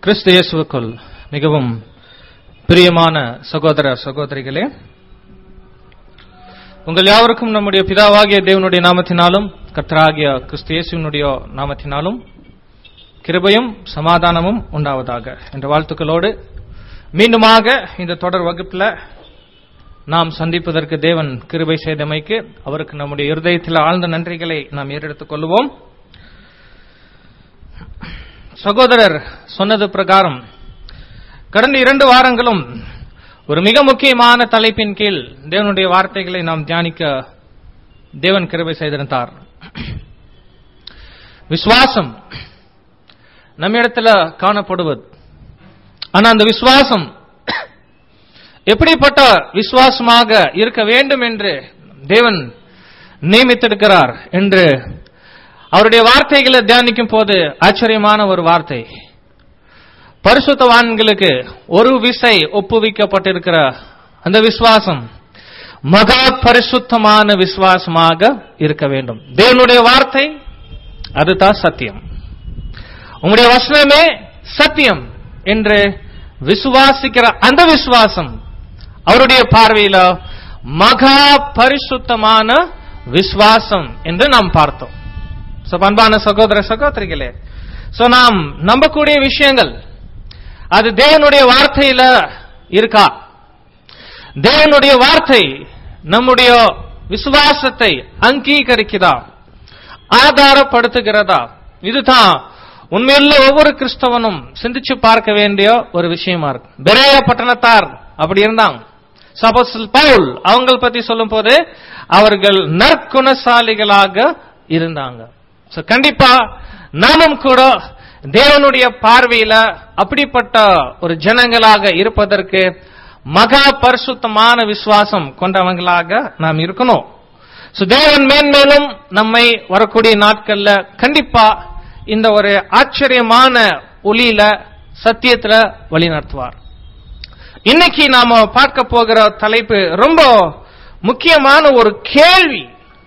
கிறிஸ்து இயேசுவுக்குள் மிகவும் பிரியமான சகோதர சகோதரிகளே உங்கள் யாவருக்கும் நம்முடைய பிதாவாகிய தேவனுடைய நாமத்தினாலும் கர்த்தராகிய கிறிஸ்து இயேசுவினுடைய நாமத்தினாலும் கிருபையும் சமாதானமும் உண்டாவதாக என்ற வாழ்த்துக்களோடு மீண்டுமாக இந்த தொடர் வகுப்பில் நாம் சந்திப்பதற்கு தேவன் கிருபை செய்தமைக்கு அவருக்கு நம்முடைய இருதயத்தில் ஆழ்ந்த நன்றிகளை நாம் ஏறெடுத்துக் கொள்வோம் சகோதரர் சொன்னது பிரகாரம் கடந்த இரண்டு வாரங்களும் ஒரு மிக முக்கியமான தலைப்பின் கீழ் தேவனுடைய வார்த்தைகளை நாம் தியானிக்க தேவன் கிருபை செய்திருந்தார் விசுவாசம் நம்மிடத்துல காணப்படுவது ஆனா அந்த விசுவாசம் எப்படிப்பட்ட விசுவாசமாக இருக்க வேண்டும் என்று தேவன் நியமித்திருக்கிறார் என்று அவருடைய வார்த்தைகளை தியானிக்கும் போது ஆச்சரியமான ஒரு வார்த்தை பரிசுத்தவான்களுக்கு ஒரு விசை ஒப்புவிக்கப்பட்டிருக்கிற அந்த விசுவாசம் மகா பரிசுத்தமான விசுவாசமாக இருக்க வேண்டும் தேவனுடைய வார்த்தை அதுதான் சத்தியம் உங்களுடைய வசனமே சத்தியம் என்று விசுவாசிக்கிற அந்த விசுவாசம் அவருடைய பார்வையில மகா பரிசுத்தமான விசுவாசம் என்று நாம் பார்த்தோம் So, அன்பான சகோதர சகோதரிகளே சோ நாம் நம்பக்கூடிய விஷயங்கள் அது தேவனுடைய வார்த்தையில இருக்கா தேவனுடைய வார்த்தை நம்முடைய விசுவாசத்தை அங்கீகரிக்கிறதா ஆதாரப்படுத்துகிறதா இதுதான் உண்மையுள்ள ஒவ்வொரு கிறிஸ்தவனும் சிந்திச்சு பார்க்க வேண்டிய ஒரு விஷயமா இருக்கு பெரேய பட்டணத்தார் அப்படி இருந்தாங்க சபோசல் பவுல் அவங்க பத்தி சொல்லும் போது அவர்கள் நற்குணசாலிகளாக இருந்தாங்க So, கண்டிப்பா நாமும் கூட தேவனுடைய பார்வையில அப்படிப்பட்ட ஒரு ஜனங்களாக இருப்பதற்கு மகா பரிசுத்தமான விசுவாசம் கொண்டவங்களாக நாம் இருக்கணும் So, தேவன் மேன்மேலும் நம்மை வரக்கூடிய நாட்கள்ல கண்டிப்பா இந்த ஒரு ஆச்சரியமான ஒளியில சத்தியத்துல வழி நடத்துவார் இன்னைக்கு நாம பார்க்க போகிற தலைப்பு ரொம்ப முக்கியமான ஒரு கேள்வி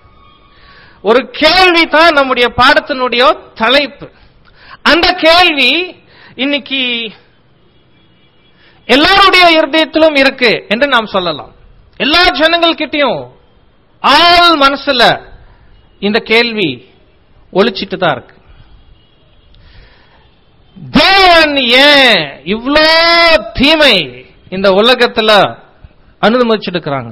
ஒரு கேள்வி தான் நம்முடைய பாடத்தினுடைய தலைப்பு அந்த கேள்வி இன்னைக்கு எல்லாருடைய இருதயத்திலும் இருக்கு என்று நாம் சொல்லலாம் எல்லா ஜனங்கள் கிட்டயும் ஆள் மனசுல இந்த கேள்வி ஒழிச்சிட்டு தான் இருக்கு தேவன் ஏன் இவ்வளோ தீமை இந்த உலகத்துல அனுமதிச்சிருக்கிறாங்க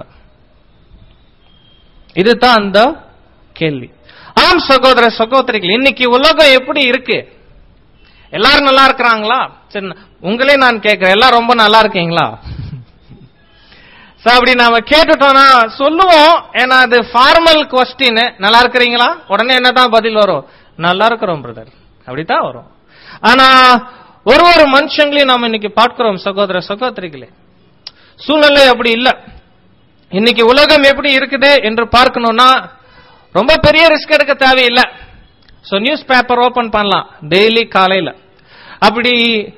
இதுதான் அந்த கேள்வி ஆம் சகோதர சகோதரிகள் இன்னைக்கு உலகம் எப்படி இருக்கு எல்லாரும் நல்லா இருக்கிறாங்களா சரி உங்களே நான் கேட்கிறேன் எல்லாம் ரொம்ப நல்லா இருக்கீங்களா அப்படி நாம கேட்டுட்டோம்னா சொல்லுவோம் ஏன்னா அது ஃபார்மல் கொஸ்டின் நல்லா இருக்கிறீங்களா உடனே என்னதான் பதில் வரும் நல்லா இருக்கிறோம் பிரதர் அப்படித்தான் வரும் ஆனா ஒரு ஒரு மனுஷங்களையும் நாம இன்னைக்கு பார்க்கிறோம் சகோதர சகோதரிகளே சூழ்நிலை அப்படி இல்ல இன்னைக்கு உலகம் எப்படி இருக்குது என்று பார்க்கணும்னா ரொம்ப பெரிய ரிஸ்க் எடுக்க தேவையில்லை ஸோ நியூஸ் பேப்பர் ஓபன் பண்ணலாம் டெய்லி காலையில் அப்படி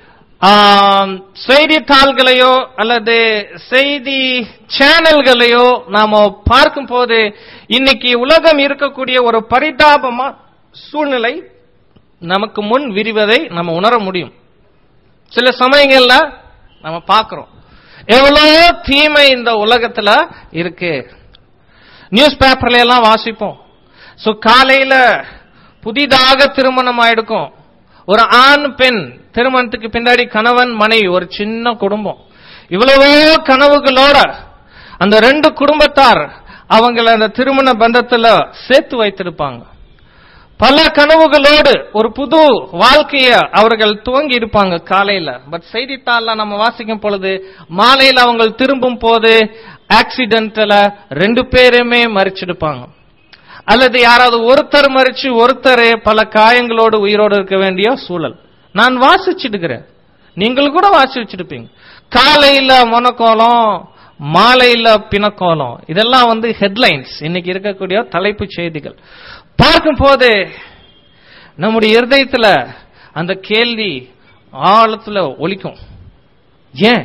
செய்தித்தாள்களையோ அல்லது செய்தி சேனல்களையோ நாம பார்க்கும் போது இன்னைக்கு உலகம் இருக்கக்கூடிய ஒரு பரிதாபமா சூழ்நிலை நமக்கு முன் விரிவதை நம்ம உணர முடியும் சில சமயங்கள்ல நம்ம பார்க்கிறோம் எவ்வளவு தீமை இந்த உலகத்துல இருக்கு நியூஸ் பேப்பர்ல எல்லாம் வாசிப்போம் சோ காலையில புதிதாக திருமணம் ஆயிடுக்கும் ஒரு ஆண் பெண் திருமணத்துக்கு பின்னாடி கணவன் மனைவி ஒரு சின்ன குடும்பம் இவ்வளவோ கனவுகளோட அந்த ரெண்டு குடும்பத்தார் அவங்கள அந்த திருமண பந்தத்துல சேர்த்து வைத்திருப்பாங்க பல கனவுகளோடு ஒரு புது வாழ்க்கைய அவர்கள் துவங்கி இருப்பாங்க காலையில பட் செய்தித்தாள்ல நம்ம வாசிக்கும் பொழுது மாலையில அவங்க திரும்பும் போது ஆக்சிடென்ட்ல ரெண்டு பேருமே மறிச்சிருப்பாங்க அல்லது யாராவது ஒருத்தர் மறிச்சு ஒருத்தர் பல காயங்களோடு உயிரோடு இருக்க வேண்டிய சூழல் நான் வாசிச்சிருக்கிறேன் நீங்கள் கூட வாசிச்சிருப்பீங்க காலையில மொனக்கோலம் மாலையில பிணக்கோலம் இதெல்லாம் வந்து ஹெட்லைன்ஸ் இன்னைக்கு இருக்கக்கூடிய தலைப்பு செய்திகள் பார்க்கும் போது நம்முடைய இருதயத்துல அந்த கேள்வி ஆழத்துல ஒலிக்கும் ஏன்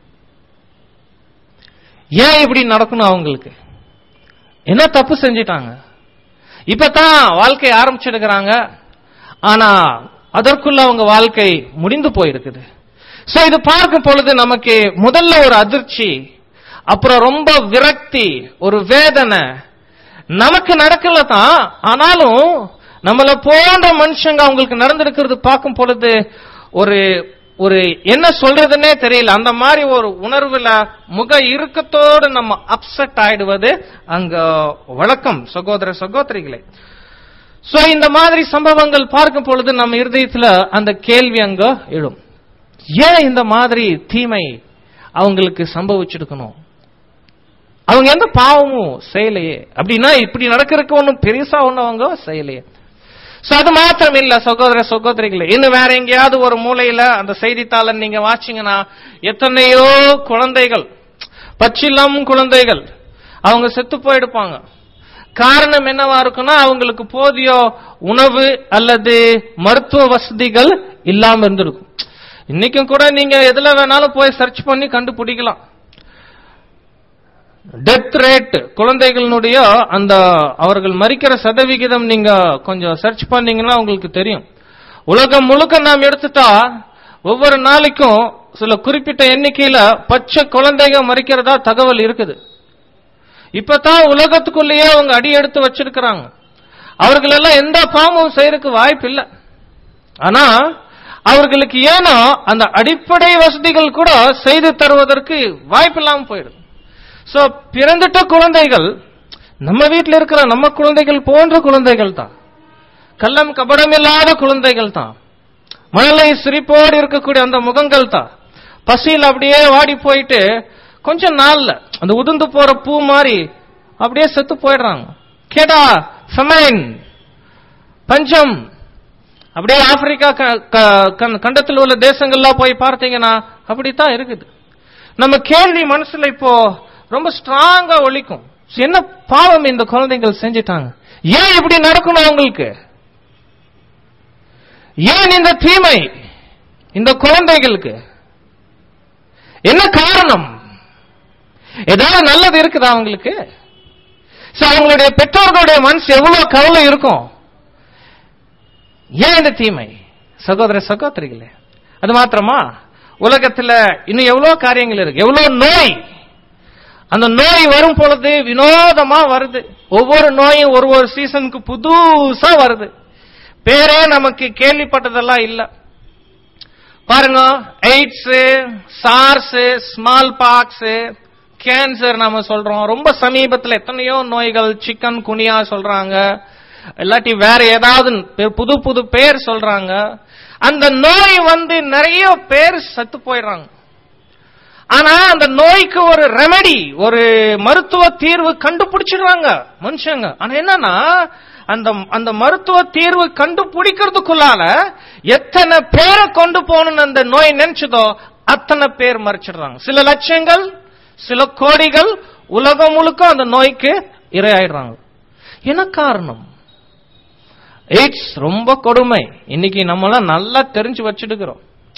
ஏன் இப்படி நடக்கணும் அவங்களுக்கு என்ன தப்பு செஞ்சிட்டாங்க இப்பதான் வாழ்க்கை ஆரம்பிச்சிருக்கிறாங்க ஆனா அதற்குள்ள அவங்க வாழ்க்கை முடிந்து போயிருக்குது சோ இது பார்க்கும் பொழுது நமக்கு முதல்ல ஒரு அதிர்ச்சி அப்புறம் ரொம்ப விரக்தி ஒரு வேதனை நமக்கு நடக்கல தான் ஆனாலும் நம்மள போன்ற மனுஷங்க அவங்களுக்கு நடந்திருக்கிறது பார்க்கும் பொழுது ஒரு ஒரு என்ன சொல்றதுன்னே தெரியல அந்த மாதிரி ஒரு உணர்வுல முக இறுக்கத்தோடு நம்ம அப்செட் ஆயிடுவது அங்க வழக்கம் சகோதர சகோதரிகளே சோ இந்த மாதிரி சம்பவங்கள் பார்க்கும் பொழுது நம்ம இருதயத்துல அந்த கேள்வி அங்க எழும் ஏன் இந்த மாதிரி தீமை அவங்களுக்கு சம்பவிச்சிருக்கணும் அவங்க எந்த பாவமும் செய்யலையே அப்படின்னா இப்படி நடக்கிறதுக்கு ஒன்றும் பெருசா ஒன்றும் அவங்க செய்யலையே சோ அது மாத்திரம் இல்ல சகோதர சகோதரிகளே இன்னும் வேற எங்கேயாவது ஒரு மூலையில அந்த செய்தித்தாளை நீங்க வாச்சீங்கன்னா எத்தனையோ குழந்தைகள் பச்சிலம் குழந்தைகள் அவங்க செத்து போயிடுப்பாங்க காரணம் என்னவா இருக்குன்னா அவங்களுக்கு போதிய உணவு அல்லது மருத்துவ வசதிகள் இல்லாம இருந்திருக்கும் இன்னைக்கும் கூட நீங்க எதுல வேணாலும் போய் சர்ச் பண்ணி கண்டுபிடிக்கலாம் டெத் ரேட் குழந்தைகளுடைய அந்த அவர்கள் மறிக்கிற சதவிகிதம் நீங்க கொஞ்சம் சர்ச் பண்ணீங்கன்னா உங்களுக்கு தெரியும் உலகம் முழுக்க நாம் எடுத்துட்டா ஒவ்வொரு நாளைக்கும் சில குறிப்பிட்ட எண்ணிக்கையில பச்சை குழந்தைங்க மறிக்கிறதா தகவல் இருக்குது இப்பதான் உலகத்துக்குள்ளேயே அவங்க அடி எடுத்து வச்சிருக்கிறாங்க அவர்கள் எல்லாம் எந்த பாவமும் செய்யறதுக்கு வாய்ப்பு இல்லை ஆனா அவர்களுக்கு ஏனோ அந்த அடிப்படை வசதிகள் கூட செய்து தருவதற்கு வாய்ப்பு இல்லாம போயிடுது சோ பிறந்துட்ட குழந்தைகள் நம்ம வீட்டில் இருக்கிற நம்ம குழந்தைகள் போன்ற குழந்தைகள் தான் கள்ளம் கபடம் இல்லாத குழந்தைகள் தான் மழலை சிரிப்போடு இருக்கக்கூடிய அந்த முகங்கள் தான் பசியில் அப்படியே வாடி போயிட்டு கொஞ்ச நாள்ல அந்த உதிர்ந்து போற பூ மாதிரி அப்படியே செத்து போயிடுறாங்க கேடா ஃபெமைன் பஞ்சம் அப்படியே ஆப்பிரிக்கா க- க- கண்- கண்டத்தில் உள்ள தேசங்கள்லாம் போய் பார்த்தீங்கன்னா அப்படித்தான் இருக்குது நம்ம கேள்வி மனசுல இப்போ ரொம்ப ஸ்ட்ராங்கா ஒலிக்கும் என்ன பாவம் இந்த குழந்தைகள் செஞ்சிட்டாங்க ஏன் இப்படி நடக்கணும் அவங்களுக்கு ஏன் இந்த தீமை இந்த குழந்தைகளுக்கு என்ன காரணம் ஏதாவது நல்லது இருக்குதா அவங்களுக்கு So, அவங்களுடைய பெற்றோர்களுடைய மனசு எவ்வளவு கவலை இருக்கும் ஏன் இந்த தீமை சகோதர சகோதரிகளே அது மாத்திரமா உலகத்துல இன்னும் எவ்வளவு காரியங்கள் இருக்கு எவ்வளவு நோய் அந்த நோய் வரும் பொழுது வினோதமா வருது ஒவ்வொரு நோயும் ஒரு ஒரு சீசனுக்கு புதுசா வருது பேரே நமக்கு கேள்விப்பட்டதெல்லாம் இல்ல பாருங்க AIDS SARS smallpox cancer நாம சொல்றோம் ரொம்ப சமீபத்துல எத்தனையோ நோய்கள் சிக்கன் குனியா சொல்றாங்க இல்லாட்டி வேற ஏதாவது பே- புது புது பேர் சொல்றாங்க அந்த நோய் வந்து நிறைய பேர் செத்து போயிடுறாங்க ஆனா அந்த நோய்க்கு ஒரு ரெமெடி ஒரு மருத்துவ தீர்வு கண்டுபிடிச்சிடுறாங்க மனுஷங்க ஆனா என்னன்னா அந்த அந்த மருத்துவ தீர்வு கண்டுபிடிக்கிறதுக்குள்ளால எத்தனை பேரை கொண்டு போகணும்னு அந்த நோய் நினைச்சதோ அத்தனை பேர் மறைச்சிடுறாங்க சில லட்சங்கள் சில கோடிகள் உலகம் முழுக்க அந்த நோய்க்கு இரையாயிடுறாங்க என்ன காரணம் எய்ட்ஸ் ரொம்ப கொடுமை இன்னைக்கு நம்மளாம் நல்லா தெரிஞ்சு வச்சிருக்கிறோம்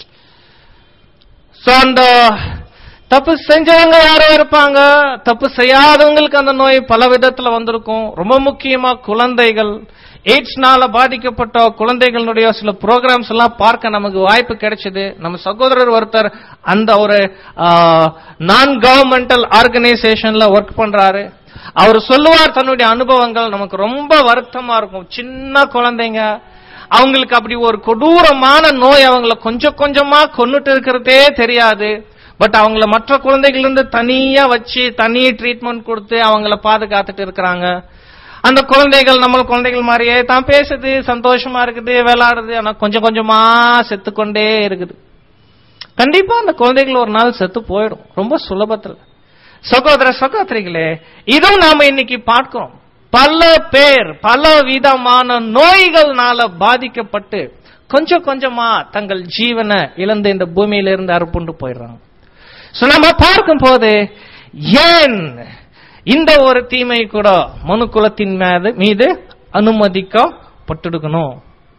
சோ அந்த தப்பு செஞ்சவங்க யாரோ இருப்பாங்க தப்பு செய்யாதவங்களுக்கு அந்த நோய் பல விதத்துல வந்திருக்கும் ரொம்ப முக்கியமா குழந்தைகள் எய்ட்ஸ்னால பாதிக்கப்பட்ட குழந்தைகளுடைய சில ப்ரோக்ராம்ஸ் எல்லாம் பார்க்க நமக்கு வாய்ப்பு கிடைச்சது நம்ம சகோதரர் ஒருத்தர் அந்த ஒரு நான் கவர்மெண்டல் ஆர்கனைசேஷன்ல ஒர்க் பண்றாரு அவர் சொல்லுவார் தன்னுடைய அனுபவங்கள் நமக்கு ரொம்ப வருத்தமா இருக்கும் சின்ன குழந்தைங்க அவங்களுக்கு அப்படி ஒரு கொடூரமான நோய் அவங்கள கொஞ்சம் கொஞ்சமா கொன்னுட்டு இருக்கிறதே தெரியாது பட் அவங்கள மற்ற குழந்தைகள் இருந்து தனியா வச்சு தனி ட்ரீட்மெண்ட் கொடுத்து அவங்கள பாதுகாத்துட்டு இருக்கிறாங்க அந்த குழந்தைகள் நம்ம குழந்தைகள் மாதிரியே தான் பேசுது சந்தோஷமா இருக்குது விளையாடுது ஆனா கொஞ்சம் கொஞ்சமா செத்துக்கொண்டே இருக்குது கண்டிப்பா அந்த குழந்தைகள் ஒரு நாள் செத்து போயிடும் ரொம்ப சுலபத்துல சகோதர சகோதரிகளே இதுவும் நாம இன்னைக்கு பார்க்கிறோம் பல பேர் பல விதமான நோய்கள்னால பாதிக்கப்பட்டு கொஞ்சம் கொஞ்சமா தங்கள் ஜீவனை இழந்து இந்த பூமியில இருந்து அறுப்புண்டு போயிடுறாங்க சோ நம்ம பார்க்கும் போது ஏன் இந்த ஒரு தீமை கூட மனு குலத்தின் மீது மீது அனுமதிக்கப்பட்டிருக்கணும்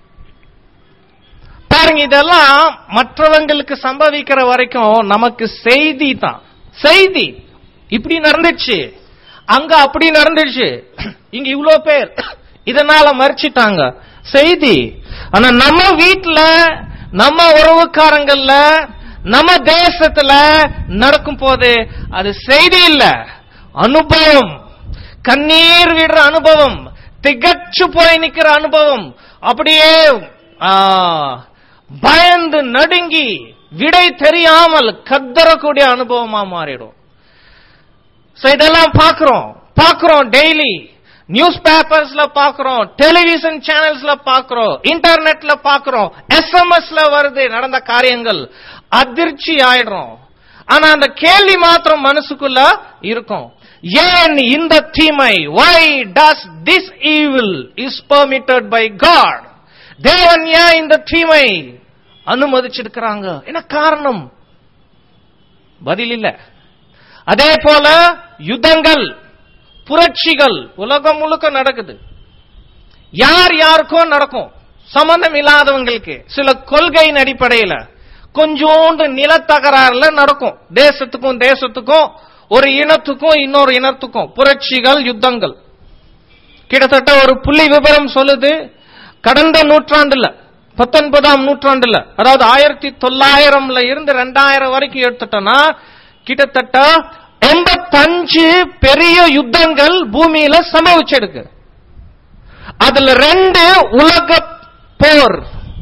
பாருங்க இதெல்லாம் மற்றவங்களுக்கு சம்பவிக்கிற வரைக்கும் நமக்கு செய்தி தான் செய்தி இப்படி நடந்துச்சு அங்க அப்படி நடந்துச்சு இங்க இவ்ளோ பேர் இதனால மறிச்சிட்டாங்க செய்தி ஆனா நம்ம வீட்ல நம்ம உறவுக்காரங்கள்ல நம்ம தேசத்துல நடக்கும் போது அது செய்தி இல்ல அனுபவம் கண்ணீர் விடுற அனுபவம் திகச்சு போய் நிக்கிற அனுபவம் அப்படியே ஆ, பயந்து நடுங்கி விடை தெரியாமல் கத்தரக்கூடிய அனுபவமா மாறிடும் சோ இதெல்லாம் பாக்குறோம் பாக்குறோம் டெய்லி நியூஸ் பேப்பர்ஸ்ல பாக்குறோம் டெலிவிஷன் சேனல்ஸ்ல பாக்குறோம் இன்டர்நெட்ல பாக்குறோம் எஸ்எம்எஸ்ல வருது நடந்த காரியங்கள் அதிர்ச்சி ஆயிடுறோம் ஆனா அந்த கேள்வி மாத்திரம் மனசுக்குள்ள இருக்கும் ஏன் இந்த தீமை why does this evil is permitted by god தேவன் ஏன் இந்த தீமை அனுமதிச்சிருக்கிறாங்க என்ன காரணம் பதில் இல்ல அதே போல யுத்தங்கள் புரட்சிகள் உலகம் முழுக்க நடக்குது யார் யாருக்கோ நடக்கும் சம்பந்தம் இல்லாதவங்களுக்கு சில கொள்கையின் அடிப்படையில கொஞ்சோண்டு நிலத்தகராறுல நடக்கும் தேசத்துக்கும் தேசத்துக்கும் ஒரு இனத்துக்கும் இன்னொரு இனத்துக்கும் புரட்சிகள் யுத்தங்கள் கிட்டத்தட்ட ஒரு புள்ளி விவரம் சொல்லுது கடந்த நூற்றாண்டுல பத்தொன்பதாம் நூற்றாண்டுல அதாவது ஆயிரத்தி தொள்ளாயிரம்ல இருந்து ரெண்டாயிரம் வரைக்கும் எடுத்துட்டோம்னா கிட்டத்தட்ட எண்பத்தஞ்சு பெரிய யுத்தங்கள் பூமியில சம்பவிச்சிருக்கு அதுல ரெண்டு உலக போர்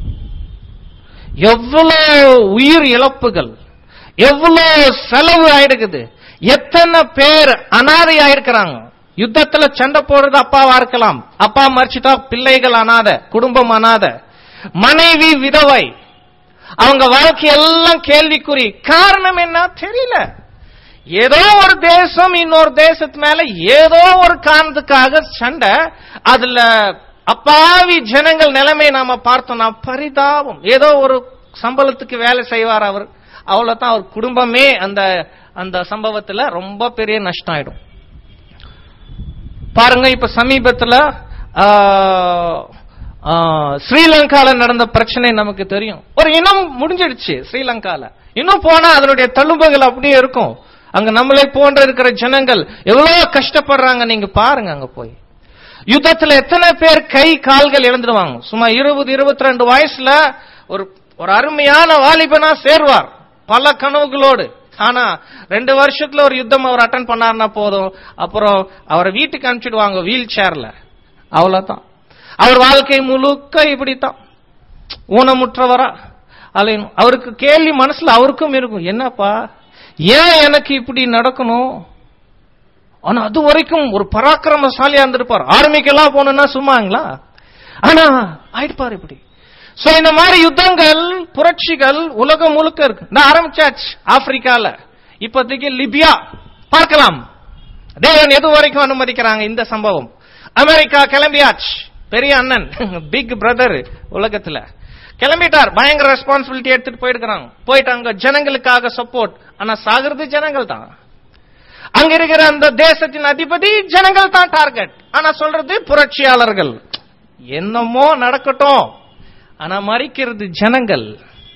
எவ்வளவு உயிர் இழப்புகள் எவ்வளவு செலவு ஆயிடுக்குது எத்தனை பேர் அனாதை ஆயிருக்கிறாங்க யுத்தத்துல சண்டை போடுறது அப்பாவா இருக்கலாம் அப்பா மறிச்சிட்டா பிள்ளைகள் அனாத குடும்பம் அனாத மனைவி விதவை அவங்க வாழ்க்கை எல்லாம் கேள்விக்குறி காரணம் என்ன தெரியல ஏதோ ஒரு தேசம் இன்னொரு தேசத்து மேல ஏதோ ஒரு காரணத்துக்காக சண்டை அதுல அப்பாவி ஜனங்கள் நிலைமை நாம பார்த்தோம்னா பரிதாபம் ஏதோ ஒரு சம்பளத்துக்கு வேலை செய்வார் அவர் அவ்வளவுதான் அவர் குடும்பமே அந்த அந்த சம்பவத்துல ரொம்ப பெரிய நஷ்டம் ஆயிடும் பாருங்க இப்ப சமீபத்துல ஆ, ஆ, ஸ்ரீலங்கால நடந்த பிரச்சனை நமக்கு தெரியும் ஒரு இனம் முடிஞ்சிடுச்சு ஸ்ரீலங்கால இன்னும் போனா அதனுடைய தழும்புகள் அப்படியே இருக்கும் அங்க நம்மளை போன்ற இருக்கிற ஜனங்கள் எவ்வளவு கஷ்டப்படுறாங்க நீங்க பாருங்க அங்க போய் யுத்தத்துல எத்தனை பேர் கை கால்கள் இழந்துடுவாங்க சும்மா இருபது இருபத்தி ரெண்டு வயசுல ஒரு ஒரு அருமையான வாலிபனா சேர்வார் பல கனவுகளோடு ஆனா ரெண்டு வருஷத்துல ஒரு யுத்தம் அவர் அட்டன் பண்ணாருன்னா போதும் அப்புறம் அவரை வீட்டுக்கு அனுப்பிச்சிடுவாங்க வீல் சேர்ல அவ்வளவுதான் அவர் வாழ்க்கை முழுக்க இப்படித்தான் ஊனமுற்றவரா அலையணும் அவருக்கு கேள்வி மனசுல அவருக்கும் இருக்கும் என்னப்பா ஏன் எனக்கு இப்படி நடக்கணும் ஆனா அது வரைக்கும் ஒரு பராக்கிரமசாலியா இருந்திருப்பார் ஆர்மிக்கெல்லாம் போகணும்னா சும்மாங்களா ஆனா ஆயிடுப்பார் இப்படி சோ இந்த மாதிரி யுத்தங்கள் புரட்சிகள் உலகம் முழுக்க இருக்கு நான் ஆரம்பிச்சாச்சு ஆப்பிரிக்கால இப்போதைக்கு லிபியா பார்க்கலாம் தேவன் எது வரைக்கும் அனுமதிக்கிறாங்க இந்த சம்பவம் அமெரிக்கா கிளம்பியாச்சு பெரிய அண்ணன் பிக் பிரதர் உலகத்துல கிளம்பிட்டார் பயங்கர ரெஸ்பான்சிபிலிட்டி எடுத்துட்டு போயிருக்கிறாங்க போயிட்டு அங்க ஜனங்களுக்காக சப்போர்ட் ஆனா சாகிறது ஜனங்கள் தான் அங்க இருக்கிற அந்த தேசத்தின் அதிபதி ஜனங்கள் தான் டார்கெட் ஆனா சொல்றது புரட்சியாளர்கள் என்னமோ நடக்கட்டும் ஆனா மறிக்கிறது ஜனங்கள்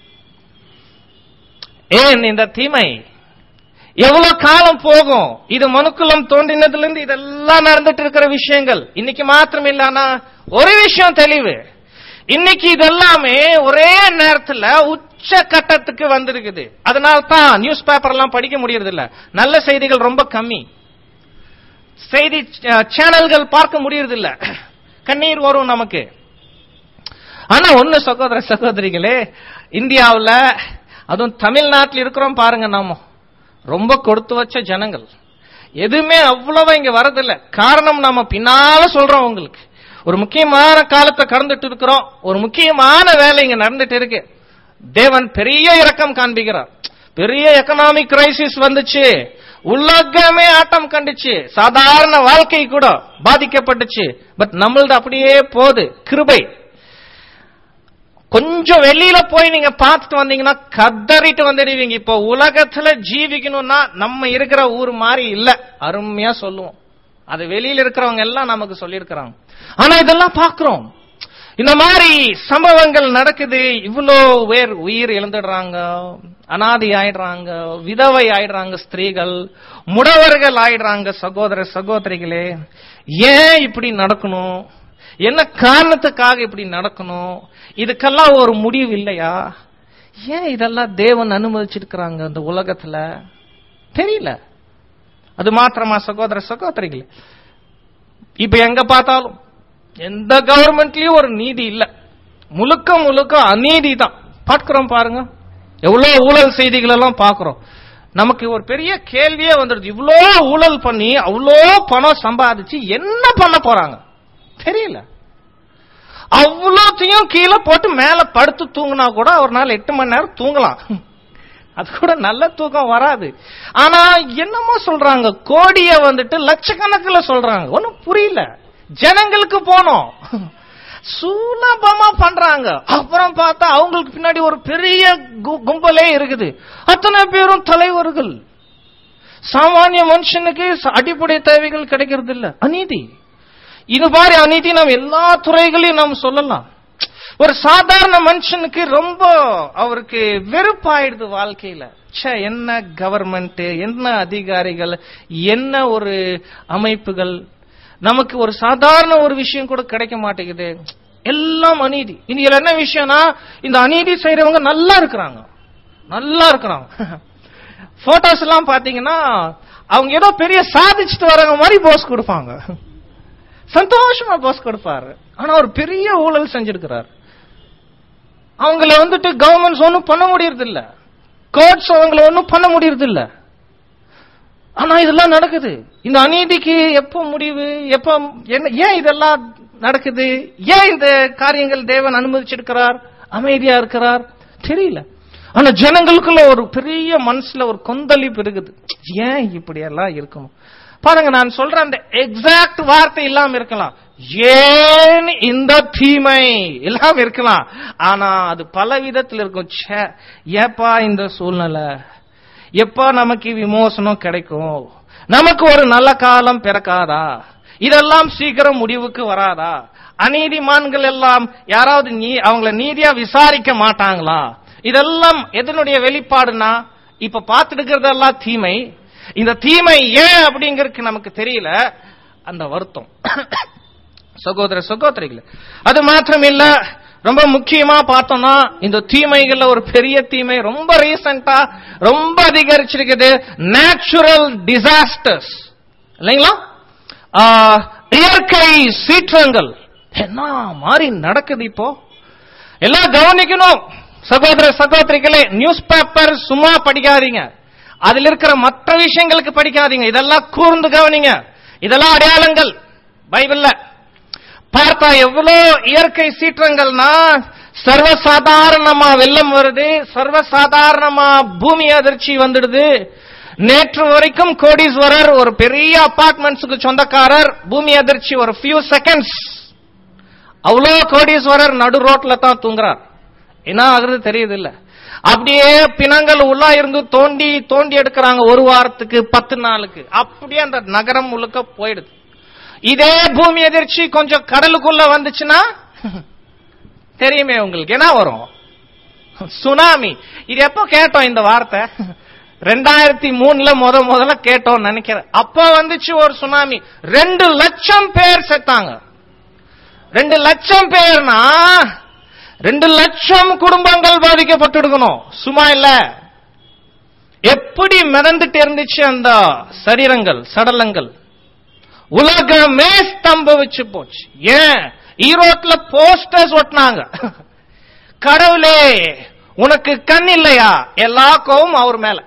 ஏன் இந்த தீமை எவ்வளவு காலம் போகும் இது மனுக்குலம் தோன்றினதுல இருந்து இதெல்லாம் நடந்துட்டு இருக்கிற விஷயங்கள் இன்னைக்கு மாத்திரம் இல்ல ஆனா ஒரு விஷயம் தெளிவு இன்னைக்கு இதெல்லாமே ஒரே நேரத்துல உச்ச கட்டத்துக்கு வந்திருக்குது அதனால தான் நியூஸ் பேப்பர் எல்லாம் படிக்க முடியறது இல்ல நல்ல செய்திகள் ரொம்ப கம்மி செய்தி அஹ், சேனல்கள் பார்க்க முடியறது இல்ல கண்ணீர் வரும் நமக்கு ஆனா ஒண்ணு சகோதர சகோதரிகளே இந்தியாவுல அதுவும் தமிழ்நாட்டில் இருக்கிறோம் பாருங்க நாம ரொம்ப கொடுத்து வச்ச ஜனங்கள் எதுவுமே அவ்வளவா இங்க வரதில்ல காரணம் நாம பின்னால சொல்றோம் உங்களுக்கு ஒரு முக்கியமான காலத்தை கடந்துட்டு இருக்கிறோம் ஒரு முக்கியமான வேலை இங்க நடந்துட்டு இருக்கு தேவன் பெரிய இரக்கம் காண்பிக்கிறார் பெரிய எக்கனாமிக் கிரைசிஸ் வந்துச்சு உலகமே ஆட்டம் கண்டுச்சு சாதாரண வாழ்க்கை கூட பாதிக்கப்பட்டுச்சு பட் நம்மளது அப்படியே போகுது கிருபை கொஞ்சம் வெளியில போய் நீங்க பார்த்துட்டு வந்தீங்கன்னா கதறிட்டு வந்துடுவீங்க இப்போ உலகத்துல ஜீவிக்கணும்னா நம்ம இருக்கிற ஊர் மாதிரி இல்ல அருமையா சொல்லுவோம் அது வெளியில இருக்கிறவங்க எல்லாம் நமக்கு சொல்லியிருக்கிறாங்க ஆனா இதெல்லாம் பார்க்கிறோம் இந்த மாதிரி சம்பவங்கள் நடக்குது இவ்வளோ பேர் உயிர் இழந்துடுறாங்க அனாதை ஆயிடுறாங்க விதவை ஆயிடுறாங்க ஸ்திரீகள் முடவர்கள் ஆயிடுறாங்க சகோதர சகோதரிகளே ஏன் இப்படி நடக்கணும் என்ன காரணத்துக்காக இப்படி நடக்கணும் இதுக்கெல்லாம் ஒரு முடிவு இல்லையா ஏன் இதெல்லாம் தேவன் அனுமதிச்சிருக்கிறாங்க இந்த உலகத்துல தெரியல அது மாத்திரமா சகோதர சகோதரிகளே இப்ப எங்க பார்த்தாலும் எந்த கவர்மெண்ட்லயும் ஒரு நீதி இல்ல முழுக்க முழுக்க அநீதி தான் பார்க்கிறோம் பாருங்க எவ்வளவு ஊழல் செய்திகள் எல்லாம் பார்க்கிறோம் நமக்கு ஒரு பெரிய கேள்வியே வந்துடுது இவ்வளோ ஊழல் பண்ணி அவ்வளோ பணம் சம்பாதிச்சு என்ன பண்ண போறாங்க தெரியல அவ்வளோத்தையும் கீழே போட்டு மேல படுத்து தூங்கினா கூட ஒரு நாள் எட்டு மணி நேரம் தூங்கலாம் அது கூட நல்ல தூக்கம் வராது ஆனா என்னமோ சொல்றாங்க கோடிய வந்துட்டு லட்சக்கணக்கில் சொல்றாங்க ஒன்னும் புரியல ஜனங்களுக்கு போனோம் சுலபமா பண்றாங்க அப்புறம் பார்த்தா அவங்களுக்கு பின்னாடி ஒரு பெரிய கு- கும்பலே இருக்குது அத்தனை பேரும் தலைவர்கள் சாமானிய மனுஷனுக்கு ச- அடிப்படை தேவைகள் கிடைக்கிறது இல்ல அநீதி இது மாதிரி அநீதி நாம் எல்லா துறைகளையும் நாம் சொல்லலாம் ஒரு சாதாரண மனுஷனுக்கு ரொம்ப அவருக்கு வெறுப்பாயிடுது வாழ்க்கையில ச்சே என்ன கவர்மெண்ட் என்ன அதிகாரிகள் என்ன ஒரு அமைப்புகள் நமக்கு ஒரு சாதாரண ஒரு விஷயம் கூட கிடைக்க மாட்டேங்குது எல்லாம் அநீதி இனி இதுல என்ன விஷயம்னா இந்த அநீதி செய்யறவங்க நல்லா இருக்கிறாங்க நல்லா இருக்கிறாங்க போட்டோஸ் எல்லாம் பாத்தீங்கன்னா அவங்க ஏதோ பெரிய சாதிச்சுட்டு வரவங்க மாதிரி போஸ் கொடுப்பாங்க சந்தோஷமா போஸ் கொடுப்பாரு ஆனா ஒரு பெரிய ஊழல் செஞ்சிருக்கிறார் அவங்கள வந்துட்டு கவர்மெண்ட்ஸ் ஒன்றும் பண்ண முடியறது இல்ல கோர்ட்ஸ் அவங்கள ஒன்றும் பண்ண முடியறது இல்ல ஆனா இதெல்லாம் நடக்குது இந்த அநீதிக்கு எப்போ முடிவு எப்போ என்ன ஏன் இதெல்லாம் நடக்குது ஏன் இந்த காரியங்கள் தேவன் அனுமதிச்சிருக்கிறார் அமைதியா இருக்கிறார் தெரியல ஆனா ஜனங்களுக்குள்ள ஒரு பெரிய மனசுல ஒரு கொந்தளிப்பு இருக்குது ஏன் இப்படி எல்லாம் இருக்கணும் பாருங்க நான் சொல்ற அந்த எக்ஸாக்ட் வார்த்தை இல்லாம இருக்கலாம் ஏன் இந்த தீமை இல்லாம இருக்கலாம் ஆனா அது பல விதத்தில் இருக்கும் ச்சே, ஏப்பா இந்த சூழ்நிலை எப்ப நமக்கு விமோசனம் கிடைக்கும் நமக்கு ஒரு நல்ல காலம் பிறக்காதா இதெல்லாம் சீக்கிரம் முடிவுக்கு வராதா அநீதிமான்கள் எல்லாம் யாராவது நீ அவங்கள நீதியா விசாரிக்க மாட்டாங்களா இதெல்லாம் எதனுடைய வெளிப்பாடுனா இப்ப பார்த்துட்டு இருக்கிறதெல்லாம் தீமை இந்த தீமை ஏன் அப்படிங்கறதுக்கு நமக்கு தெரியல அந்த வருத்தம் சகோதர சகோதரிகள் அது மாத்திரம் இல்ல ரொம்ப முக்கியமா பார்த்தோம்னா இந்த தீமைகள்ல ஒரு பெரிய தீமை ரொம்ப ரீசெண்டா ரொம்ப அதிகரிச்சிருக்குது நேச்சுரல் டிசாஸ்டர்ஸ் இல்லைங்களா ஆ, இயற்கை சீற்றங்கள் என்ன மாதிரி நடக்குது இப்போ எல்லாம் கவனிக்கணும் சகோதர சகோதரிகளே நியூஸ் பேப்பர் சும்மா படிக்காதீங்க அதுல இருக்கிற மற்ற விஷயங்களுக்கு படிக்காதீங்க இதெல்லாம் கூர்ந்து கவனிங்க இதெல்லாம் அடையாளங்கள் பைபிள்ல பார்த்தா எவ்வளவு இயற்கை சீற்றங்கள்னா சர்வசாதாரணமா வெள்ளம் வருது சர்வசாதாரணமா பூமி அதிர்ச்சி வந்துடுது நேற்று வரைக்கும் கோடீஸ்வரர் ஒரு பெரிய அபார்ட்மெண்ட்ஸுக்கு சொந்தக்காரர் பூமி அதிர்ச்சி ஒரு ஃபியூ செகண்ட்ஸ் அவ்வளோ கோடீஸ்வரர் நடு ரோட்ல தான் தூங்குறார் என்ன ஆகுறது தெரியுது இல்ல அப்படியே பிணங்கள் உள்ளா இருந்து தோண்டி தோண்டி எடுக்கிறாங்க ஒரு வாரத்துக்கு பத்து நாளுக்கு அப்படியே அந்த நகரம் முழுக்க போயிடுது இதே பூமி எதிர்ச்சி கொஞ்சம் கடலுக்குள்ள வந்துச்சுன்னா தெரியுமே உங்களுக்கு என்ன வரும் சுனாமி இது எப்போ கேட்டோம் இந்த வார்த்தை ரெண்டாயிரத்தி மூணுல முத முதல்ல கேட்டோம் நினைக்கிறேன் அப்ப வந்துச்சு ஒரு சுனாமி ரெண்டு லட்சம் பேர் செத்தாங்க ரெண்டு லட்சம் பேர்னா ரெண்டு லட்சம் குடும்பங்கள் பாதிக்கப்பட்டிருக்கணும் சும்மா இல்ல எப்படி மிதந்துட்டு இருந்துச்சு அந்த சரீரங்கள் சடலங்கள் உலகமே ஸ்தம்பவிச்சு போச்சு ஏன் ஈரோட்ல போஸ்டர்ஸ் ஒட்டினாங்க கடவுளே உனக்கு கண் இல்லையா எல்லா கோவும் அவர் மேல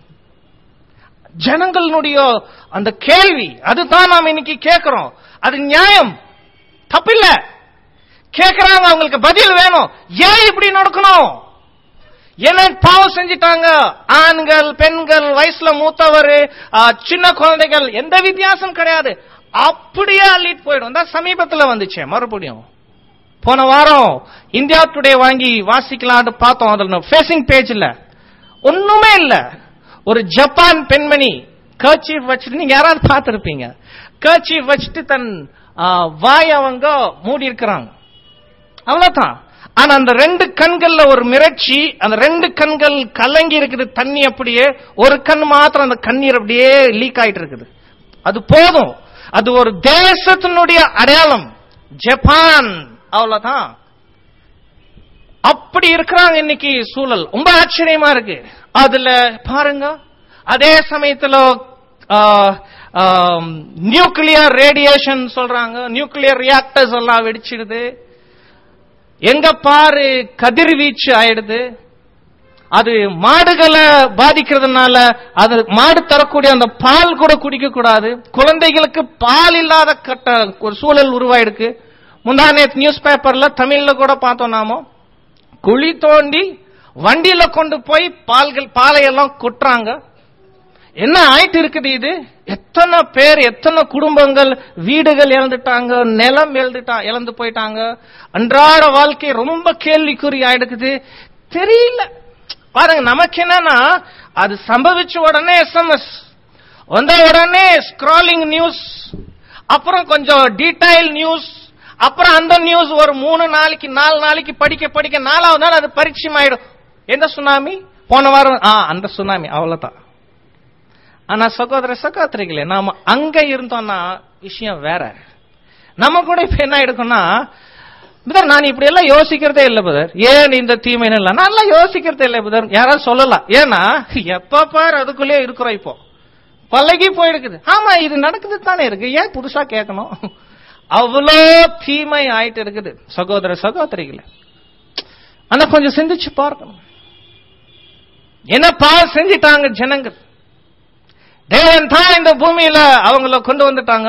ஜனங்களுடைய அந்த கேள்வி அதுதான் நாம் இன்னைக்கு கேட்கிறோம் அது நியாயம் தப்பில்ல கேக்குறாங்க அவங்களுக்கு பதில் வேணும் ஏன் இப்படி நடக்கணும் என்ன பாவம் செஞ்சிட்டாங்க ஆண்கள் பெண்கள் வயசுல மூத்தவர் சின்ன குழந்தைகள் எந்த வித்தியாசம் கிடையாது அப்படியே அள்ளிட்டு போயிடும் தான் சமீபத்துல வந்துச்சு மறுபடியும் போன வாரம் இந்தியா டுடே வாங்கி வாசிக்கலாம்னு பார்த்தோம் அதுல ஃபேசிங் பேஜ்ல ஒண்ணுமே இல்ல ஒரு ஜப்பான் பெண்மணி கர்ச்சீஃப் வச்சுட்டு நீங்க யாராவது பார்த்திருப்பீங்க கர்ச்சீஃப் வச்சுட்டு தன் ஆ, வாய் அவங்க மூடி இருக்கிறாங்க அவ்வளவுதான் ஆனா அந்த ரெண்டு கண்கள்ல ஒரு மிரட்சி அந்த ரெண்டு கண்கள் கலங்கி இருக்குது தண்ணி அப்படியே ஒரு கண் மாத்திரம் அந்த கண்ணீர் அப்படியே லீக் ஆயிட்டு இருக்குது அது போதும் அது ஒரு தேசத்தினுடைய அடையாளம் ஜப்பான் அவ்வளவுதான் அப்படி இருக்கிறாங்க இன்னைக்கு சூழல் ரொம்ப ஆச்சரியமா இருக்கு அதுல பாருங்க அதே சமயத்துல நியூக்ளியர் ரேடியேஷன் சொல்றாங்க நியூக்ளியர் ரியாக்டர்ஸ் எல்லாம் வெடிச்சிடுது எங்க பாரு கதிர்வீச்சு ஆயிடுது அது மாடுகளை பாதிக்கிறதுனால அது மாடு தரக்கூடிய அந்த பால் கூட குடிக்க கூடாது குழந்தைகளுக்கு பால் இல்லாத கட்ட ஒரு சூழல் உருவாயிருக்கு முந்தானே நியூஸ் பேப்பர்ல தமிழ்ல கூட பார்த்தோம் நாமோ குழி தோண்டி வண்டியில கொண்டு போய் பால்கள் பாலை எல்லாம் கொட்டுறாங்க என்ன ஆயிட்டு இருக்குது இது எத்தனை பேர் எத்தனை குடும்பங்கள் வீடுகள் இழந்துட்டாங்க நிலம் இழந்துட்டா இழந்து போயிட்டாங்க அன்றாட வாழ்க்கை ரொம்ப கேள்விக்குறி ஆயிடுக்குது தெரியல பாருங்க நமக்கு என்னன்னா அது சம்பவிச்ச உடனே எஸ்எம்எஸ் வந்த உடனே ஸ்க்ராலிங் நியூஸ் அப்புறம் கொஞ்சம் டீடைல் நியூஸ் அப்புறம் அந்த நியூஸ் ஒரு மூணு நாளைக்கு நாலு நாளைக்கு படிக்க படிக்க நாலாவது நாள் அது பரிச்சயம் ஆயிடும் எந்த சுனாமி போன வாரம் ஆ அந்த சுனாமி அவ்வளவுதான் ஆனா சகோதர சகோதரிகளே நாம அங்க இருந்தோம்னா விஷயம் வேற நம்ம கூட இப்ப என்ன ஆயிடுக்கும்னா பிரதர் நான் இப்படி எல்லாம் யோசிக்கிறதே இல்ல பிரதர் ஏன் இந்த தீமை இல்ல நல்லா யோசிக்கிறதே இல்ல பிரதர் யாராவது சொல்லலாம் ஏன்னா எப்ப பாரு அதுக்குள்ளே இருக்கிறோம் இப்போ பழகி போயிடுக்குது ஆமா இது நடக்குது தானே இருக்கு ஏன் புதுசா கேட்கணும் அவ்வளோ தீமை ஆயிட்டு இருக்குது சகோதர சகோதரிகளே ஆனா கொஞ்சம் சிந்திச்சு பார்க்கணும் என்ன பாவம் செஞ்சிட்டாங்க ஜனங்கள் தேவன் தான் இந்த பூமியில அவங்கள கொண்டு வந்துட்டாங்க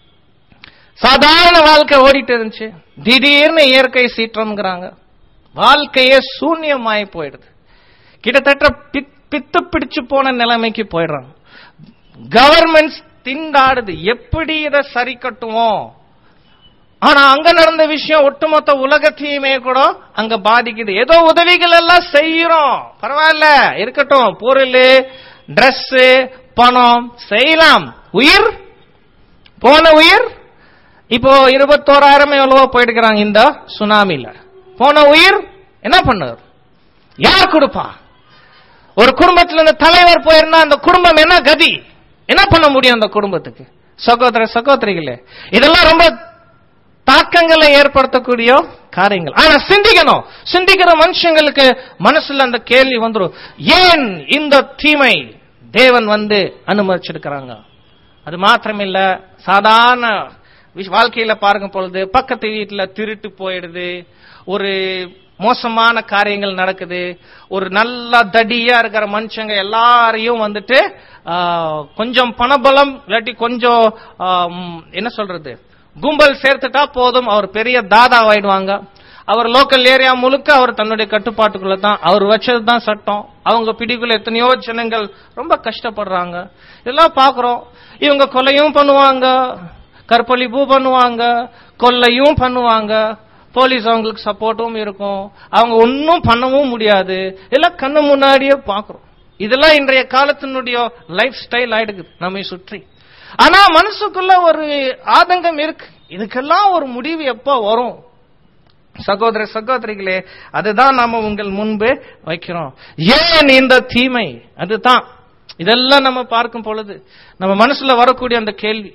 சாதாரண வாழ்க்கை ஓடிட்டு இருந்துச்சு திடீர்னு இயற்கை சீற்றம்ங்கிறாங்க வாழ்க்கையே சூன்யமாயி போயிடுது கிட்டத்தட்ட பித்து பிடிச்சு போன நிலைமைக்கு போயிடுறாங்க கவர்மெண்ட்ஸ் திண்டாடுது எப்படி இதை சரி கட்டுவோம் ஆனா அங்க நடந்த விஷயம் ஒட்டுமொத்த உலகத்தையுமே கூட அங்க பாதிக்குது ஏதோ உதவிகள் எல்லாம் செய்யறோம் பரவாயில்ல இருக்கட்டும் பொருள் டிரெஸ் பணம் செய்யலாம் உயிர் போன உயிர் இப்போ இருபத்தோராயிரம் எவ்வளவோ போயிடுக்கிறாங்க இந்த சுனாமில போன உயிர் என்ன பண்ணார் யார் கொடுப்பா ஒரு குடும்பத்துல இந்த தலைவர் போயிருந்தா அந்த குடும்பம் என்ன கதி என்ன பண்ண முடியும் அந்த குடும்பத்துக்கு சகோதர சகோதரிகளே இதெல்லாம் ரொம்ப தாக்கங்களை ஏற்படுத்தக்கூடிய காரியங்கள் ஆனா சிந்திக்கணும் சிந்திக்கிற மனுஷங்களுக்கு மனசுல அந்த கேள்வி வந்துடும் ஏன் இந்த தீமை தேவன் வந்து அனுமதிச்சிருக்கிறாங்க அது மாத்திரமில்ல சாதாரண வாழ்க்கையில பாருங்க பொழுது பக்கத்து வீட்டுல திருட்டு போயிடுது ஒரு மோசமான காரியங்கள் நடக்குது ஒரு நல்ல தடியா இருக்கிற மனுஷங்க எல்லாரையும் வந்துட்டு கொஞ்சம் பணபலம் இல்லாட்டி கொஞ்சம் என்ன சொல்றது கும்பல் சேர்த்துட்டா போதும் அவர் பெரிய தாதா ஆயிடுவாங்க அவர் லோக்கல் ஏரியா முழுக்க அவர் தன்னுடைய கட்டுப்பாட்டுக்குள்ள தான் அவர் வச்சது தான் சட்டம் அவங்க பிடிக்குள்ள எத்தனையோ ஜனங்கள் ரொம்ப கஷ்டப்படுறாங்க இதெல்லாம் பாக்குறோம் இவங்க கொலையும் பண்ணுவாங்க கற்பழிப்பு பண்ணுவாங்க கொள்ளையும் பண்ணுவாங்க போலீஸ் அவங்களுக்கு சப்போர்ட்டும் இருக்கும் அவங்க ஒன்னும் பண்ணவும் முடியாது எல்லாம் கண்ணு முன்னாடியே பாக்குறோம் இதெல்லாம் இன்றைய காலத்தினுடைய லைஃப் ஸ்டைல் ஆயிடுக்குது நம்மை சுற்றி ஆனா மனசுக்குள்ள ஒரு ஆதங்கம் இருக்கு இதுக்கெல்லாம் ஒரு முடிவு எப்போ வரும் சகோதர சகோதரிகளே அதுதான் நாம உங்கள் முன்பு வைக்கிறோம் ஏன் இந்த தீமை அதுதான் இதெல்லாம் நம்ம பார்க்கும் பொழுது நம்ம மனசுல வரக்கூடிய அந்த கேள்வி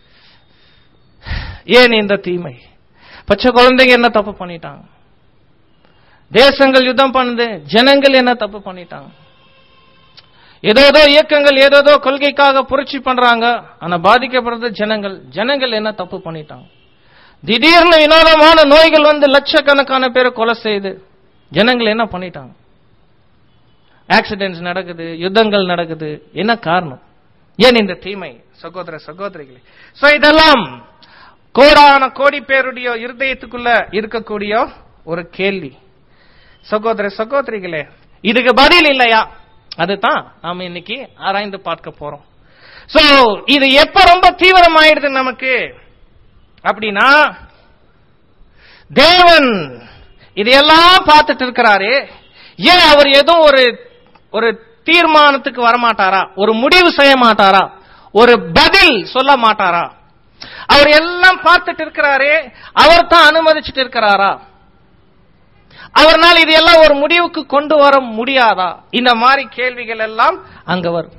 ஏன் இந்த தீமை பச்சை குழந்தைங்க என்ன தப்பு பண்ணிட்டாங்க தேசங்கள் யுத்தம் பண்ணுது ஜனங்கள் என்ன தப்பு பண்ணிட்டாங்க ஏதோதோ இயக்கங்கள் ஏதோதோ கொள்கைக்காக புரட்சி பண்றாங்க ஆனா பாதிக்கப்படுறது ஜனங்கள் ஜனங்கள் என்ன தப்பு பண்ணிட்டாங்க திடீர்னு வினோதமான நோய்கள் வந்து லட்சக்கணக்கான பேரை கொலை செய்யுது ஜனங்கள் என்ன பண்ணிட்டாங்க ஆக்சிடென்ட்ஸ் நடக்குது யுத்தங்கள் நடக்குது என்ன காரணம் ஏன் இந்த தீமை சகோதர சகோதரிகளே சோ இதெல்லாம் கோடான கோடி பேருடைய இருதயத்துக்குள்ள இருக்கக்கூடிய ஒரு கேள்வி சகோதர சகோதரிகளே இதுக்கு பதில் இல்லையா அதுதான் நாம இன்னைக்கு ஆராய்ந்து பார்க்க போறோம் சோ இது எப்ப ரொம்ப தீவிரமாயிடுது நமக்கு அப்படின்னா தேவன் இதையெல்லாம் பார்த்துட்டு இருக்கிறாரு ஏன் அவர் எதுவும் ஒரு ஒரு தீர்மானத்துக்கு வரமாட்டாரா ஒரு முடிவு செய்ய மாட்டாரா ஒரு பதில் சொல்ல மாட்டாரா அவர் எல்லாம் பார்த்துட்டு இருக்கிறாரே அவர் தான் அனுமதிச்சுட்டு இருக்கிறாரா அவர்னால் இது எல்லாம் ஒரு முடிவுக்கு கொண்டு வர முடியாதா இந்த மாதிரி கேள்விகள் எல்லாம் அங்க வரும்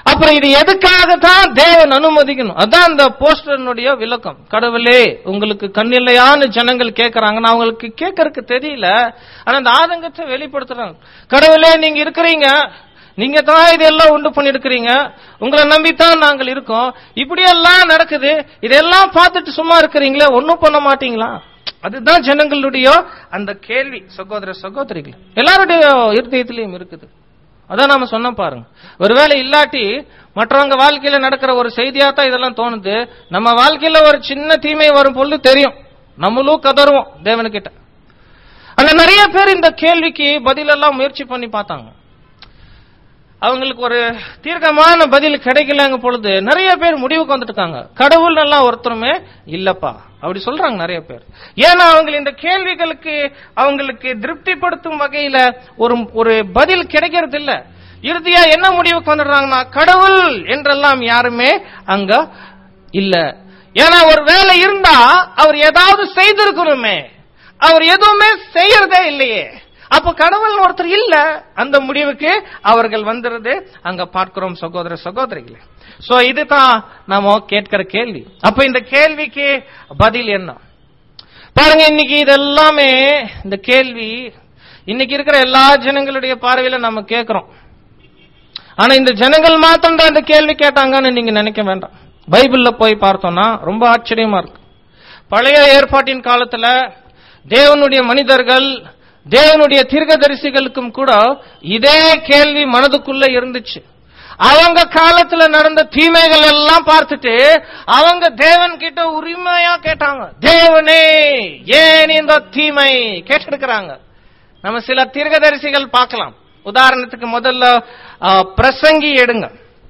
அப்புறம் இது எதுக்காக தான் தேவன் அனுமதிக்கணும் அதான் அந்த போஸ்டர்னுடைய விளக்கம் கடவுளே உங்களுக்கு கண்ணில்லையான்னு ஜனங்கள் கேட்கறாங்க நான் அவங்களுக்கு கேட்கறதுக்கு தெரியல ஆனா அந்த ஆதங்கத்தை வெளிப்படுத்துறாங்க கடவுளே நீங்க இருக்கிறீங்க நீங்க தான் இதெல்லாம் உண்டு பண்ணிருக்கிறீங்க உங்களை நம்பித்தான் நாங்கள் இருக்கோம் இப்படியெல்லாம் நடக்குது இதெல்லாம் பார்த்துட்டு சும்மா இருக்கிறீங்களே ஒன்னும் பண்ண மாட்டீங்களா அதுதான் ஜனங்களுடைய அந்த கேள்வி சகோதர சகோதரிகள் எல்லாருடைய இருதயத்திலையும் இருக்குது அதான் நாம சொன்ன பாருங்க ஒருவேளை இல்லாட்டி மற்றவங்க வாழ்க்கையில நடக்கிற ஒரு செய்தியா தான் இதெல்லாம் தோணுது நம்ம வாழ்க்கையில ஒரு சின்ன தீமை வரும் பொழுது தெரியும் நம்மளும் கதறுவோம் தேவனுக்கிட்ட ஆனா நிறைய பேர் இந்த கேள்விக்கு பதிலெல்லாம் முயற்சி பண்ணி பார்த்தாங்க அவங்களுக்கு ஒரு தீர்க்கமான பதில் கிடைக்கலங்க பொழுது நிறைய பேர் முடிவுக்கு வந்துட்டாங்க கடவுள் எல்லாம் ஒருத்தருமே இல்லப்பா அப்படி சொல்றாங்க நிறைய பேர் ஏன்னா அவங்க இந்த கேள்விகளுக்கு அவங்களுக்கு திருப்திப்படுத்தும் வகையில ஒரு ஒரு பதில் கிடைக்கிறது இல்ல இறுதியா என்ன முடிவுக்கு வந்துடுறாங்கன்னா கடவுள் என்றெல்லாம் யாருமே அங்க இல்ல ஏன்னா ஒரு வேலை இருந்தா அவர் ஏதாவது செய்திருக்கணுமே அவர் எதுவுமே செய்யறதே இல்லையே அப்ப கடவுள் ஒருத்தர் இல்ல அந்த முடிவுக்கு அவர்கள் வந்துருது அங்க பார்க்கிறோம் சகோதர சகோதரிகளே சோ இதுதான் நாம கேட்கிற கேள்வி அப்ப இந்த கேள்விக்கு பதில் என்ன பாருங்க இன்னைக்கு இதெல்லாமே இந்த கேள்வி இன்னைக்கு இருக்கிற எல்லா ஜனங்களுடைய பார்வையில நம்ம கேட்கிறோம் ஆனா இந்த ஜனங்கள் மாத்திரம் தான் இந்த கேள்வி கேட்டாங்கன்னு நீங்க நினைக்க வேண்டாம் பைபிள்ல போய் பார்த்தோம்னா ரொம்ப ஆச்சரியமா இருக்கு பழைய ஏற்பாட்டின் காலத்துல தேவனுடைய மனிதர்கள் தேவனுடைய தீர்க்கதரிசிகளுக்கும் கூட இதே கேள்வி மனதுக்குள்ள இருந்துச்சு அவங்க காலத்துல நடந்த தீமைகள் எல்லாம் பார்த்துட்டு அவங்க தேவன் கிட்ட உரிமையா கேட்டாங்க தேவனே ஏன் இந்த தீமை கேட்டிருக்கிறாங்க நம்ம சில தீர்க்கதரிசிகள் பார்க்கலாம் உதாரணத்துக்கு முதல்ல ஆ, பிரசங்கி எடுங்க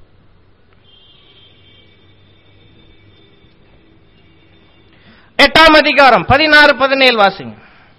எட்டாம் அதிகாரம் பதினாறு பதினேழு வாசிங்க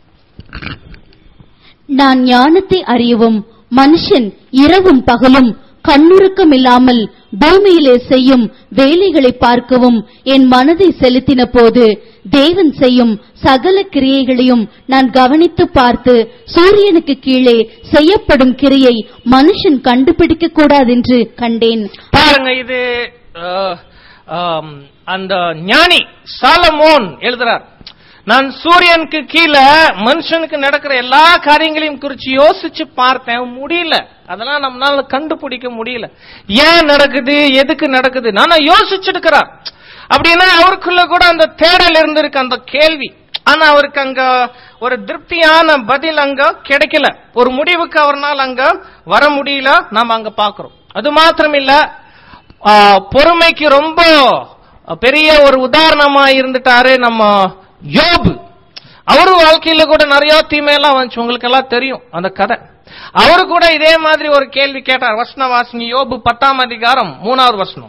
நான் ஞானத்தை அறியவும் மனுஷன் இரவும் பகலும் கண்ணுறக்கம் இல்லாமல் பூமியிலே செய்யும் வேலைகளை பார்க்கவும் என் மனதை செலுத்தின போது தேவன் செய்யும் சகல கிரியைகளையும் நான் கவனித்து பார்த்து சூரியனுக்கு கீழே செய்யப்படும் கிரியை மனுஷன் கண்டுபிடிக்க கூடாதென்று கண்டேன் பாருங்க இது அஹ், ஆம், அந்த ஞானி சாலமோன் எழுதுறார் நான் சூரியனுக்கு கீழே மனுஷனுக்கு நடக்கிற எல்லா காரியங்களையும் குறிச்சு யோசிச்சு பார்த்தேன் முடியல அதெல்லாம் நம்மளால கண்டுபிடிக்க முடியல ஏன் நடக்குது எதுக்கு நடக்குது நான் யோசிச்சிருக்கிறார் அப்படின்னா அவருக்குள்ள கூட அந்த தேடல் இருந்திருக்கு அந்த கேள்வி ஆனா அவருக்கு அங்க ஒரு திருப்தியான பதில் அங்க கிடைக்கல ஒரு முடிவுக்கு அவர்னால் அங்க வர முடியல நாம அங்க பாக்குறோம் அது மாத்திரம் இல்ல ஆ, பொறுமைக்கு ரொம்ப பெரிய ஒரு உதாரணமா இருந்துட்டாரு நம்ம யோபு அவரு வாழ்க்கையில கூட நிறைய தீமையெல்லாம் வந்துச்சு உங்களுக்கு எல்லாம் தெரியும் அந்த கதை அவரு கூட இதே மாதிரி ஒரு கேள்வி கேட்டார் வசன வாசினி யோபு பத்தாம் அதிகாரம் மூணாவது வசனம்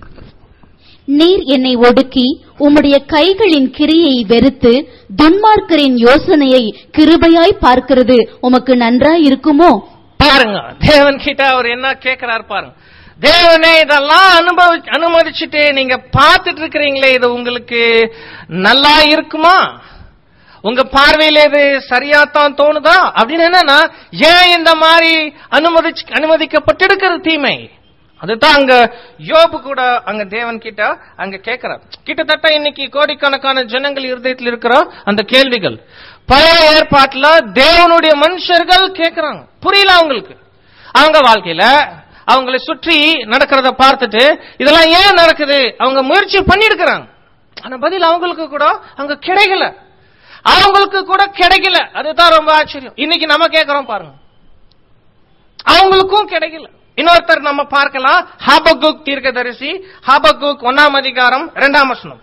நீர் என்னை ஒடுக்கி உம்முடைய கைகளின் கிரியை வெறுத்து துன்மார்க்கரின் யோசனையை கிருபையாய் பார்க்கிறது உமக்கு நன்றாய் இருக்குமோ பாருங்க தேவன் கிட்ட அவர் என்ன கேட்கிறார் பாருங்க தேவனே இதெல்லாம் அனுபவி அனுமதிச்சுட்டு நீங்க பார்த்துட்டு இருக்கிறீங்களே இது உங்களுக்கு நல்லா இருக்குமா உங்க பார்வையில இது சரியாத்தான் தோணுதா அப்படின்னு என்னன்னா ஏன் இந்த மாதிரி அனுமதிச்சு அனுமதிக்கப்பட்டிருக்கிற தீமை அதுதான் அங்க யோபு கூட அங்க தேவன் கிட்ட அங்க கேட்கிறார் கிட்டத்தட்ட இன்னைக்கு கோடிக்கணக்கான ஜனங்கள் இருதயத்தில் இருக்கிற அந்த கேள்விகள் பழைய ஏற்பாட்டுல தேவனுடைய மனுஷர்கள் கேட்கிறாங்க புரியல அவங்களுக்கு அவங்க வாழ்க்கையில அவங்களை சுற்றி நடக்கிறத பார்த்துட்டு இதெல்லாம் ஏன் நடக்குது அவங்க முயற்சி பண்ணிருக்கிறாங்க ஆனா பதில் அவங்களுக்கு கூட அங்க கிடைக்கல அவங்களுக்கு கூட கிடைக்கல அதுதான் ரொம்ப ஆச்சரியம் இன்னைக்கு நம்ம கேட்கிறோம் பாருங்க அவங்களுக்கும் கிடைக்கல இன்னொருத்தர் நம்ம பார்க்கலாம் ஹாபகுக் தீர்க்கதரிசி ஹாபகுக் ஒன்னாம் அதிகாரம் இரண்டாம் வசனம்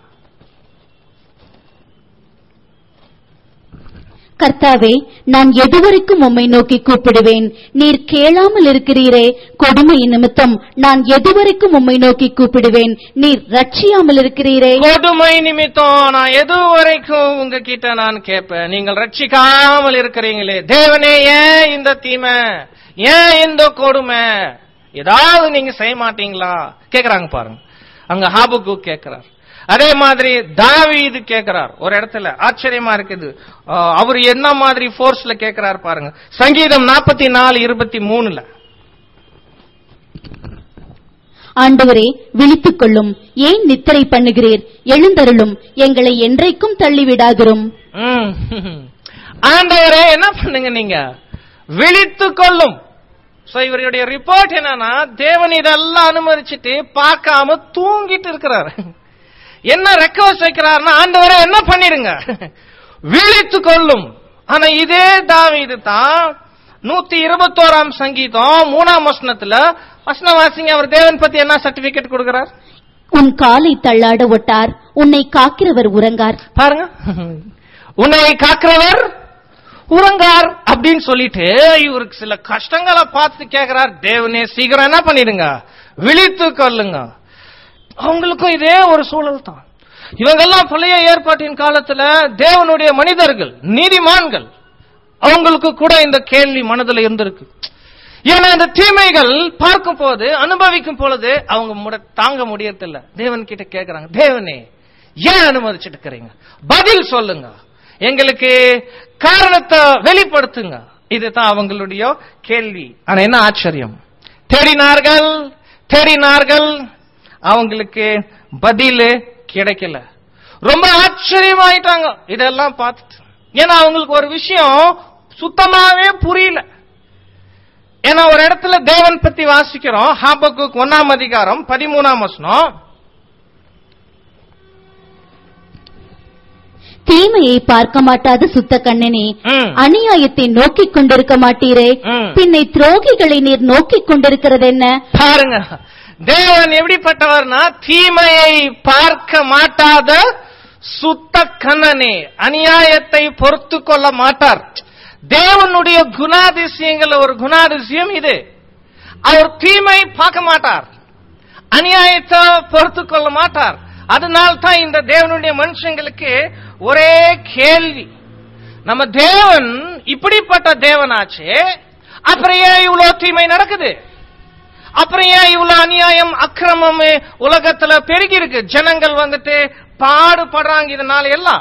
கர்த்தாவே நான் எதுவரைக்கும் உம்மை நோக்கி கூப்பிடுவேன் நீர் கேளாமல் இருக்கிறீரே கொடுமை நிமித்தம் நான் எதுவரைக்கும் உம்மை நோக்கி கூப்பிடுவேன் நீர் ரட்சியாமல் இருக்கிறீரே கொடுமை நிமித்தம் நான் எது வரைக்கும் உங்ககிட்ட நான் கேட்பேன் நீங்கள் ரட்சிக்காமல் இருக்கிறீங்களே தேவனே ஏன் இந்த தீமை ஏன் இந்த கொடுமை ஏதாவது நீங்க செய்ய மாட்டீங்களா கேக்குறாங்க பாருங்க அங்க ஹாபுக்கு கேக்குறார் அதே மாதிரி தாவீது கேக்குறார் ஒரு இடத்துல ஆச்சரியமா இருக்குது ஆஹ் அவர் என்ன மாதிரி ஃபோர்ஸ்ல கேக்குறார் பாருங்க சங்கீதம் நாற்பத்தி நாலு இருபத்தி மூணுல ஆண்டவரே விழித்துக் கொள்ளும் ஏன் நித்திரை பண்ணுகிறீர் எழுந்தருளும் எங்களை என்றைக்கும் தள்ளிவிடாதிரும் ம். ஆண்டவரே என்ன பண்ணுங்க நீங்க விழித்து கொள்ளும் சோ இவருடைய ரிப்போர்ட் என்னன்னா தேவன் இதெல்லாம் அனுமதிச்சுட்டு பார்க்காம தூங்கிட்டு இருக்கிறார் என்ன ரெக்வஸ்ட் வைக்கிறாருன்னா ஆண்டவரே என்ன பண்ணிடுங்க விழித்து கொள்ளும் ஆனா இதே தாவீது தான் நூத்தி இருபத்தோராம் சங்கீதம் மூணாம் வசனத்துல வசனவாசிங்க அவர் தேவன் பத்தி என்ன சர்டிபிகேட் கொடுக்கிறார் உன் காலை தள்ளாட ஒட்டார் உன்னை காக்கிறவர் உறங்கார் பாருங்க உன்னை காக்கிறவர் உறங்கார் அப்படின்னு சொல்லிட்டு இவருக்கு சில கஷ்டங்களை பார்த்து கேக்குறார் தேவனே சீக்கிரம் என்ன பண்ணிடுங்க விழித்து கொள்ளுங்க அவங்களுக்கும் இதே ஒரு சூழல் தான் இவங்கெல்லாம் பழைய ஏற்பாட்டின் காலத்துல தேவனுடைய மனிதர்கள் நீதிமான்கள் அவங்களுக்கு கூட இந்த கேள்வி மனதுல இருந்திருக்கு ஏன்னா இந்த தீமைகள் பார்க்கும் போது அனுபவிக்கும் பொழுது அவங்க முட- தாங்க முடியறதில்ல தேவன் கிட்ட கேக்குறாங்க தேவனே ஏன் அனுமதிச்சுட்டு இருக்கிறீங்க பதில் சொல்லுங்க எங்களுக்கு காரணத்தை வெளிப்படுத்துங்க இதுதான் அவங்களுடைய கேள்வி ஆனா என்ன ஆச்சரியம் தேடினார்கள் தேடினார்கள் அவங்களுக்கு பதில் கிடைக்கல ரொம்ப ஆச்சரியமாயிட்டாங்க இதெல்லாம் பார்த்துட்டு ஏன்னா அவங்களுக்கு ஒரு விஷயம் சுத்தமாவே புரியல ஏன்னா ஒரு இடத்துல தேவன் பத்தி வாசிக்கிறோம் ஹாபக்கு ஒன்னாம் அதிகாரம் பதிமூணாம் வசனம் தீமையை பார்க்க மாட்டாத சுத்த கண்ணனே ம். அநியாயத்தை நோக்கிக் கொண்டிருக்க மாட்டீரே ம். பின்னை துரோகிகளை நீர் நோக்கிக் கொண்டிருக்கிறது என்ன பாருங்க தேவன் எப்படிப்பட்டவர்னா தீமையை பார்க்க மாட்டாத சுத்த கண்ணனே அநியாயத்தை பொறுத்து கொள்ள மாட்டார் தேவனுடைய குணாதிசயங்கள் ஒரு குணாதிசயம் இது அவர் தீமை பார்க்க மாட்டார் அநியாயத்தை பொறுத்து கொள்ள மாட்டார் அதனால தான் இந்த தேவனுடைய மனுஷங்களுக்கு ஒரே கேள்வி நம்ம தேவன் இப்படிப்பட்ட தேவனாச்சே அப்புறம் ஏன் இவ்வளவு தீமை நடக்குது அப்புறம் ஏன் இவ்வளவு அநியாயம் அக்கிரமம் உலகத்துல பெருகி இருக்கு ஜனங்கள் வந்துட்டு பாடுபடுறாங்க இதனால எல்லாம்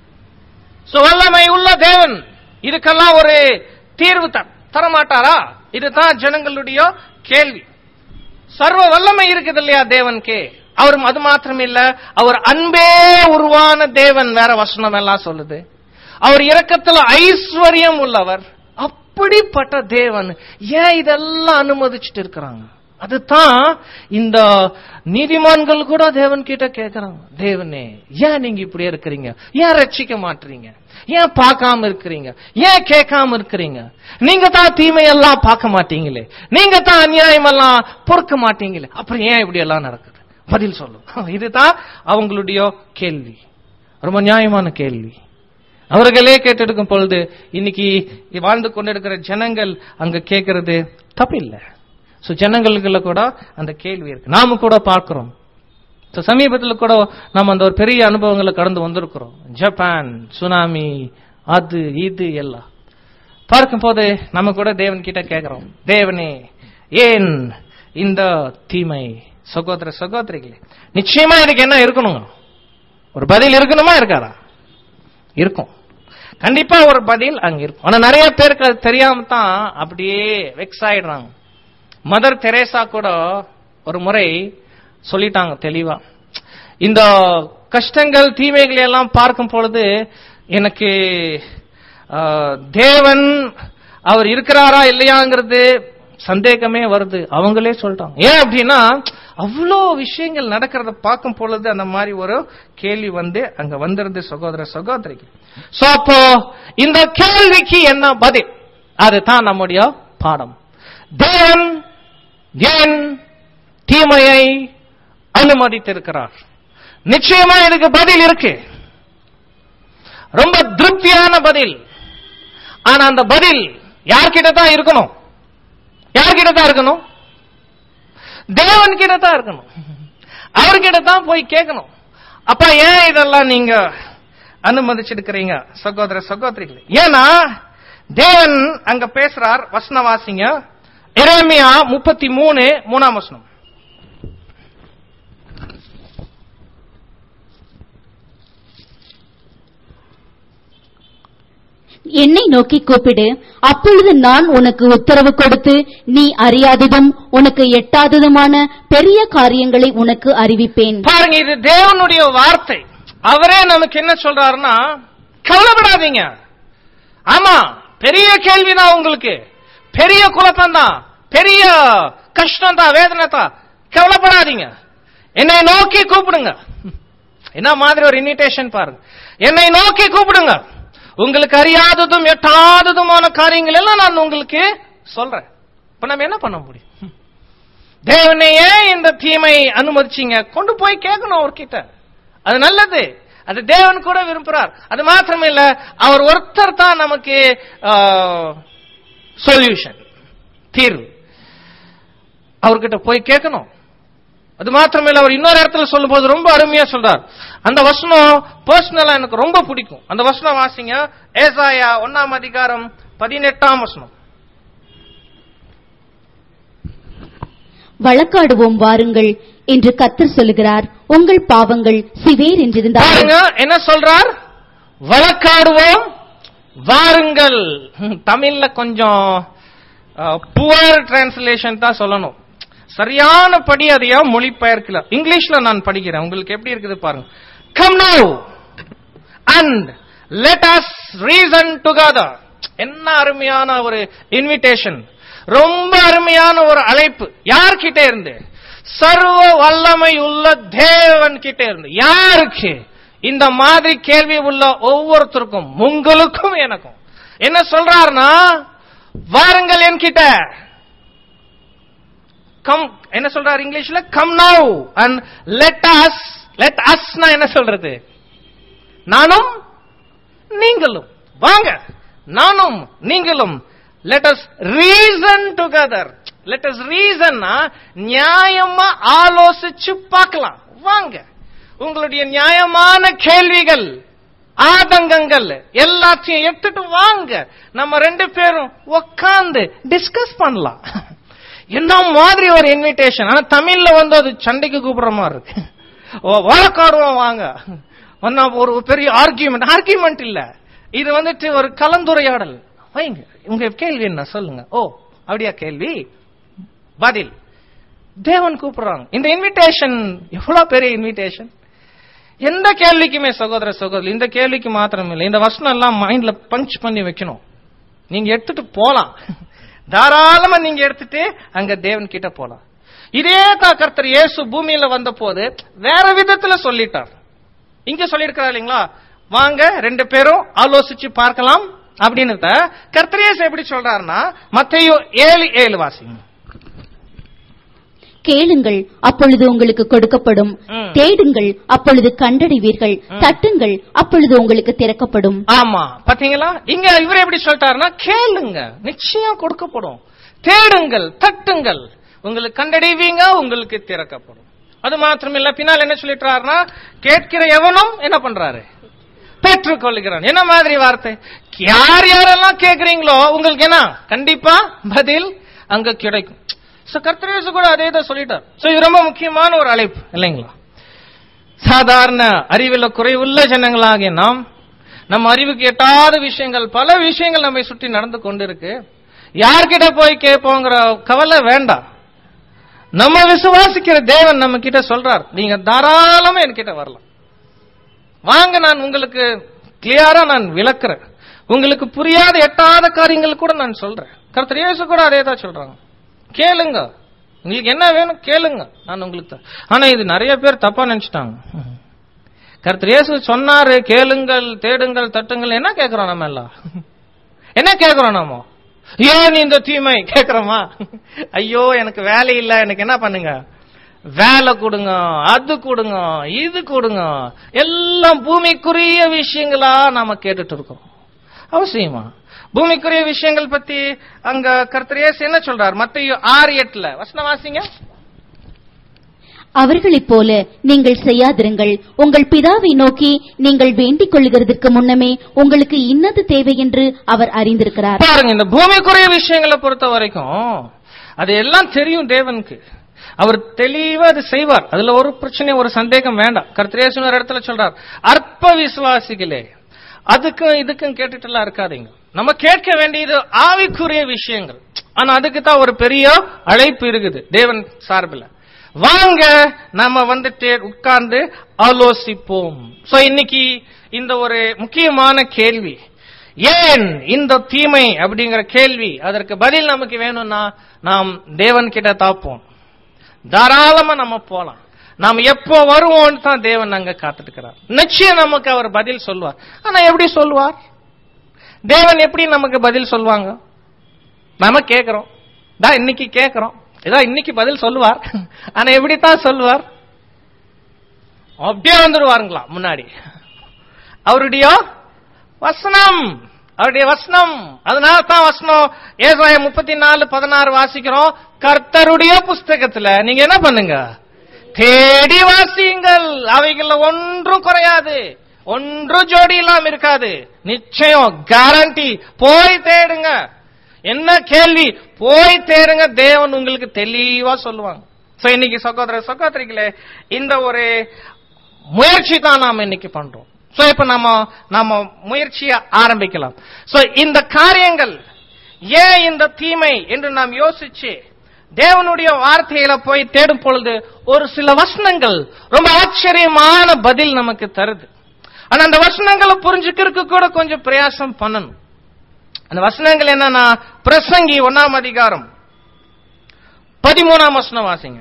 சோ வல்லமை உள்ள தேவன் இதுக்கெல்லாம் ஒரு தீர்வு த- தரமாட்டாரா இதுதான் ஜனங்களுடைய கேள்வி சர்வ வல்லமை இருக்குது இல்லையா தேவனுக்கு அவர் அது மாத்திரம் இல்ல அவர் அன்பே உருவான தேவன் வேற வசனம் எல்லாம் சொல்லுது அவர் இரக்கத்துல ஐஸ்வர்யம் உள்ளவர் அப்படிப்பட்ட தேவன் ஏன் இதெல்லாம் அனுமதிச்சுட்டு இருக்கிறாங்க அதுதான் இந்த நீதிமான்கள் கூட தேவன் கிட்ட கேக்குறாங்க தேவனே ஏன் நீங்க இப்படி இருக்கிறீங்க ஏன் ரட்சிக்க மாட்டீங்க ஏன் பார்க்காம இருக்கிறீங்க ஏன் கேட்காம இருக்கிறீங்க நீங்க தான் தீமையெல்லாம் பார்க்க மாட்டீங்களே நீங்க தான் அநியாயம் எல்லாம் பொறுக்க மாட்டீங்களே அப்புறம் ஏன் இப்படி எல்லாம் நடக்குது பதில் சொல்லும் இதுதான் அவங்களுடைய கேள்வி ரொம்ப நியாயமான கேள்வி அவர்களே கேட்டெடுக்கும் பொழுது இன்னைக்கு வாழ்ந்து கொண்டிருக்கிற ஜனங்கள் அங்க கேட்கறது தப்பில்லை சோ ஜனங்களுக்குள்ள கூட அந்த கேள்வி இருக்கு நாம கூட பார்க்கிறோம் So, சமீபத்துல கூட நம்ம அந்த ஒரு பெரிய அனுபவங்களை கடந்து வந்திருக்கிறோம் ஜப்பான் சுனாமி அது இது எல்லாம் பார்க்கும் போது நம்ம கூட தேவன் கிட்ட கேட்கிறோம் தேவனே ஏன் இந்த தீமை சகோதர சகோதரிகளே நிச்சயமா இதுக்கு என்ன இருக்கணுங்க ஒரு பதில் இருக்கணுமா இருக்காதா இருக்கும் கண்டிப்பா ஒரு பதில் அங்க இருக்கும் ஆனா நிறைய பேருக்கு அது தெரியாம தான் அப்படியே வெக்ஸ் ஆயிடுறாங்க மதர் தெரேசா கூட ஒரு முறை சொல்லிட்டாங்க தெளிவா இந்த கஷ்டங்கள் தீமைகளை எல்லாம் பார்க்கும் பொழுது எனக்கு ஆ, தேவன் அவர் இருக்கிறாரா இல்லையாங்கிறது சந்தேகமே வருது அவங்களே சொல்லிட்டாங்க ஏன் அப்படின்னா அவ்வளோ விஷயங்கள் நடக்கிறத பார்க்கும் பொழுது அந்த மாதிரி ஒரு கேள்வி வந்து அங்க வந்துருது சகோதர சகோதரிக்கு சோ அப்போ இந்த கேள்விக்கு என்ன பதில் அதுதான் நம்முடைய பாடம் தேவன் ஏன் தீமையை அனுமதித்திருக்கிறார் நிச்சயமா இதுக்கு பதில் இருக்கு ரொம்ப திருப்தியான பதில் ஆனா அந்த பதில் யார்கிட்ட தான் இருக்கணும் யார்கிட்ட தான் இருக்கணும் தேவன் கிட்ட தான் இருக்கணும் அவர்கிட்ட தான் போய் கேட்கணும் அப்பா ஏன் இதெல்லாம் நீங்க அனுமதிச்சிருக்கிறீங்க சகோதர சகோதரிகள் ஏன்னா தேவன் அங்க பேசுறார் வசனவாசிங்க எரேமியா முப்பத்தி மூணு மூணாம் வசனம் என்னை நோக்கி கூப்பிடு அப்பொழுது நான் உனக்கு உத்தரவு கொடுத்து நீ அறியாததும் உனக்கு எட்டாததுமான பெரிய காரியங்களை உனக்கு அறிவிப்பேன் பாருங்க இது தேவனுடைய வார்த்தை அவரே நமக்கு என்ன சொல்றாருன்னா கவலைப்படாதீங்க ஆமா பெரிய கேள்விதான் உங்களுக்கு பெரிய குழப்பம் தான் பெரிய கஷ்டம் தான் வேதனை தான் கவலைப்படாதீங்க என்னை நோக்கி கூப்பிடுங்க என்ன மாதிரி ஒரு இன்விடேஷன் பாருங்க என்னை நோக்கி கூப்பிடுங்க உங்களுக்கு அறியாததும் எட்டாததுமான காரியங்கள் எல்லாம் நான் உங்களுக்கு சொல்றேன் இப்ப நம்ம என்ன பண்ண முடியும் தேவனே ஏன் இந்த தீமை அனுமதிச்சீங்க கொண்டு போய் கேட்கணும் அவர்கிட்ட அது நல்லது அது தேவன் கூட விரும்புறார் அது மாத்திரம் இல்ல அவர் ஒருத்தர் தான் நமக்கு சொல்யூஷன் தீர்வு அவர்கிட்ட போய் கேட்கணும் அது மாத்திரமில்ல அவர் இன்னொரு இடத்துல சொல்லும்போது ரொம்ப அருமையா சொல்றார் அந்த வசனம் பர்சனலா எனக்கு ரொம்ப பிடிக்கும் அந்த வசனம் வாசிங்க ஏசாயா ஒன்னாம் அதிகாரம் பதினெட்டாம் வசனம் வழக்காடுவோம் வாருங்கள் என்று கத்தர் சொல்லுகிறார் உங்கள் பாவங்கள் சிவேர் என்றிருந்தால் பாருங்க என்ன சொல்றார் வழக்காடுவோம் வாருங்கள் ஹம், தமிழ்ல கொஞ்சம் புவர் டிரான்ஸ்லேஷன் தான் சொல்லணும் சரியான படி அதையா மொழிபெயர்க்கல இங்கிலீஷ்ல நான் படிக்கிறேன் உங்களுக்கு எப்படி இருக்குது பாருங்க come now and let us reason together என்ன அருமையான ஒரு இன்விடேஷன் ரொம்ப அருமையான ஒரு அழைப்பு யார்கிட்ட இருந்து சர்வ வல்லமை உள்ள தேவன் கிட்ட இருந்து யாருக்கு இந்த மாதிரி கேள்வி உள்ள ஒவ்வொருத்தருக்கும் உங்களுக்கும் எனக்கும் என்ன சொல்றாருன்னா வாருங்கள் என்கிட்ட கம் என்ன சொல்றாரு இங்கிலீஷ்ல come now and let us let அஸ்னா என்ன சொல்றது நானும் நீங்களும் வாங்க நானும் நீங்களும் let us reason together let us ரீசன்னா நியாயமா ஆலோசிச்சு பார்க்கலாம் வாங்க உங்களுடைய நியாயமான கேள்விகள் ஆதங்கங்கள் எல்லாத்தையும் எடுத்துட்டு வாங்க நம்ம ரெண்டு பேரும் உட்கார்ந்து டிஸ்கஸ் பண்ணலாம் என்ன மாதிரி ஒரு இன்விடேஷன் ஆனா தமிழ்ல வந்து அது சண்டைக்கு கூப்பிடுற மாதிரி இருக்கு ஓ, வழக்காடுவோம் வாங்க ஒன்னா ஒரு பெரிய ஆர்கியூமெண்ட் ஆர்கியூமெண்ட் இல்ல இது வந்துட்டு ஒரு கலந்துரையாடல் வைங்க உங்க கேள்வி என்ன சொல்லுங்க ஓ அப்படியா கேள்வி பதில் தேவன் கூப்பிடுறாங்க இந்த இன்விடேஷன் எவ்வளவு பெரிய இன்விடேஷன் எந்த கேள்விக்குமே சகோதர சகோதரி இந்த கேள்விக்கு மாத்திரம் இல்லை இந்த வசனம் எல்லாம் மைண்ட்ல பஞ்ச் பண்ணி வைக்கணும் நீங்க எடுத்துட்டு போலாம் தாராளமா நீங்க எடுத்துட்டு அங்க தேவன் கிட்ட போலாம் இதே தான் கர்த்தர் இயேசு பூமியில வந்த போது வேற விதத்துல சொல்லிட்டார் இங்க சொல்லியிருக்கிறார் இல்லைங்களா வாங்க ரெண்டு பேரும் ஆலோசிச்சு பார்க்கலாம் அப்படின்னு கர்த்தர் இயேசு எப்படி சொல்றாருன்னா மத்தையோ ஏழு ஏழு வாசிங்க கேளுங்கள் அப்பொழுது உங்களுக்கு கொடுக்கப்படும் ம். தேடுங்கள் அப்பொழுது கண்டடைவீர்கள் தட்டுங்கள் அப்பொழுது உங்களுக்கு திறக்கப்படும் ஆமா பாத்தீங்களா இங்க இவர் எப்படி சொல்லிட்டாருன்னா கேளுங்க நிச்சயம் கொடுக்கப்படும் தேடுங்கள் தட்டுங்கள் உங்களுக்கு கண்டடைவீங்க உங்களுக்கு திறக்கப்படும் அது மாத்திரமில்ல பின்னால் என்ன சொல்லிட்டாருன்னா கேட்கிற எவனும் என்ன பண்றாரு பெற்றுக்கொள்கிறான் என்ன மாதிரி வார்த்தை யார் யாரெல்லாம் கேக்குறீங்களோ உங்களுக்கு என்ன கண்டிப்பா பதில் அங்க கிடைக்கும் சோ கர்த்தரேசு கூட அதே தான் சொல்லிட்டார் சோ இது ரொம்ப முக்கியமான ஒரு அழைப்பு இல்லைங்களா சாதாரண அறிவில் குறைவுள்ள ஜனங்களாகிய நாம் நம்ம அறிவுக்கு எட்டாத விஷயங்கள் பல விஷயங்கள் நம்மை சுற்றி நடந்து கொண்டிருக்கு யார்கிட்ட போய் கேட்போங்கிற கவலை வேண்டாம் நம்ம விசுவாசிக்கிற தேவன் நம்ம கிட்ட சொல்றார் நீங்க தாராளமா என்கிட்ட வரலாம் வாங்க நான் உங்களுக்கு கிளியரா நான் விளக்குறேன் உங்களுக்கு புரியாத எட்டாத காரியங்கள் கூட நான் சொல்றேன் கர்த்தர் இயேசு கூட அதே தான் சொல்றாங்க கேளுங்க உங்களுக்கு என்ன வேணும் கேளுங்க நான் உங்களுக்கு தரேன். ஆனா இது நிறைய பேர் தப்பா நினைச்சிட்டாங்க கர்த்தர் இயேசு சொன்னாரு கேளுங்கள் தேடுங்கள் தட்டுங்கள் என்ன கேக்குறோம் நம்ம எல்லாம் என்ன கேக்குறோம் நாம ஏன் இந்த தீமை கேக்குறோமா ஐயோ எனக்கு வேலை இல்ல எனக்கு என்ன பண்ணுங்க வேலை கொடுங்க அது கொடுங்க இது கொடுங்க எல்லாம் பூமிக்குரிய விஷயங்களா நாம கேட்டுட்டு இருக்கோம் அவசியமா பூமிக்குரிய விஷயங்கள் பத்தி அங்க கர்த்தர் இயேசு என்ன சொல்றார் மத்திய ஆறு எட்டுல வசனம் வாசிங்க அவர்களைப் போல நீங்கள் செய்யாதிருங்கள் உங்கள் பிதாவை நோக்கி நீங்கள் வேண்டிக் கொள்கிறதற்கு முன்னமே உங்களுக்கு இன்னது தேவை என்று அவர் அறிந்திருக்கிறார் பாருங்க இந்த பூமிக்குரிய விஷயங்களை பொறுத்த வரைக்கும் அது எல்லாம் தெரியும் தேவனுக்கு அவர் தெளிவா அது செய்வார் அதுல ஒரு பிரச்சனை ஒரு சந்தேகம் வேண்டாம் கர்த்தரேசன் ஒரு இடத்துல சொல்றார் அற்ப விசுவாசிகளே அதுக்கும் இதுக்கும் கேட்டுட்டு எல்லாம் இருக்காதீங்க நம்ம கேட்க வேண்டியது ஆவிக்குரிய விஷயங்கள் ஆனா அதுக்கு தான் ஒரு பெரிய அழைப்பு இருக்குது தேவன் சார்பில் வாங்க நம்ம வந்துட்டு உட்கார்ந்து ஆலோசிப்போம் சோ இன்னைக்கு இந்த ஒரு முக்கியமான கேள்வி ஏன் இந்த தீமை அப்படிங்கிற கேள்வி அதற்கு பதில் நமக்கு வேணும்னா நாம் தேவன் கிட்ட தாப்போம் தாராளமா நம்ம போலாம் நாம் எப்போ வருவோம்னு தான் தேவன் அங்க காத்துட்டு இருக்கிறார் நிச்சயம் நமக்கு அவர் பதில் சொல்வார் ஆனா எப்படி சொல்வார் தேவன் எப்படி நமக்கு பதில் சொல்லுவாங்க நாம கேக்குறோம் தான் இன்னைக்கு கேக்குறோம் ஏதோ இன்னைக்கு பதில் சொல்லுவார் ஆனா எப்படித்தான் சொல்லுவார் அப்படியே வந்துடுவாருங்களா முன்னாடி அவருடைய வசனம் அவருடைய வசனம் அதனால தான் வசனம் ஏசாயம் முப்பத்தி நாலு பதினாறு வாசிக்கிறோம் கர்த்தருடைய புஸ்தகத்துல நீங்க என்ன பண்ணுங்க தேடி வாசியுங்கள் அவைகள்ல ஒன்றும் குறையாது ஒன்றும் ஜோடி இல்லாம இருக்காது நிச்சயம் கேரண்டி போய் தேடுங்க என்ன கேள்வி போய் தேடுங்க தேவன் உங்களுக்கு தெளிவா சொல்லுவாங்க சோ இன்னைக்கு சகோதர சகோதரிகளே இந்த ஒரு முயற்சி தான் நாம இன்னைக்கு பண்றோம் சோ இப்ப நம்ம நம்ம முயற்சியை ஆரம்பிக்கலாம் சோ இந்த காரியங்கள் ஏன் இந்த தீமை என்று நாம் யோசிச்சு தேவனுடைய வார்த்தையில போய் தேடும் பொழுது ஒரு சில வசனங்கள் ரொம்ப ஆச்சரியமான பதில் நமக்கு தருது ஆனா அந்த வசனங்களை புரிஞ்சுக்கிறதுக்கு கூட கொஞ்சம் பிரயாசம் பண்ணணும் அந்த வசனங்கள் என்னன்னா பிரசங்கி ஒன்னாம் அதிகாரம் பதிமூணாம் வசனம் வாசிங்க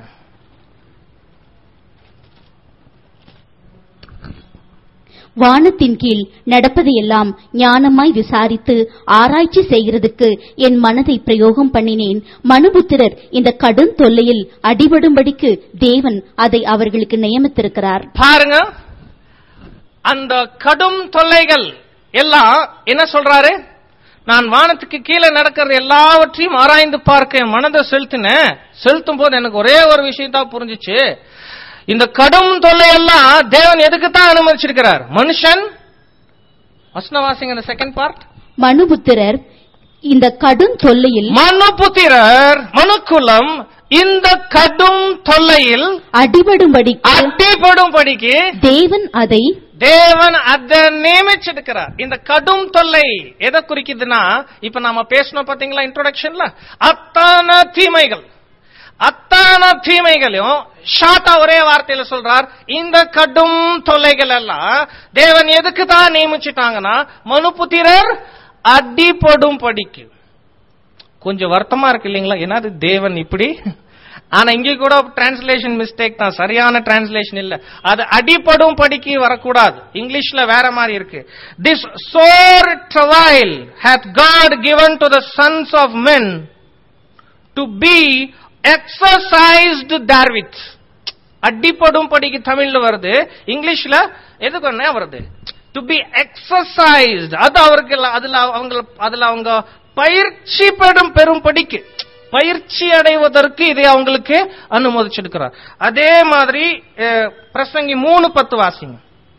வானத்தின் கீழ் நடப்பதையெல்லாம் ஞானமாய் விசாரித்து ஆராய்ச்சி செய்கிறதுக்கு என் மனதை பிரயோகம் பண்ணினேன் மனுபுத்திரர் இந்த கடும் தொல்லையில் அடிபடும்படிக்கு தேவன் அதை அவர்களுக்கு நியமித்திருக்கிறார் பாருங்க அந்த கடும் தொல்லைகள் எல்லாம் என்ன சொல்றாரு நான் வானத்துக்கு கீழே நடக்கிறது எல்லாவற்றையும் ஆராய்ந்து பார்க்க என் மனதை செலுத்தினேன் செலுத்தும் போது எனக்கு ஒரே ஒரு விஷயம் தான் புரிஞ்சிச்சு இந்த கடும் தொல்லை எல்லாம் தேவன் எதுக்கு தான் அனுமதிச்சிருக்கிறார் மனுஷன் வசனவாசிங்க இந்த செகண்ட் பார்ட் மனுபுத்திரர் இந்த கடும் தொல்லையில் மனு புத்திரர் மனுக்குலம் இந்த கடும் தொல்லையில் அடிபடும்படிக்கு அட்டிப்படும்படிக்கு தேவன் அதை தேவன் அதை நியமிச்சிருக்கிறார் இந்த கடும் தொல்லை எதை குறிக்குதுன்னா இப்ப நாம பேசணும் பாத்தீங்களா இன்ட்ரோடக்ஷன்ல அத்தான தீமைகள் அத்தான தீமைகளையும் ஷார்ட்டா ஒரே வார்த்தையில சொல்றார் இந்த கடும் தொல்லைகள் எல்லாம் தேவன் எதுக்கு தான் நியமிச்சிட்டாங்கன்னா மனுபுத்திரர் அடிப்படும் படிக்கு கொஞ்சம் வருத்தமா இருக்கு இல்லைங்களா என்னது தேவன் இப்படி ஆனா இங்க கூட டிரான்ஸ்லேஷன் மிஸ்டேக் தான் சரியான டிரான்ஸ்லேஷன் இல்ல அது அடிப்படும் படிக்கு வரக்கூடாது இங்கிலீஷ்ல வேற மாதிரி இருக்கு this sore travail hath God given to the sons of men to be exercised therewith அடிப்படும் படிக்கு தமிழ்ல வருது இங்கிலீஷ்ல எதுக்கு என்ன வருது டு பி எக்ஸசைஸ்ட் அது அவருக்கு அதுல அவங்க அதுல அவங்க பயிற்சி பெறும் பெரும் படிக்கு பயிற்சி அடைவதற்கு இதை அவங்களுக்கு அனுமதிச்சிருக்கிறார் அதே மாதிரி அஹ், பிரசங்கி மூணு பத்து வாசிங்க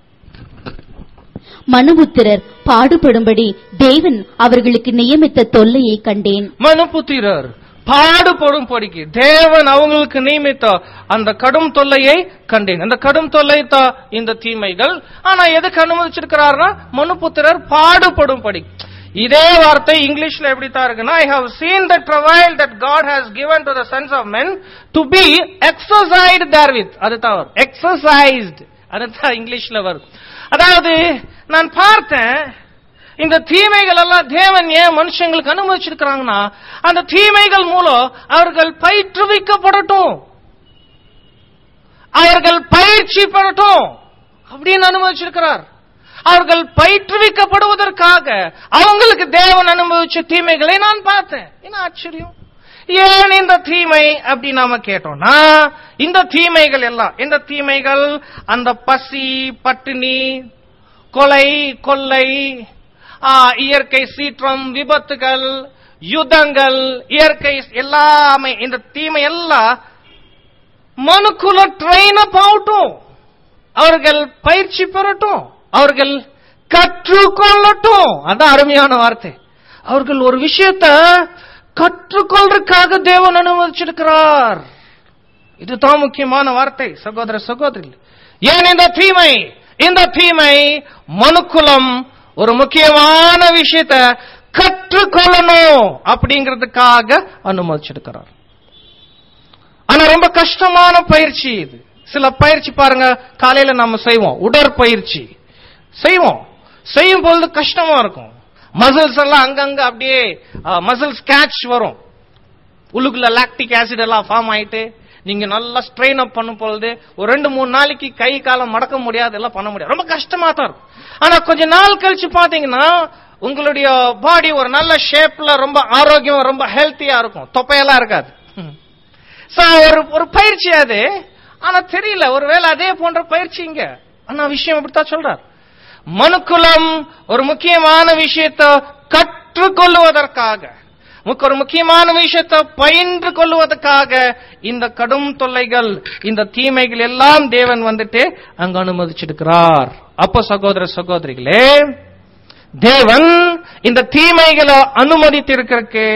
மனுபுத்திரர் பாடுபடும்படி தேவன் அவர்களுக்கு நியமித்த தொல்லையை கண்டேன் மனுபுத்திரர் பாடுபடும் படிக்கு தேவன் அவங்களுக்கு நியமித்த அந்த கடும் தொல்லையை கண்டேன் அந்த கடும் தொல்லை தான் இந்த தீமைகள் ஆனா எதுக்கு அனுமதிச்சிருக்கிறார்னா மனுபுத்திரர் பாடுபடும் படி இதே வார்த்தை இங்கிலீஷ்ல எப்படி தான் இருக்குன்னா I have seen the travail that God has given to the sons of men to be exercised therewith அது தான் வரும் எக்ஸசைஸ்டு அதுதான் இங்கிலீஷ்ல வரும் அதாவது நான் பார்த்தேன் இந்த தீமைகள் எல்லாம் தேவன் ஏன் மனுஷங்களுக்கு அனுமதிச்சிருக்கிறாங்கன்னா அந்த தீமைகள் மூலம் அவர்கள் பயிற்றுவிக்கப்படட்டும் அவர்கள் பயிற்சி பெறட்டும் அப்படின்னு அனுமதிச்சிருக்கிறார் அவர்கள் பயிற்றுவிக்கப்படுவதற்காக அவங்களுக்கு தேவன் அனுபவிச்ச தீமைகளை நான் பார்த்தேன் என்ன ஆச்சரியம் ஏன் இந்த தீமை அப்படி நாம கேட்டோம்னா இந்த தீமைகள் எல்லாம் இந்த தீமைகள் அந்த பசி பட்டினி கொலை கொள்ளை ஆ, இயற்கை சீற்றம் விபத்துகள் யுத்தங்கள் இயற்கை எல்லாமே இந்த தீமை எல்லாம் மனுக்குல ட்ரெயின் அப் ஆகட்டும் அவர்கள் பயிற்சி பெறட்டும் அவர்கள் கற்றுக்கொள்ளட்டும் அதான் அருமையான வார்த்தை அவர்கள் ஒரு விஷயத்த கற்றுக்கொள்றதுக்காக தேவன் அனுமதிச்சிருக்கிறார் இதுதான் முக்கியமான வார்த்தை சகோதர சகோதரி ஏன் இந்த தீமை இந்த தீமை மனுக்குலம் ஒரு முக்கியமான விஷயத்த கற்றுக்கொள்ளணும் அப்படிங்கிறதுக்காக அனுமதிச்சிருக்கிறார் ஆனா ரொம்ப கஷ்டமான பயிற்சி இது சில பயிற்சி பாருங்க காலையில நம்ம செய்வோம் உடற்பயிற்சி செய்வோம் செய்யும் பொழுது கஷ்டமா இருக்கும் மசில்ஸ் எல்லாம் அங்கங்க அப்படியே மசில் ஸ்கேட்ச் வரும் உள்ளுக்குள்ள லாக்டிக் ஆசிட் எல்லாம் ஃபார்ம் ஆயிட்டு நீங்க நல்லா ஸ்ட்ரெயின் அப் பண்ணும் பொழுது ஒரு ரெண்டு மூணு நாளைக்கு கை காலம் மடக்க முடியாது எல்லாம் பண்ண முடியாது ரொம்ப கஷ்டமா தான் இருக்கும் ஆனா கொஞ்ச நாள் கழிச்சு பாத்தீங்கன்னா உங்களுடைய பாடி ஒரு நல்ல ஷேப்ல ரொம்ப ஆரோக்கியம் ரொம்ப ஹெல்த்தியா இருக்கும் தொப்பையெல்லாம் இருக்காது So, ஒரு ஒரு பயிற்சி அது ஆனா தெரியல ஒருவேளை அதே போன்ற பயிற்சி இங்க ஆனா விஷயம் இப்படித்தான் சொல்றார் மனுக்குலம் ஒரு முக்கியமான விஷயத்தை கற்றுக்கொள்வதற்காக முக்க- ஒரு முக்கியமான விஷயத்தை பயின்று கொள்வதற்காக இந்த கடும் தொல்லைகள் இந்த தீமைகள் எல்லாம் தேவன் வந்துட்டு அங்க அனுமதிச்சிருக்கிறார் அப்போ சகோதர சகோதரிகளே தேவன் இந்த தீமைகளை அனுமதித்திருக்கிறதுக்கு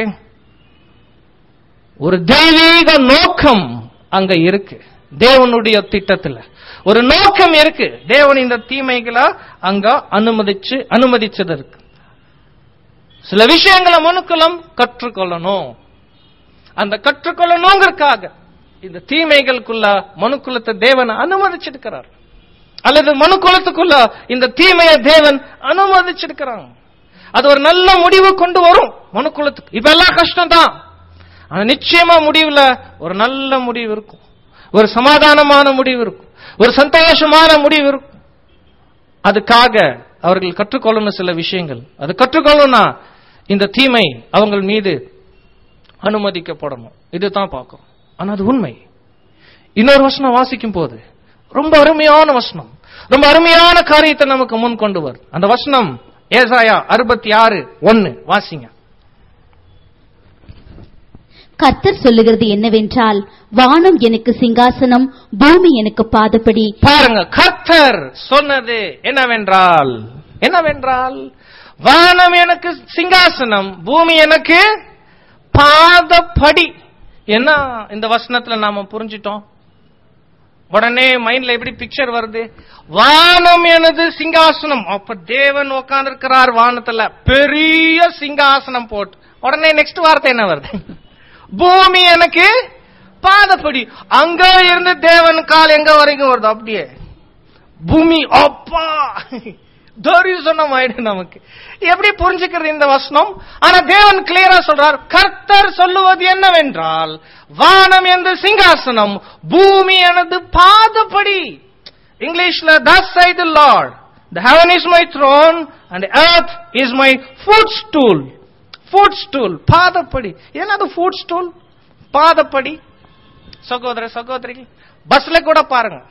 ஒரு தெய்வீக நோக்கம் அங்க இருக்கு தேவனுடைய திட்டத்துல ஒரு நோக்கம் இருக்கு தேவன் இந்த தீமைகளை அங்க அனுமதிச்சு அனுமதிச்சது இருக்கு சில விஷயங்களை மனுக்குலம் கற்றுக்கொள்ளணும் அந்த கற்றுக்கொள்ளணுங்கிறதுக்காக இந்த தீமைகளுக்குள்ள மனுக்குலத்தை தேவன் அனுமதிச்சிருக்கிறார் அல்லது மனுக்குலத்துக்குள்ள இந்த தீமையை தேவன் அனுமதிச்சிருக்கிறாங்க அது ஒரு நல்ல முடிவு கொண்டு வரும் மனுக்குலத்துக்கு இப்ப எல்லாம் கஷ்டம் தான் ஆனா நிச்சயமா முடிவுல ஒரு நல்ல முடிவு இருக்கும் ஒரு சமாதானமான முடிவு இருக்கும் ஒரு சந்தோஷமான முடிவு இருக்கும் அதுக்காக அவர்கள் கற்றுக்கொள்ளணும் சில விஷயங்கள் அது கற்றுக்கொள்ளணும்னா இந்த தீமை அவங்கள் மீது அனுமதிக்கப்படணும் இதுதான் பார்க்கிறோம் ஆனா அது உண்மை இன்னொரு வசனம் வாசிக்கும் போது ரொம்ப அருமையான வசனம் ரொம்ப அருமையான காரியத்தை நமக்கு முன் கொண்டு வரும் அந்த வசனம் ஏசாயா அறுபத்தி ஆறு ஒன்னு வாசிங்க கர்த்தர் சொல்லுகிறது என்னவென்றால் வானம் எனக்கு சிங்காசனம் பூமி எனக்கு பாதப்படி பாருங்க கர்த்தர் சொன்னது என்னவென்றால் என்னவென்றால் வானம் எனக்கு சிங்காசனம் பூமி எனக்கு பாதப்படி என்ன இந்த வசனத்துல நாம புரிஞ்சிட்டோம் உடனே மைண்ட்ல எப்படி பிக்சர் வருது வானம் எனது சிங்காசனம் அப்ப தேவன் உட்கார்ந்திருக்கிறார் வானத்துல பெரிய சிங்காசனம் போட்டு உடனே நெக்ஸ்ட் வார்த்தை என்ன வருது பூமி எனக்கு பாதப்படி அங்க இருந்து தேவன் கால் எங்க வரைக்கும் வருது அப்படியே பூமி அப்பா தரிசனம் ஆயிடு நமக்கு எப்படி புரிஞ்சுக்கிறது இந்த வசனம் ஆனா தேவன் கிளியரா சொல்றார் கர்த்தர் சொல்லுவது என்னவென்றால் வானம் என்ற சிங்காசனம் பூமி எனது பாதப்படி இங்கிலீஷ்ல thus saith the lord the heaven is my throne and earth is my footstool footstool பாதப்படி என்னது ஃபுட் ஸ்டூல் பாதப்படி சகோதர சகோதரிகள் பஸ்ல கூட பாருங்க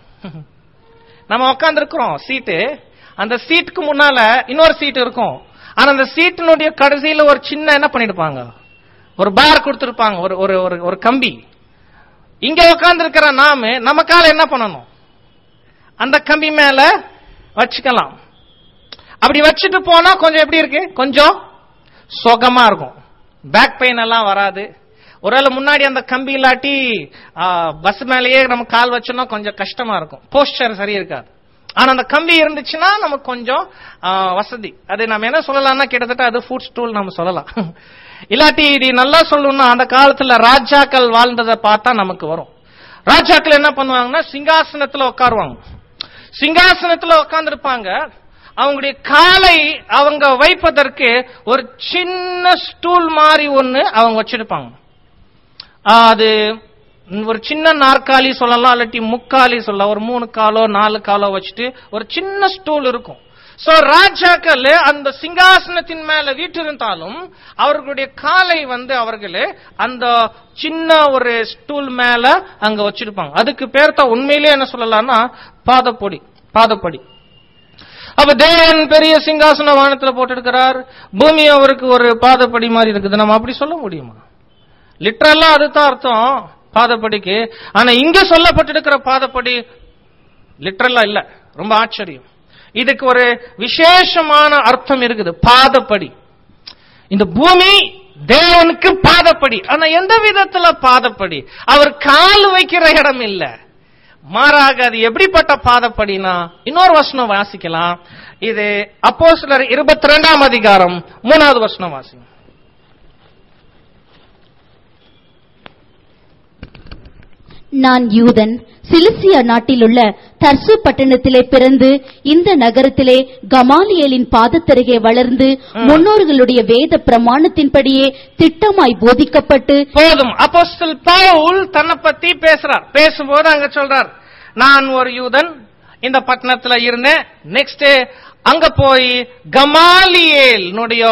நம்ம உட்கார்ந்து இருக்கிறோம் சீட்டு அந்த சீட்டுக்கு முன்னால இன்னொரு சீட் இருக்கும் ஆனா அந்த சீட்டினுடைய கடைசியில ஒரு சின்ன என்ன பண்ணிருப்பாங்க ஒரு பார் கொடுத்திருப்பாங்க ஒரு ஒரு ஒரு ஒரு கம்பி இங்க உட்கார்ந்து இருக்கிற நாம நம்ம கால என்ன பண்ணணும் அந்த கம்பி மேல வச்சுக்கலாம் அப்படி வச்சுட்டு போனா கொஞ்சம் எப்படி இருக்கு கொஞ்சம் சுகமா இருக்கும் பேக் பெயின் எல்லாம் வராது ஒருவேளை முன்னாடி அந்த கம்பி இல்லாட்டி பஸ் மேலேயே நம்ம கால் வச்சோம்னா கொஞ்சம் கஷ்டமா இருக்கும் போஸ்டர் சரி இருக்காது ஆனா அந்த கம்பி இருந்துச்சுன்னா நமக்கு கொஞ்சம் ஆ, வசதி அது நம்ம என்ன சொல்லலாம்னா கிட்டத்தட்ட அது ஃபுட் ஸ்டூல் நம்ம சொல்லலாம் இல்லாட்டி இது நல்லா சொல்லணும்னா அந்த காலத்துல ராஜாக்கள் வாழ்ந்ததை பார்த்தா நமக்கு வரும் ராஜாக்கள் என்ன பண்ணுவாங்கன்னா சிங்காசனத்துல உட்காருவாங்க சிங்காசனத்துல உட்கார்ந்திருப்பாங்க அவங்களுடைய காலை அவங்க வைப்பதற்கு ஒரு சின்ன ஸ்டூல் மாதிரி ஒண்ணு அவங்க வச்சிருப்பாங்க ஆ, அது ஒரு சின்ன நாற்காலி சொல்லலாம் இல்லாட்டி முக்காலி சொல்லலாம் ஒரு மூணு காலோ நாலு காலோ வச்சுட்டு ஒரு சின்ன ஸ்டூல் இருக்கும் சோ ராஜாக்கள் அந்த சிங்காசனத்தின் மேல வீற்றிருந்தாலும் அவர்களுடைய காலை வந்து அவர்கள் அந்த சின்ன ஒரு ஸ்டூல் மேல அங்க வச்சிருப்பாங்க அதுக்கு பேர் தான் உண்மையிலேயே என்ன சொல்லலாம்னா பாதப்பொடி பாதப்படி அப்ப தேவன் பெரிய சிங்காசன வானத்துல போட்டிருக்கிறார் பூமி அவருக்கு ஒரு பாதப்படி மாதிரி இருக்குது நம்ம அப்படி சொல்ல முடியுமா லிட்டரலா அதுதான் அர்த்தம் பாதப்படிக்கு ஆனா இங்க சொல்லப்பட்டிருக்கிற பாதப்படி லிட்டரலா இல்ல ரொம்ப ஆச்சரியம் இதுக்கு ஒரு விசேஷமான அர்த்தம் இருக்குது பாதப்படி இந்த பூமி தேவனுக்கு பாதப்படி ஆனா எந்த விதத்துல பாதப்படி அவர் கால் வைக்கிற இடம் இல்ல மாறாக அது எப்படிப்பட்ட பாதப்படினா இன்னொரு வசனம் வாசிக்கலாம் இது அப்போஸ்தலர் இருபத்தி ரெண்டாம் அதிகாரம் மூணாவது வசனம் வாசிங்க நான் யூதன் சிலிசியா நாட்டிலுள்ள தர்சு பட்டணத்திலே பிறந்து இந்த நகரத்திலே கமாலியலின் பாதத்தருகே வளர்ந்து முன்னோர்களுடைய வேத பிரமாணத்தின்படியே திட்டமாய் போதிக்கப்பட்டு போதும் அப்போஸ்தல் பவுல் தன்னை பத்தி பேசுறார் பேசும்போது அங்க சொல்றார் நான் ஒரு யூதன் இந்த பட்டணத்துல இருந்தேன் நெக்ஸ்ட் அங்க போய் கமாலியேல்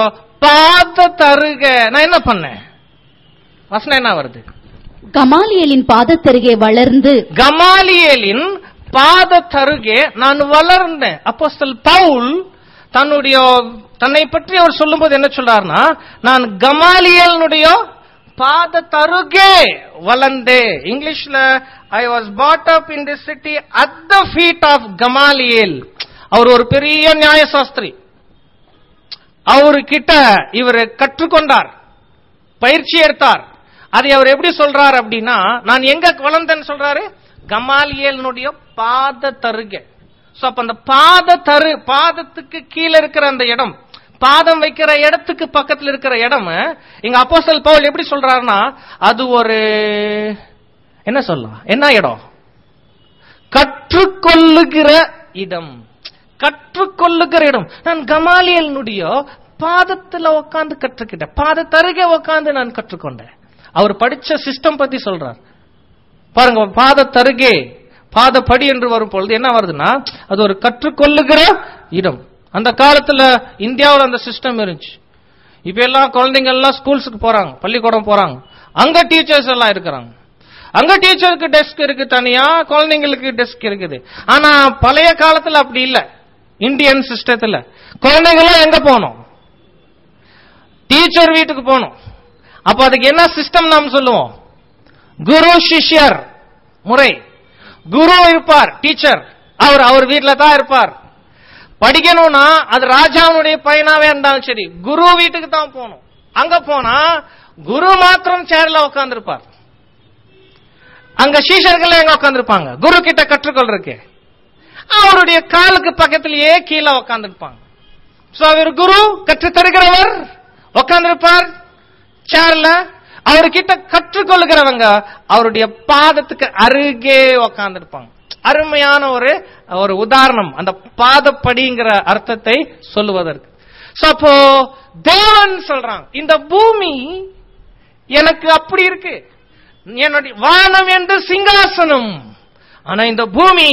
பாத தருக நான் என்ன பண்ணேன் வசனம் என்ன வருது கமாலியலின் பாதத்தருகே வளர்ந்து கமாலியேலின் பாத தருகே நான் வளர்ந்தேன் அப்போஸ்தல் பவுல் தன்னுடைய தன்னை பற்றி அவர் சொல்லும்போது என்ன சொல்றாருன்னா நான் கமாலியலுடைய பாத தருகே வளர்ந்தே இங்கிலீஷ்ல I was brought up in the city at the feet of Gamaliel அவர் ஒரு பெரிய நியாயசாஸ்திரி அவரு கிட்ட இவர் கற்றுக்கொண்டார் பயிற்சி எடுத்தார் அதை அவர் எப்படி சொல்றார் அப்படின்னா நான் எங்க வளர்ந்தேன்னு சொல்றாரு கமாலியலுடைய பாத தருக சோ அப்ப அந்த பாத தரு பாதத்துக்கு கீழே இருக்கிற அந்த இடம் பாதம் வைக்கிற இடத்துக்கு பக்கத்துல இருக்கிற இடம் இங்க அப்போஸ்தல் பவுல் எப்படி சொல்றாருன்னா அது ஒரு என்ன சொல்லலாம் என்ன இடம் கற்றுக்கொள்ளுகிற இடம் கற்றுக்கொள்ளுகிற இடம் நான் கமாலியலுடைய பாதத்துல உட்கார்ந்து கற்றுக்கிட்டேன் பாத தருகே உட்கார்ந்து நான் கற்றுக்கொண்டேன் அவர் படிச்ச சிஸ்டம் பத்தி சொல்றார் பாருங்க பாத தருகே பாதப்படி என்று வரும் பொழுது என்ன வருதுன்னா அது ஒரு கற்றுக்கொள்ளுகிற இடம் அந்த காலத்துல இந்தியாவுல அந்த சிஸ்டம் இருந்துச்சு இப்ப எல்லாம் குழந்தைங்க எல்லாம் ஸ்கூல்ஸுக்கு போறாங்க பள்ளிக்கூடம் போறாங்க அங்க டீச்சர்ஸ் எல்லாம் இருக்கிறாங்க அங்க டீச்சருக்கு டெஸ்க் இருக்கு தனியா குழந்தைங்களுக்கு டெஸ்க் இருக்குது ஆனா பழைய காலத்துல அப்படி இல்ல இந்தியன் சிஸ்டத்துல குழந்தைங்களும் எங்க போகணும் டீச்சர் வீட்டுக்கு போகணும் அப்ப அதுக்கு என்ன சிஸ்டம் நாம் சொல்லுவோம் குரு சிஷ்யர் முறை குரு இருப்பார் டீச்சர் அவர் அவர் வீட்ல தான் இருப்பார் படிக்கணும்னா அது ராஜாவுடைய பையனாவே இருந்தாலும் சரி குரு வீட்டுக்கு தான் போகணும் அங்க போனா குரு மாத்திரம் சேர்ல உட்கார்ந்திருப்பார் அங்க சீஷர்கள் எங்க உட்கார்ந்திருப்பாங்க குரு கிட்ட கற்றுக்கொள்றதுக்கு அவருடைய காலுக்கு பக்கத்திலேயே கீழே உட்கார்ந்திருப்பாங்க சோ அவர் குரு கற்று தருகிறவர் உட்கார்ந்திருப்பார் சேர்ல அவர்கிட்ட கற்றுக்கொள்கிறவங்க அவருடைய பாதத்துக்கு அருகே உக்காந்துருப்பாங்க அருமையான ஒரு ஒரு உதாரணம் அந்த பாதப்படிங்கிற அர்த்தத்தை சொல்லுவதற்கு So, அப்போ தேவன் சொல்றாங்க இந்த பூமி எனக்கு அப்படி இருக்கு என்னுடைய வானம் என்று சிங்காசனம் ஆனா இந்த பூமி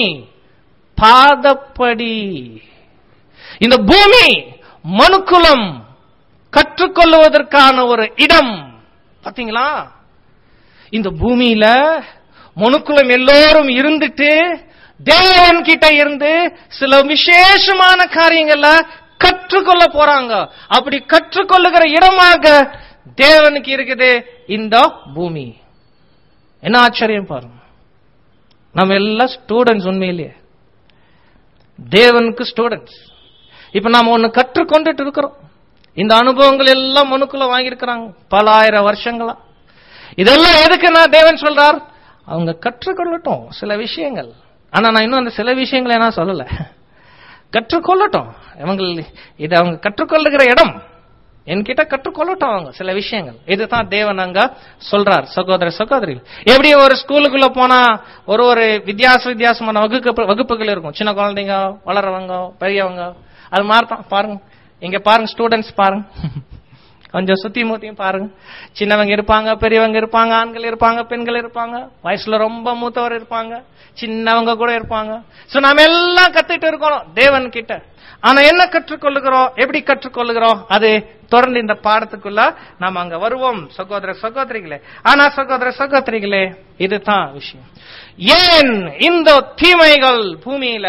பாதப்படி இந்த பூமி மனுக்குலம் கற்றுக்கொள்வதற்கான ஒரு இடம் பாத்தீங்களா இந்த பூமியில மனுக்குலம் எல்லோரும் இருந்துட்டு தேவன் கிட்ட இருந்து சில விசேஷமான காரியங்கள்ல கற்றுக்கொள்ள போறாங்க அப்படி கற்றுக்கொள்ளுகிற இடமாக தேவனுக்கு இருக்குது இந்த பூமி என்ன ஆச்சரியம் பாருங்க நம்ம எல்லாம் ஸ்டூடெண்ட்ஸ் உண்மையிலேயே தேவனுக்கு ஸ்டூடெண்ட்ஸ் இப்ப நாம ஒண்ணு கற்றுக்கொண்டுட்டு இருக்கிறோம் இந்த அனுபவங்கள் எல்லாம் மனுக்குள்ள வாங்கியிருக்கிறாங்க பல ஆயிரம் வருஷங்களா இதெல்லாம் எதுக்கு நான் தேவன் சொல்றார் அவங்க கற்றுக்கொள்ளட்டும் சில விஷயங்கள் ஆனா நான் இன்னும் அந்த சில விஷயங்களை நான் சொல்லல கற்றுக்கொள்ளட்டும் இவங்க இது அவங்க கற்றுக்கொள்ளுகிற இடம் என்கிட்ட கற்றுக்கொள்ளட்டும் அவங்க சில விஷயங்கள் இதுதான் தேவன் அங்க சொல்றார் சகோதர சகோதரி எப்படி ஒரு ஸ்கூலுக்குள்ள போனா ஒரு ஒரு வித்தியாச வித்தியாசமான வகுப்பு வகுப்புகள் இருக்கும் சின்ன குழந்தைங்க வளர்றவங்க பெரியவங்க அது மாதிரி தான் பாருங்க இங்க பாருங்க ஸ்டூடெண்ட்ஸ் பாருங்க கொஞ்சம் சுத்தி மூத்தியும் பாருங்க சின்னவங்க இருப்பாங்க பெரியவங்க இருப்பாங்க ஆண்கள் இருப்பாங்க பெண்கள் இருப்பாங்க வயசுல ரொம்ப மூத்தவர் இருப்பாங்க சின்னவங்க கூட இருப்பாங்க சோ நாம எல்லாம் கத்துட்டு இருக்கணும் தேவன் கிட்ட ஆனா என்ன கற்றுக்கொள்ளுகிறோம் எப்படி கற்றுக்கொள்ளுகிறோம் அது தொடர்ந்து இந்த பாடத்துக்குள்ள நாம அங்க வருவோம் சகோதர சகோதரிகளே ஆனா சகோதர சகோதரிகளே இதுதான் விஷயம் ஏன் இந்த தீமைகள் பூமியில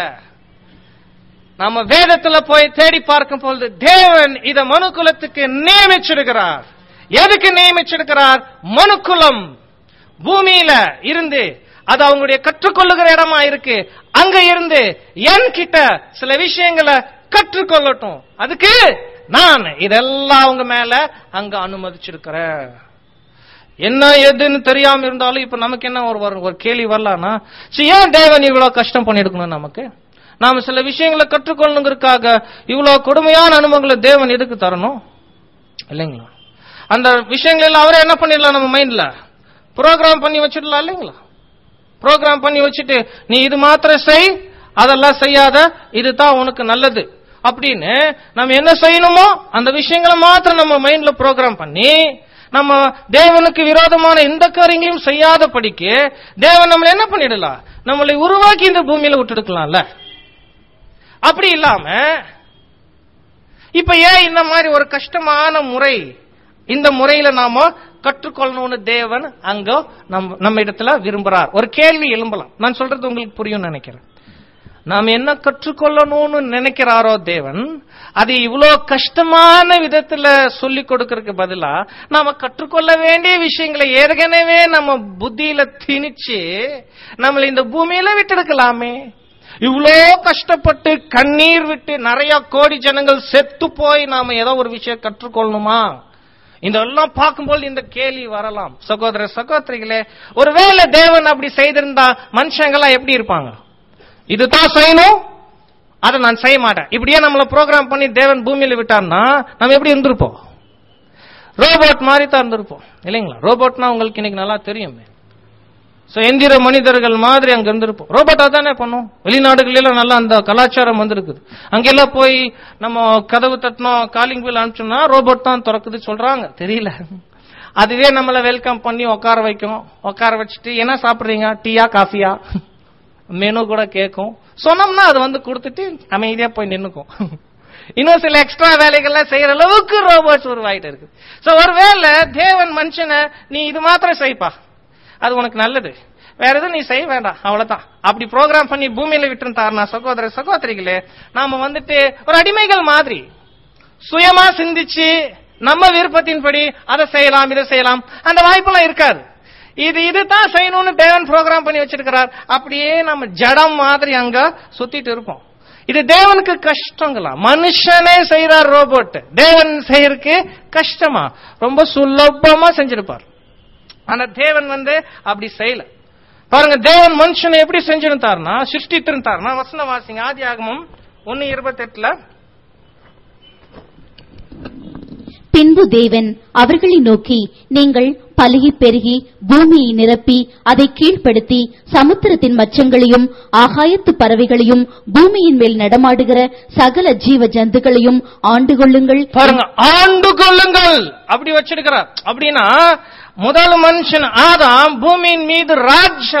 நாம வேதத்துல போய் தேடி பார்க்கும் பொழுது தேவன் இத மனுக்குலத்துக்கு நியமிச்சிருக்கிறார் எதுக்கு நியமிச்சிருக்கிறார் மனுக்குலம் பூமியில இருந்து அது அவங்களுடைய கற்றுக்கொள்ளுகிற இடமா இருக்கு அங்க இருந்து என் கிட்ட சில விஷயங்களை கற்றுக்கொள்ளட்டும் அதுக்கு நான் இதெல்லாம் அவங்க மேல அங்க அனுமதிச்சிருக்கிறேன் என்ன எதுன்னு தெரியாம இருந்தாலும் இப்ப நமக்கு என்ன ஒரு ஒரு- ஒரு கேள்வி வரலாம்னா சரி, ஏன் தேவன் இவ்வளவு கஷ்டம் பண்ணிருக்கணும் நமக்கு நாம சில விஷயங்களை கற்றுக்கொள்ளணுங்கிறதுக்காக இவ்வளவு கொடுமையான அனுபவங்களை தேவன் எதுக்கு தரணும் இல்லைங்களா அந்த விஷயங்கள் எல்லாம் அவரே என்ன பண்ணிடலாம் நம்ம மைண்ட்ல ப்ரோக்ராம் பண்ணி வச்சிடலாம் இல்லைங்களா ப்ரோக்ராம் பண்ணி வச்சுட்டு நீ இது மாத்திரம் செய் அதெல்லாம் செய்யாத இதுதான் உனக்கு நல்லது அப்படின்னு நம்ம என்ன செய்யணுமோ அந்த விஷயங்களை மாத்திரம் நம்ம மைண்ட்ல ப்ரோக்ராம் பண்ணி நம்ம தேவனுக்கு விரோதமான எந்த காரியங்களையும் செய்யாத படிக்கு தேவன் நம்மளை என்ன பண்ணிடலாம் நம்மளை உருவாக்கி இந்த பூமியில விட்டுடுக்கலாம்ல அப்படி இல்லாம இப்ப ஏன் இந்த மாதிரி ஒரு கஷ்டமான முறை இந்த முறையில நாம கற்றுக்கொள்ளணும்னு தேவன் அங்க நம்ம நம்ம இடத்துல விரும்புறார் ஒரு கேள்வி எழும்பலாம் நான் சொல்றது உங்களுக்கு புரியும் நினைக்கிறேன் நாம் என்ன கற்றுக்கொள்ளணும்னு நினைக்கிறாரோ தேவன் அது இவ்வளோ கஷ்டமான விதத்துல சொல்லி கொடுக்கறதுக்கு பதிலா நாம கற்றுக்கொள்ள வேண்டிய விஷயங்களை ஏற்கனவே நம்ம புத்தியில திணிச்சு நம்மளை இந்த பூமியில விட்டெடுக்கலாமே இவ்வளோ கஷ்டப்பட்டு கண்ணீர் விட்டு நிறைய கோடி ஜனங்கள் செத்து போய் நாம ஏதோ ஒரு விஷயம் கற்றுக்கொள்ளணுமா இதெல்லாம் பார்க்கும்போது இந்த கேள்வி வரலாம் சகோதர சகோதரிகளே ஒருவேளை தேவன் அப்படி செய்திருந்தா மனுஷங்கெல்லாம் எப்படி இருப்பாங்க இதுதான் செய்யணும் அதை நான் செய்ய மாட்டேன் இப்படியே நம்மள ப்ரோக்ராம் பண்ணி தேவன் பூமியில விட்டார்னா நம்ம எப்படி இருந்திருப்போம் ரோபோட் மாதிரி தான் இருந்திருப்போம் இல்லைங்களா ரோபோட்னா உங்களுக்கு இன்னைக்கு நல்லா தெரியுமே சோ எந்திர மனிதர்கள் மாதிரி அங்க இருந்திருப்போம் ரோபோட்டா தானே பண்ணும் வெளிநாடுகளில நல்லா அந்த கலாச்சாரம் வந்திருக்குது அங்கெல்லாம் போய் நம்ம கதவு தட்டினோம் காலிங் பில் அனுப்பிச்சோம்னா ரோபோட் தான் திறக்குது சொல்றாங்க தெரியல அதுவே நம்மள வெல்கம் பண்ணி உட்கார வைக்கும் உட்கார வச்சுட்டு என்ன சாப்பிடுறீங்க டீயா காஃபியா மெனு கூட கேட்கும் சொன்னோம்னா அது வந்து கொடுத்துட்டு அமைதியா போய் நின்னுக்கும் இன்னும் சில எக்ஸ்ட்ரா வேலைகள்லாம் செய்யற அளவுக்கு ரோபோட்ஸ் உருவாயிட்டு இருக்கு சோ ஒருவேளை தேவன் மனுஷனை நீ இது மாத்திரம் செய்ப்பா அது உனக்கு நல்லது வேற எதுவும் நீ செய்ய வேண்டாம் அவ்வளவுதான் அப்படி ப்ரோக்ராம் பண்ணி பூமியில விட்டுருந்தாருனா சகோதர சகோதரிகளே நாம வந்துட்டு ஒரு அடிமைகள் மாதிரி சுயமா சிந்திச்சு நம்ம விருப்பத்தின்படி அதை செய்யலாம் இதை செய்யலாம் அந்த வாய்ப்பெல்லாம் இருக்காது இது இதுதான் செய்யணும்னு தேவன் ப்ரோக்ராம் பண்ணி வச்சிருக்கிறார் அப்படியே நம்ம ஜடம் மாதிரி அங்க சுத்திட்டு இருப்போம் இது தேவனுக்கு கஷ்டங்களா மனுஷனே செய்யறார் ரோபோட் தேவன் செய்யறதுக்கு கஷ்டமா ரொம்ப சுலபமா செஞ்சிருப்பார் ஆனா தேவன் வந்து அப்படி செய்யல பாருங்க தேவன் மனுஷனை எப்படி செஞ்சிருந்தார்னா சிருஷ்டித்திருந்தார்னா வசன வாசிங்க ஆதி ஆகமம் ஒன்னு இருபத்தி எட்டுல பின்பு தேவன் அவர்களை நோக்கி நீங்கள் பலுகி பெருகி பூமியை நிரப்பி அதை கீழ்ப்படுத்தி சமுத்திரத்தின் மச்சங்களையும் ஆகாயத்து பறவைகளையும் பூமியின் மேல் நடமாடுகிற சகல ஜீவ ஜந்துக்களையும் ஆண்டு கொள்ளுங்கள் பாருங்க ஆண்டு கொள்ளுங்கள் அப்படி வச்சிருக்கிறார் அப்படின்னா முதல் மனுஷன் ஆதாம் பூமியின் மீது ராஜா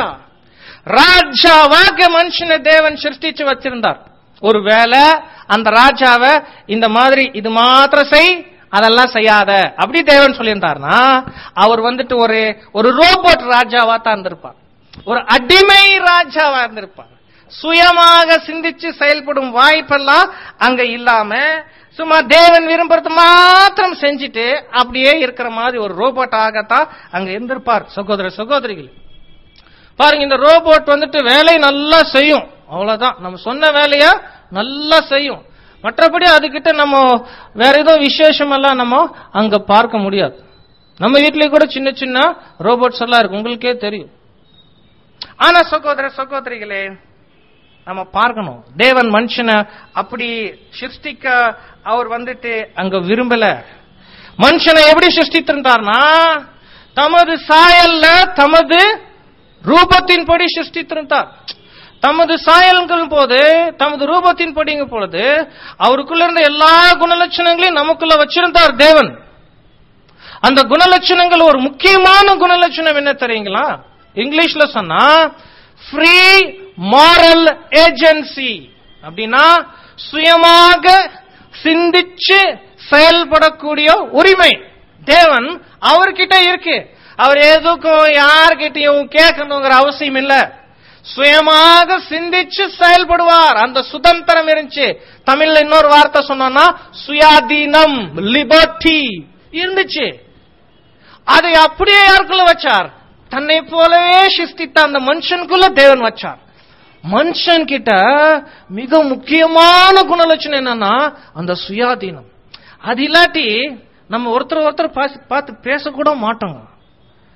ராஜாவாக மனுஷனை தேவன் சிருஷ்டிச்சு வச்சிருந்தார் ஒருவேளை அந்த ராஜாவை இந்த மாதிரி இது மாத்திரம் செய் அதெல்லாம் செய்யாத அப்படி தேவன் சொல்லியிருந்தார்னா அவர் வந்துட்டு ஒரு ஒரு ரோபோட் ராஜாவா தான் இருந்திருப்பார் ஒரு அடிமை ராஜாவா இருந்திருப்பார் சுயமாக சிந்திச்சு செயல்படும் வாய்ப்பெல்லாம் அங்க இல்லாம சும்மா தேவன் விரும்புறது மாத்திரம் செஞ்சுட்டு அப்படியே இருக்கிற மாதிரி ஒரு ரோபோட்டாகத்தான் அங்க இருந்திருப்பார் சகோதர சகோதரிகள் பாருங்க இந்த ரோபோட் வந்துட்டு வேலை நல்லா செய்யும் அவ்வளவுதான் நம்ம சொன்ன வேலைய நல்லா செய்யும் மற்றபடி அதுகிட்ட நம்ம வேற எதுவும் விசேஷம் எல்லாம் நம்ம அங்க பார்க்க முடியாது நம்ம வீட்லயே கூட சின்ன சின்ன ரோபோட்ஸ் எல்லாம் இருக்கு உங்களுக்கே தெரியும் ஆனா சகோதர சகோதரிகளே நம்ம பார்க்கணும் தேவன் மனுஷனை அப்படி சிருஷ்டிக்க அவர் வந்துட்டு அங்க விரும்பல மனுஷனை எப்படி சிருஷ்டித்திருந்தார்னா தமது சாயல்ல தமது ரூபத்தின்படி சிருஷ்டித்திருந்தார் தமது சாயல்கள் போது தமது ரூபத்தின் படிங்க பொழுது அவருக்குள்ள இருந்த எல்லா குணலட்சணங்களையும் நமக்குள்ள வச்சிருந்தார் தேவன் அந்த குணலட்சணங்கள் ஒரு முக்கியமான குணலட்சணம் என்ன தெரியுங்களா இங்கிலீஷ்ல சொன்னா ஃப்ரீ மாரல் ஏஜென்சி அப்படின்னா சுயமாக சிந்திச்சு செயல்படக்கூடிய உரிமை தேவன் அவர்கிட்ட இருக்கு அவர் எதுக்கும் யார்கிட்டயும் கேட்கணுங்கிற அவசியம் இல்ல சுயமாக சிந்திச்சு செயல்படுவார் அந்த சுதந்திரம் இருந்துச்சு தமிழ்ல இன்னொரு வார்த்தை சொன்னோம்னா சுயாதீனம் லிபர்ட்டி இருந்துச்சு அதை அப்படியே யாருக்குள்ள வச்சார் தன்னை போலவே சிருஷ்டித்த அந்த மனுஷனுக்குள்ள தேவன் வச்சார் மனுஷன் கிட்ட மிக முக்கியமான குணலட்சணம் என்னன்னா அந்த சுயாதீனம் அது இல்லாட்டி நம்ம ஒருத்தர் ஒருத்தர் பாசி- பார்த்து பேசக்கூட மாட்டோங்க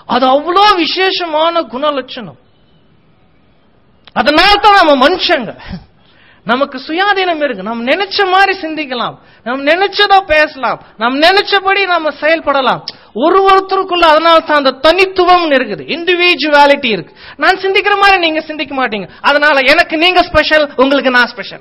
அது அவ்வளோ விசேஷமான குணலட்சணம் அதனால தான் நம்ம மனுஷங்க நமக்கு சுயாதீனம் இருக்கு நம்ம நினைச்ச மாதிரி சிந்திக்கலாம் நம்ம நினைச்சதோ பேசலாம் நம்ம நினைச்சபடி நம்ம செயல்படலாம் ஒரு ஒருத்தருக்குள்ள அதனால தான் அந்த தனித்துவம் இருக்குது இண்டிவிஜுவாலிட்டி இருக்கு நான் சிந்திக்கிற மாதிரி நீங்க சிந்திக்க மாட்டீங்க அதனால எனக்கு நீங்க ஸ்பெஷல் உங்களுக்கு நான் ஸ்பெஷல்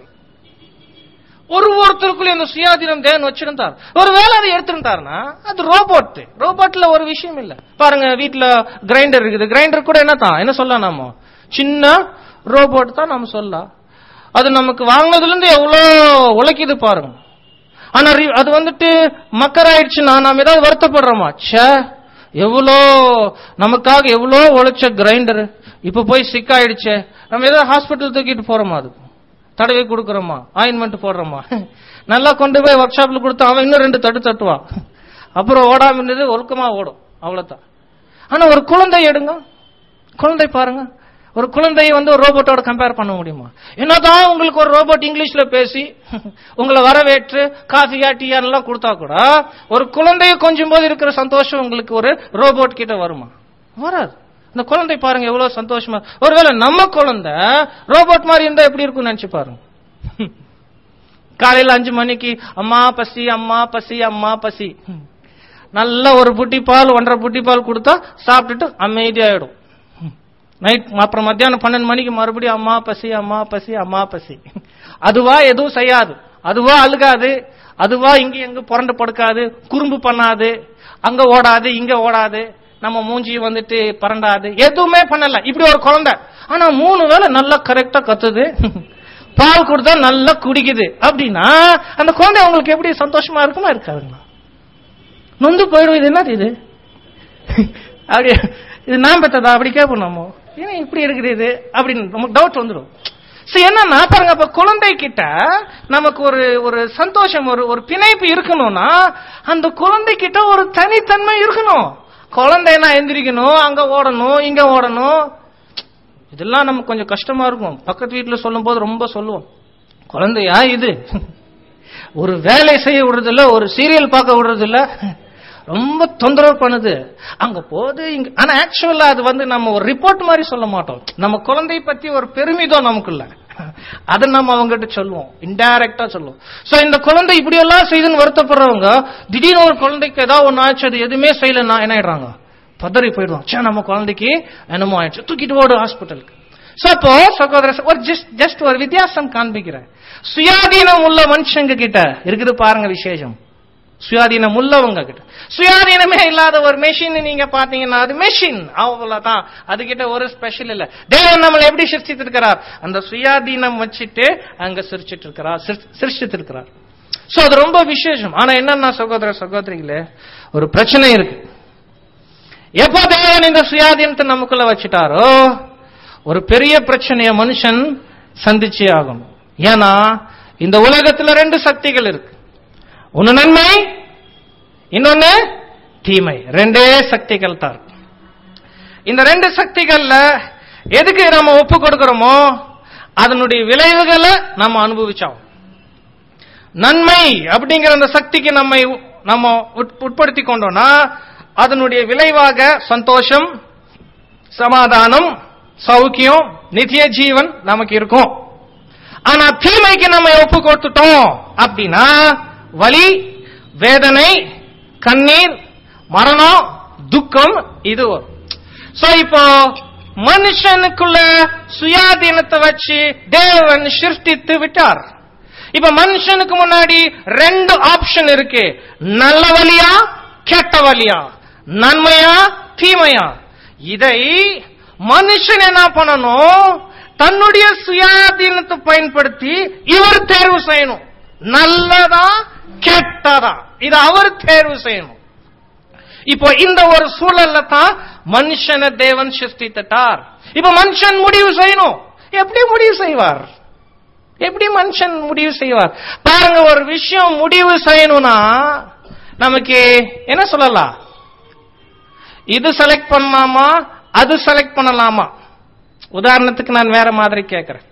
ஒரு ஒருத்தருக்குள்ள இந்த சுயாதீனம் தேவன் வச்சிருந்தார் ஒருவேளை அதை எடுத்திருந்தாருன்னா அது ரோபோட் ரோபோட்ல ஒரு விஷயம் இல்ல பாருங்க வீட்ல கிரைண்டர் இருக்குது கிரைண்டர் கூட என்ன தான் என்ன சொல்லலாம் நாம சின்ன ரோபோட் தான் நம்ம சொல்லலாம் அது நமக்கு வாங்கினதுல இருந்து எவ்வளவு உழைக்குது பாருங்க ஆனா ரி- அது வந்துட்டு மக்கராயிடுச்சுன்னா நாம ஏதாவது வருத்தப்படுறோமா ச்சே எவ்வளோ நமக்காக எவ்வளோ உழைச்ச கிரைண்டர் இப்ப போய் சிக் ஆயிடுச்சே நம்ம ஏதாவது ஹாஸ்பிட்டல் தூக்கிட்டு போறோமா அதுக்கு தடவி கொடுக்கறோமா ஆயின்மெண்ட் போடுறோமா நல்லா கொண்டு போய் ஒர்க் ஷாப்ல கொடுத்தா அவன் இன்னும் ரெண்டு தட்டு தட்டுவான் அப்புறம் ஓடாம இருந்தது ஒழுக்கமா ஓடும் அவ்வளவுதான் ஆனா ஒரு குழந்தை எடுங்க குழந்தை பாருங்க ஒரு குழந்தையை வந்து ஒரு ரோபோட்டோட கம்பேர் பண்ண முடியுமா என்னதான் உங்களுக்கு ஒரு ரோபோட் இங்கிலீஷ்ல பேசி உங்களை வரவேற்று காஃபியா டீயா எல்லாம் கொடுத்தா கூட ஒரு குழந்தைய கொஞ்சம் போது இருக்கிற சந்தோஷம் உங்களுக்கு ஒரு ரோபோட் கிட்ட வருமா வராது இந்த குழந்தை பாருங்க எவ்வளவு சந்தோஷமா ஒருவேளை நம்ம குழந்தை ரோபோட் மாதிரி இருந்தா எப்படி இருக்கும்னு நினைச்சு பாருங்க காலையில அஞ்சு மணிக்கு அம்மா பசி அம்மா பசி அம்மா பசி நல்ல ஒரு புட்டி பால் ஒன்றரை புட்டி பால் கொடுத்தா சாப்பிட்டுட்டு அமைதியாயிடும் நைட் அப்புறம் மத்தியானம் பன்னெண்டு மணிக்கு மறுபடியும் அம்மா பசி அம்மா பசி அம்மா பசி அதுவா எதுவும் செய்யாது அதுவா அழுகாது அதுவா இங்க எங்க புரண்டு படுக்காது குறும்பு பண்ணாது அங்க ஓடாது இங்க ஓடாது நம்ம மூஞ்சி வந்துட்டு பரண்டாது எதுவுமே பண்ணல இப்படி ஒரு குழந்தை ஆனா மூணு வேளை நல்லா கரெக்டா கத்துது பால் கொடுத்தா நல்லா குடிக்குது அப்படின்னா அந்த குழந்தை உங்களுக்கு எப்படி சந்தோஷமா இருக்குமா இருக்காதுங்களா நொந்து போயிடும் இது என்னது இது அப்படி இது நான் பெற்றதா அப்படி கேட்போம் நம்ம ஏன் இப்படி இருக்குது இது அப்படின்னு நமக்கு டவுட் வந்துடும் சரி என்னன்னா பாருங்க அப்ப குழந்தை கிட்ட நமக்கு ஒரு ஒரு சந்தோஷம் ஒரு ஒரு பிணைப்பு இருக்கணும்னா அந்த குழந்தை கிட்ட ஒரு தனித்தன்மை இருக்கணும் குழந்தைனா எந்திரிக்கணும் அங்க ஓடணும் இங்க ஓடணும் இதெல்லாம் நமக்கு கொஞ்சம் கஷ்டமா இருக்கும் பக்கத்து வீட்டுல சொல்லும் போது ரொம்ப சொல்லுவோம் குழந்தையா இது ஒரு வேலை செய்ய விடுறது இல்ல ஒரு சீரியல் பார்க்க விடுறது இல்ல ரொம்ப தொந்தரவு பண்ணுது அங்க போது இங்க ஆனா ஆக்சுவலா அது வந்து நம்ம ஒரு ரிப்போர்ட் மாதிரி சொல்ல மாட்டோம் நம்ம குழந்தை பத்தி ஒரு பெருமிதம் நமக்குள்ள அதை நம்ம அவங்ககிட்ட சொல்லுவோம் இன்டைரக்டா சொல்லுவோம் சோ இந்த குழந்தை இப்படி எல்லாம் செய்துன்னு வருத்தப்படுறவங்க திடீர்னு ஒரு குழந்தைக்கு ஏதாவது ஒண்ணு ஆச்சு அது எதுவுமே செய்யலன்னா என்ன ஆயிடுறாங்க பதறி போயிடுவோம் சே நம்ம குழந்தைக்கு என்னமோ ஆயிடுச்சு தூக்கிட்டு ஓடு ஹாஸ்பிட்டலுக்கு சோ அப்போ சகோதர ஒரு ஜஸ்ட் ஜஸ்ட் ஒரு வித்தியாசம் காண்பிக்கிறேன் சுயாதீனம் உள்ள மனுஷங்க கிட்ட இருக்குது பாருங்க விசேஷம் சுயாதீனம் உள்ளவங்க கிட்ட சுயாதீனமே இல்லாத ஒரு மெஷின் நீங்க பாத்தீங்கன்னா அது மெஷின் அவ்வளவுதான் அது கிட்ட ஒரு ஸ்பெஷல் இல்ல தேவன் நம்மளை எப்படி சிருஷ்டித்திருக்கிறார் அந்த சுயாதீனம் வச்சுட்டு அங்க சிரிச்சிட்டு இருக்கிறார் சிருஷ்டித்து இருக்கிறார் சோ அது ரொம்ப விசேஷம் ஆனா என்னன்னா சகோதர சகோதரிகளே ஒரு பிரச்சனை இருக்கு எப்போ தேவன் இந்த சுயாதீனத்தை நமக்குள்ள வச்சுட்டாரோ ஒரு பெரிய பிரச்சனைய மனுஷன் சந்திச்சே ஆகணும் ஏன்னா இந்த உலகத்துல ரெண்டு சக்திகள் இருக்கு ஒன்னு நன்மை இன்னொன்னு தீமை ரெண்டே சக்திகள் தான் இருக்கு. இந்த ரெண்டு சக்திகள்ல எதுக்கு நம்ம ஒப்பு கொடுக்கிறோமோ அதனுடைய விளைவுகளை நம்ம அனுபவிச்சோம் நன்மை அப்படிங்கிற அந்த சக்திக்கு நம்மை நம்ம உட்- உட்படுத்தி கொண்டோம்னா அதனுடைய விளைவாக சந்தோஷம் சமாதானம் சௌக்கியம் நித்திய ஜீவன் நமக்கு இருக்கும் ஆனா தீமைக்கு நம்ம ஒப்பு கொடுத்துட்டோம் அப்படின்னா வலி வேதனை கண்ணீர் மரணம் துக்கம் இது வரும் சோ இப்போ மனுஷனுக்குள்ள சுயாதீனத்தை வச்சு தேவன் சிருஷ்டித்து விட்டார் இப்ப மனுஷனுக்கு முன்னாடி ரெண்டு ஆப்ஷன் இருக்கு நல்ல வழியா கெட்ட வழியா நன்மையா தீமையா இதை மனுஷன் என்ன பண்ணணும் தன்னுடைய சுயாதீனத்தை பயன்படுத்தி இவர் தேர்வு செய்யணும் நல்லதா கெட்டதா இது அவர் தேர்வு செய்யணும் இப்போ இந்த ஒரு சூழல்ல தான் மனுஷனை தேவன் சிருஷ்டித்தார் இப்ப மனுஷன் முடிவு செய்யணும் எப்படி முடிவு செய்வார் எப்படி மனுஷன் முடிவு செய்வார் பாருங்க ஒரு விஷயம் முடிவு செய்யணும்னா நமக்கு என்ன சொல்லலாம் இது செலக்ட் பண்ணலாமா அது செலக்ட் பண்ணலாமா உதாரணத்துக்கு நான் வேற மாதிரி கேட்கிறேன்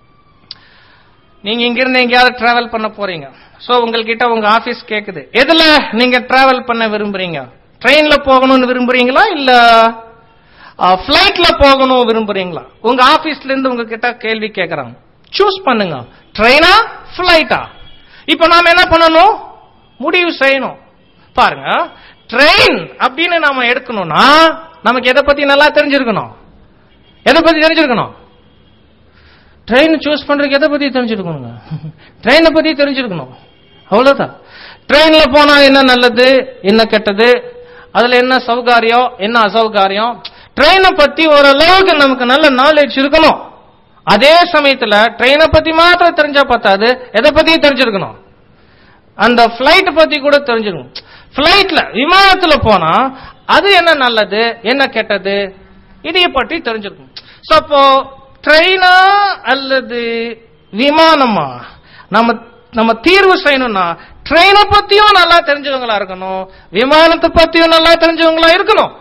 நீங்க இங்கிருந்து எங்கேயாவது டிராவல் பண்ண போறீங்க சோ உங்ககிட்ட உங்க ஆபீஸ் கேக்குது எதுல நீங்க டிராவல் பண்ண விரும்புறீங்க ட்ரெயின்ல போகணும்னு விரும்புறீங்களா இல்ல ஃபிளைட்ல போகணும் விரும்புறீங்களா உங்க ஆபீஸ்ல இருந்து உங்ககிட்ட கேள்வி கேக்குறாங்க சூஸ் பண்ணுங்க ட்ரெயினா ஃபிளைட்டா இப்ப நாம என்ன பண்ணணும் முடிவு செய்யணும் பாருங்க ட்ரெயின் அப்படின்னு நாம எடுக்கணும்னா நமக்கு எதை பத்தி நல்லா தெரிஞ்சிருக்கணும் எதை பத்தி தெரிஞ்சிருக்கணும் ட்ரெயின் சூஸ் பண்றதுக்கு எதை பத்தி தெரிஞ்சிருக்கணுங்க ட்ரெயினை பத்தி தெரிஞ்சிருக்கணும் அவ்வளவுதான் ட்ரெயின்ல போனா என்ன நல்லது என்ன கெட்டது அதுல என்ன சௌகாரியம் என்ன அசௌகாரியம் ட்ரெயினை பத்தி ஓரளவுக்கு நமக்கு நல்ல நாலேஜ் இருக்கணும் அதே சமயத்துல ட்ரெயினை பத்தி மாத்திரம் தெரிஞ்சா பத்தாது எதை பத்தியும் தெரிஞ்சிருக்கணும் அந்த பிளைட் பத்தி கூட தெரிஞ்சிருக்கணும் பிளைட்ல விமானத்துல போனா அது என்ன நல்லது என்ன கெட்டது இதைய பற்றி தெரிஞ்சிருக்கணும் சோ அப்போ ட்ரெயினா அல்லது விமானமா நம்ம நம்ம தீர்வு செய்யணும்னா ட்ரெயினை பத்தியும் நல்லா தெரிஞ்சவங்களா இருக்கணும் விமானத்தை பத்தியும் நல்லா தெரிஞ்சவங்களா இருக்கணும்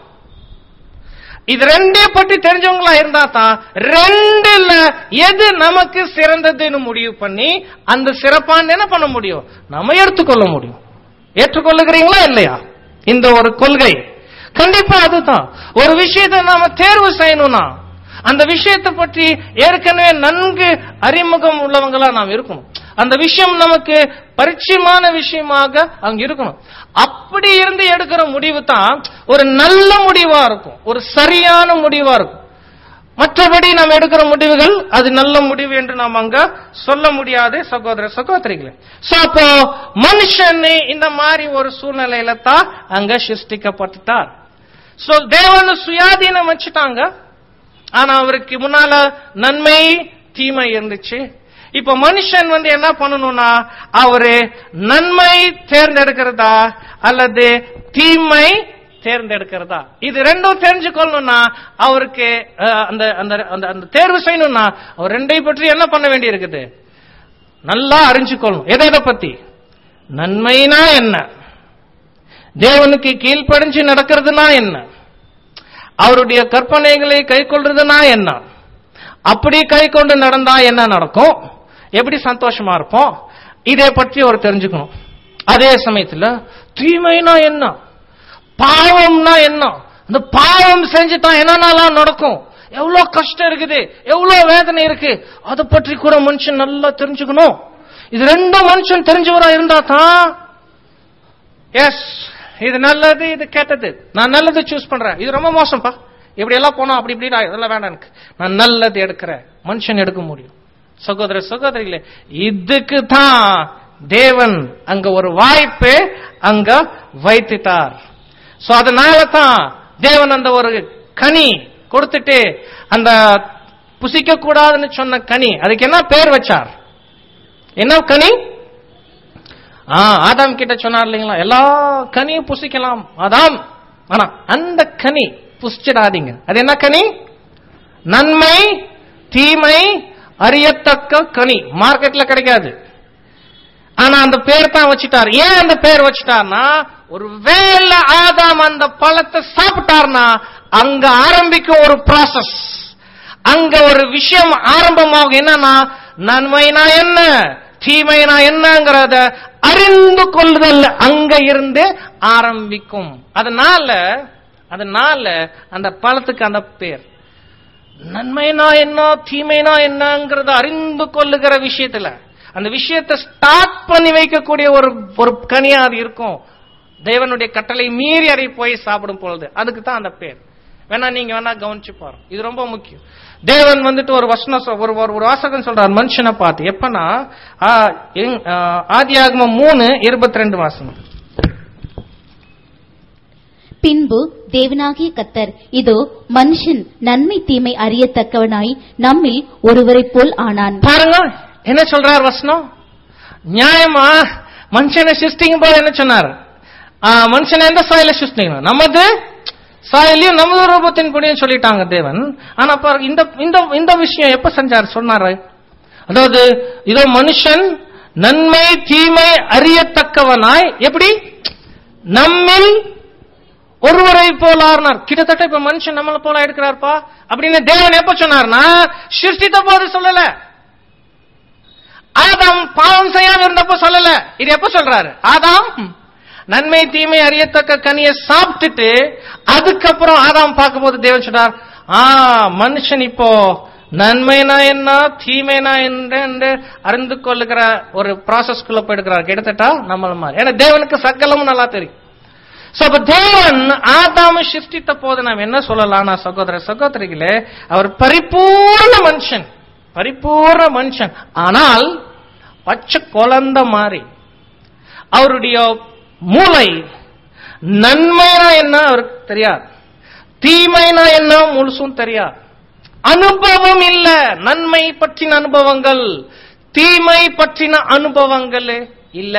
இது ரெண்டே பற்றி தெரிஞ்சவங்களா இருந்தா தான் ரெண்டுல எது நமக்கு சிறந்ததுன்னு முடிவு பண்ணி அந்த சிறப்பான என்ன பண்ண முடியும் நம்ம எடுத்துக்கொள்ள முடியும் ஏற்றுக்கொள்ளுகிறீங்களா இல்லையா இந்த ஒரு கொள்கை கண்டிப்பா அதுதான் ஒரு விஷயத்தை நாம தேர்வு செய்யணும்னா அந்த விஷயத்தை பற்றி ஏற்கனவே நன்கு அறிமுகம் உள்ளவங்களா நாம் இருக்கணும் அந்த விஷயம் நமக்கு பரிச்சயமான விஷயமாக அங்க இருக்கணும் அப்படி இருந்து எடுக்கிற முடிவு தான் ஒரு நல்ல முடிவா இருக்கும் ஒரு சரியான முடிவா இருக்கும் மற்றபடி நாம் எடுக்கிற முடிவுகள் அது நல்ல முடிவு என்று நாம் அங்க சொல்ல முடியாது சகோதர சகோதரிகளே சோ அப்போ மனுஷன் இந்த மாதிரி ஒரு சூழ்நிலையில தான் அங்க சிருஷ்டிக்கப்பட்டுட்டார் சோ தேவன் சுயாதீனம் வச்சுட்டாங்க ஆனா அவருக்கு முன்னால நன்மை தீமை இருந்துச்சு இப்ப மனுஷன் வந்து என்ன பண்ணணும்னா அவரு நன்மை தேர்ந்தெடுக்கிறதா அல்லது தீமை தேர்ந்தெடுக்கிறதா இது ரெண்டும் தெரிஞ்சுக்கொள்ளணும்னா அவருக்கு அஹ், அந்த அந்த அந்த அந்த தேர்வு செய்யணும்னா அவர் ரெண்டை பற்றி என்ன பண்ண வேண்டி இருக்குது நல்லா அறிஞ்சுக்கொள்ளணும் எதை எதை பத்தி நன்மைனா என்ன தேவனுக்கு கீழ்ப்படிஞ்சு நடக்கிறதுனா என்ன அவருடைய கற்பனைகளை கை கொள்றதுனா என்ன அப்படி கை கொண்டு நடந்தா என்ன நடக்கும் எப்படி சந்தோஷமா இருப்போம் இதை பற்றி அவர் தெரிஞ்சுக்கணும் அதே சமயத்துல தீமைனா என்ன பாவம்னா என்ன இந்த பாவம் செஞ்சுதான் என்னென்னலாம் நடக்கும் எவ்வளவு கஷ்டம் இருக்குது எவ்வளவு வேதனை இருக்கு அதை பற்றி கூட மனுஷன் நல்லா தெரிஞ்சுக்கணும் இது ரெண்டும் மனுஷன் தெரிஞ்சவரா இருந்தா தான் எஸ் இது நல்லது இது கெட்டது நான் நல்லது சூஸ் பண்றேன் இது ரொம்ப மோசம்ப்பா இப்படி எல்லாம் போனா அப்படி இப்படி இதெல்லாம் வேண்டாம் எனக்கு நான் நல்லது எடுக்கிறேன் மனுஷன் எடுக்க முடியும் சகோதர சகோதரிகளே இதுக்கு தான் தேவன் அங்க ஒரு வாய்ப்பு அங்க வைத்துட்டார் சோ அதனால தான் தேவன் அந்த ஒரு கனி கொடுத்துட்டு அந்த புசிக்க கூடாதுன்னு சொன்ன கனி அதுக்கு என்ன பேர் வச்சார் என்ன கனி ஆ, ஆதாம் கிட்ட சொன்னார் இல்லைங்களா எல்லா கனியும் புசிக்கலாம் ஆதாம் ஆனா அந்த கனி புசிச்சிடாதீங்க அது என்ன கனி நன்மை தீமை அறியத்தக்க கனி மார்க்கெட்ல கிடைக்காது ஆனா அந்த பேர் தான் வச்சுட்டார் ஏன் அந்த பேர் வச்சுட்டார்னா ஒரு வேல ஆதாம் அந்த பழத்தை சாப்பிட்டார்னா அங்க ஆரம்பிக்கும் ஒரு ப்ராசஸ் அங்க ஒரு விஷயம் ஆரம்பமாகும் என்னன்னா நன்மைனா என்ன தீமைனா என்னங்கிறத அறிந்து கொள்ளுதல் அங்க இருந்து ஆரம்பிக்கும் அதனால அதனால அந்த பழத்துக்கு அந்த பேர் நன்மைனா என்ன தீமைனா என்னங்கிறத அறிந்து கொள்ளுகிற விஷயத்துல அந்த விஷயத்தை ஸ்டார்ட் பண்ணி வைக்கக்கூடிய ஒரு ஒரு கனியா அது இருக்கும் தேவனுடைய கட்டளை மீறி அதை போய் சாப்பிடும் பொழுது அதுக்கு தான் அந்த பேர் வேணா நீங்க வேணா கவனிச்சு பாருங்க இது ரொம்ப முக்கியம் தேவன் வந்துட்டு ஒரு வசனம் சொ- ஒரு ஒரு- ஒரு வாசகம் சொல்றார் மனுஷனை பார்த்து எப்பனா ஆதியாகமம் மூணு இருபத்தி ரெண்டு வாசனம் பின்பு தேவனாகிய கத்தர் இதோ மனுஷன் நன்மை தீமை அறியத்தக்கவனாய் நம்மில் ஒருவரைப் போல் ஆனான் பாருங்க என்ன சொல்றார் வசனம் நியாயமா மனுஷனை சிருஷ்டிக்கும் போது என்ன சொன்னார் ஆ, மனுஷனை எந்த சாயல சிருஷ்டிக்கணும் நமது சாயலையும் நமது ரூபத்தின் படியும் சொல்லிட்டாங்க தேவன் ஆனா பாருங்க இந்த இந்த இந்த விஷயம் எப்ப செஞ்சார் சொன்னாரு அதாவது இதோ மனுஷன் நன்மை தீமை அறியத்தக்கவனாய் எப்படி நம்மில் ஒருவரை போல ஆறினார் கிட்டத்தட்ட இப்ப மனுஷன் நம்மளை போல எடுக்கிறார்ப்பா அப்படின்னு தேவன் எப்ப சொன்னார்னா சிருஷ்டித்த போது சொல்லல ஆதாம் பாவம் செய்யாம இருந்தப்ப சொல்லல இது எப்ப சொல்றாரு ஆதாம் நன்மை தீமை அறியத்தக்க கனியை சாப்பிட்டுட்டு அதுக்கப்புறம் ஆதாம் பார்க்கும்போது தேவன் சொன்னார் ஆ மனுஷன் இப்போ நன்மைனா என்ன தீமைனா என்ன என்று அறிந்து கொள்ளுகிற ஒரு ப்ராசஸ்க்குள்ள போயிடுக்கிறார் கிட்டத்தட்ட நம்மள மாதிரி ஏன்னா தேவனுக்கு சகலமும் நல்லா தெரியும் சோ அப்ப தேவன் ஆதாம சிருஷ்டித்த போது நாம் என்ன சொல்லலாம் நான் சகோதர சகோதரிகளே அவர் பரிபூர்ண மனுஷன் பரிபூர்ண மனுஷன் ஆனால் பச்சை குழந்தை மாதிரி அவருடைய மூளை நன்மைனா என்ன அவருக்கு தெரியாது தீமைனா என்ன முழுசும் தெரியாது அனுபவம் இல்ல நன்மை பற்றின அனுபவங்கள் தீமை பற்றின அனுபவங்கள் இல்ல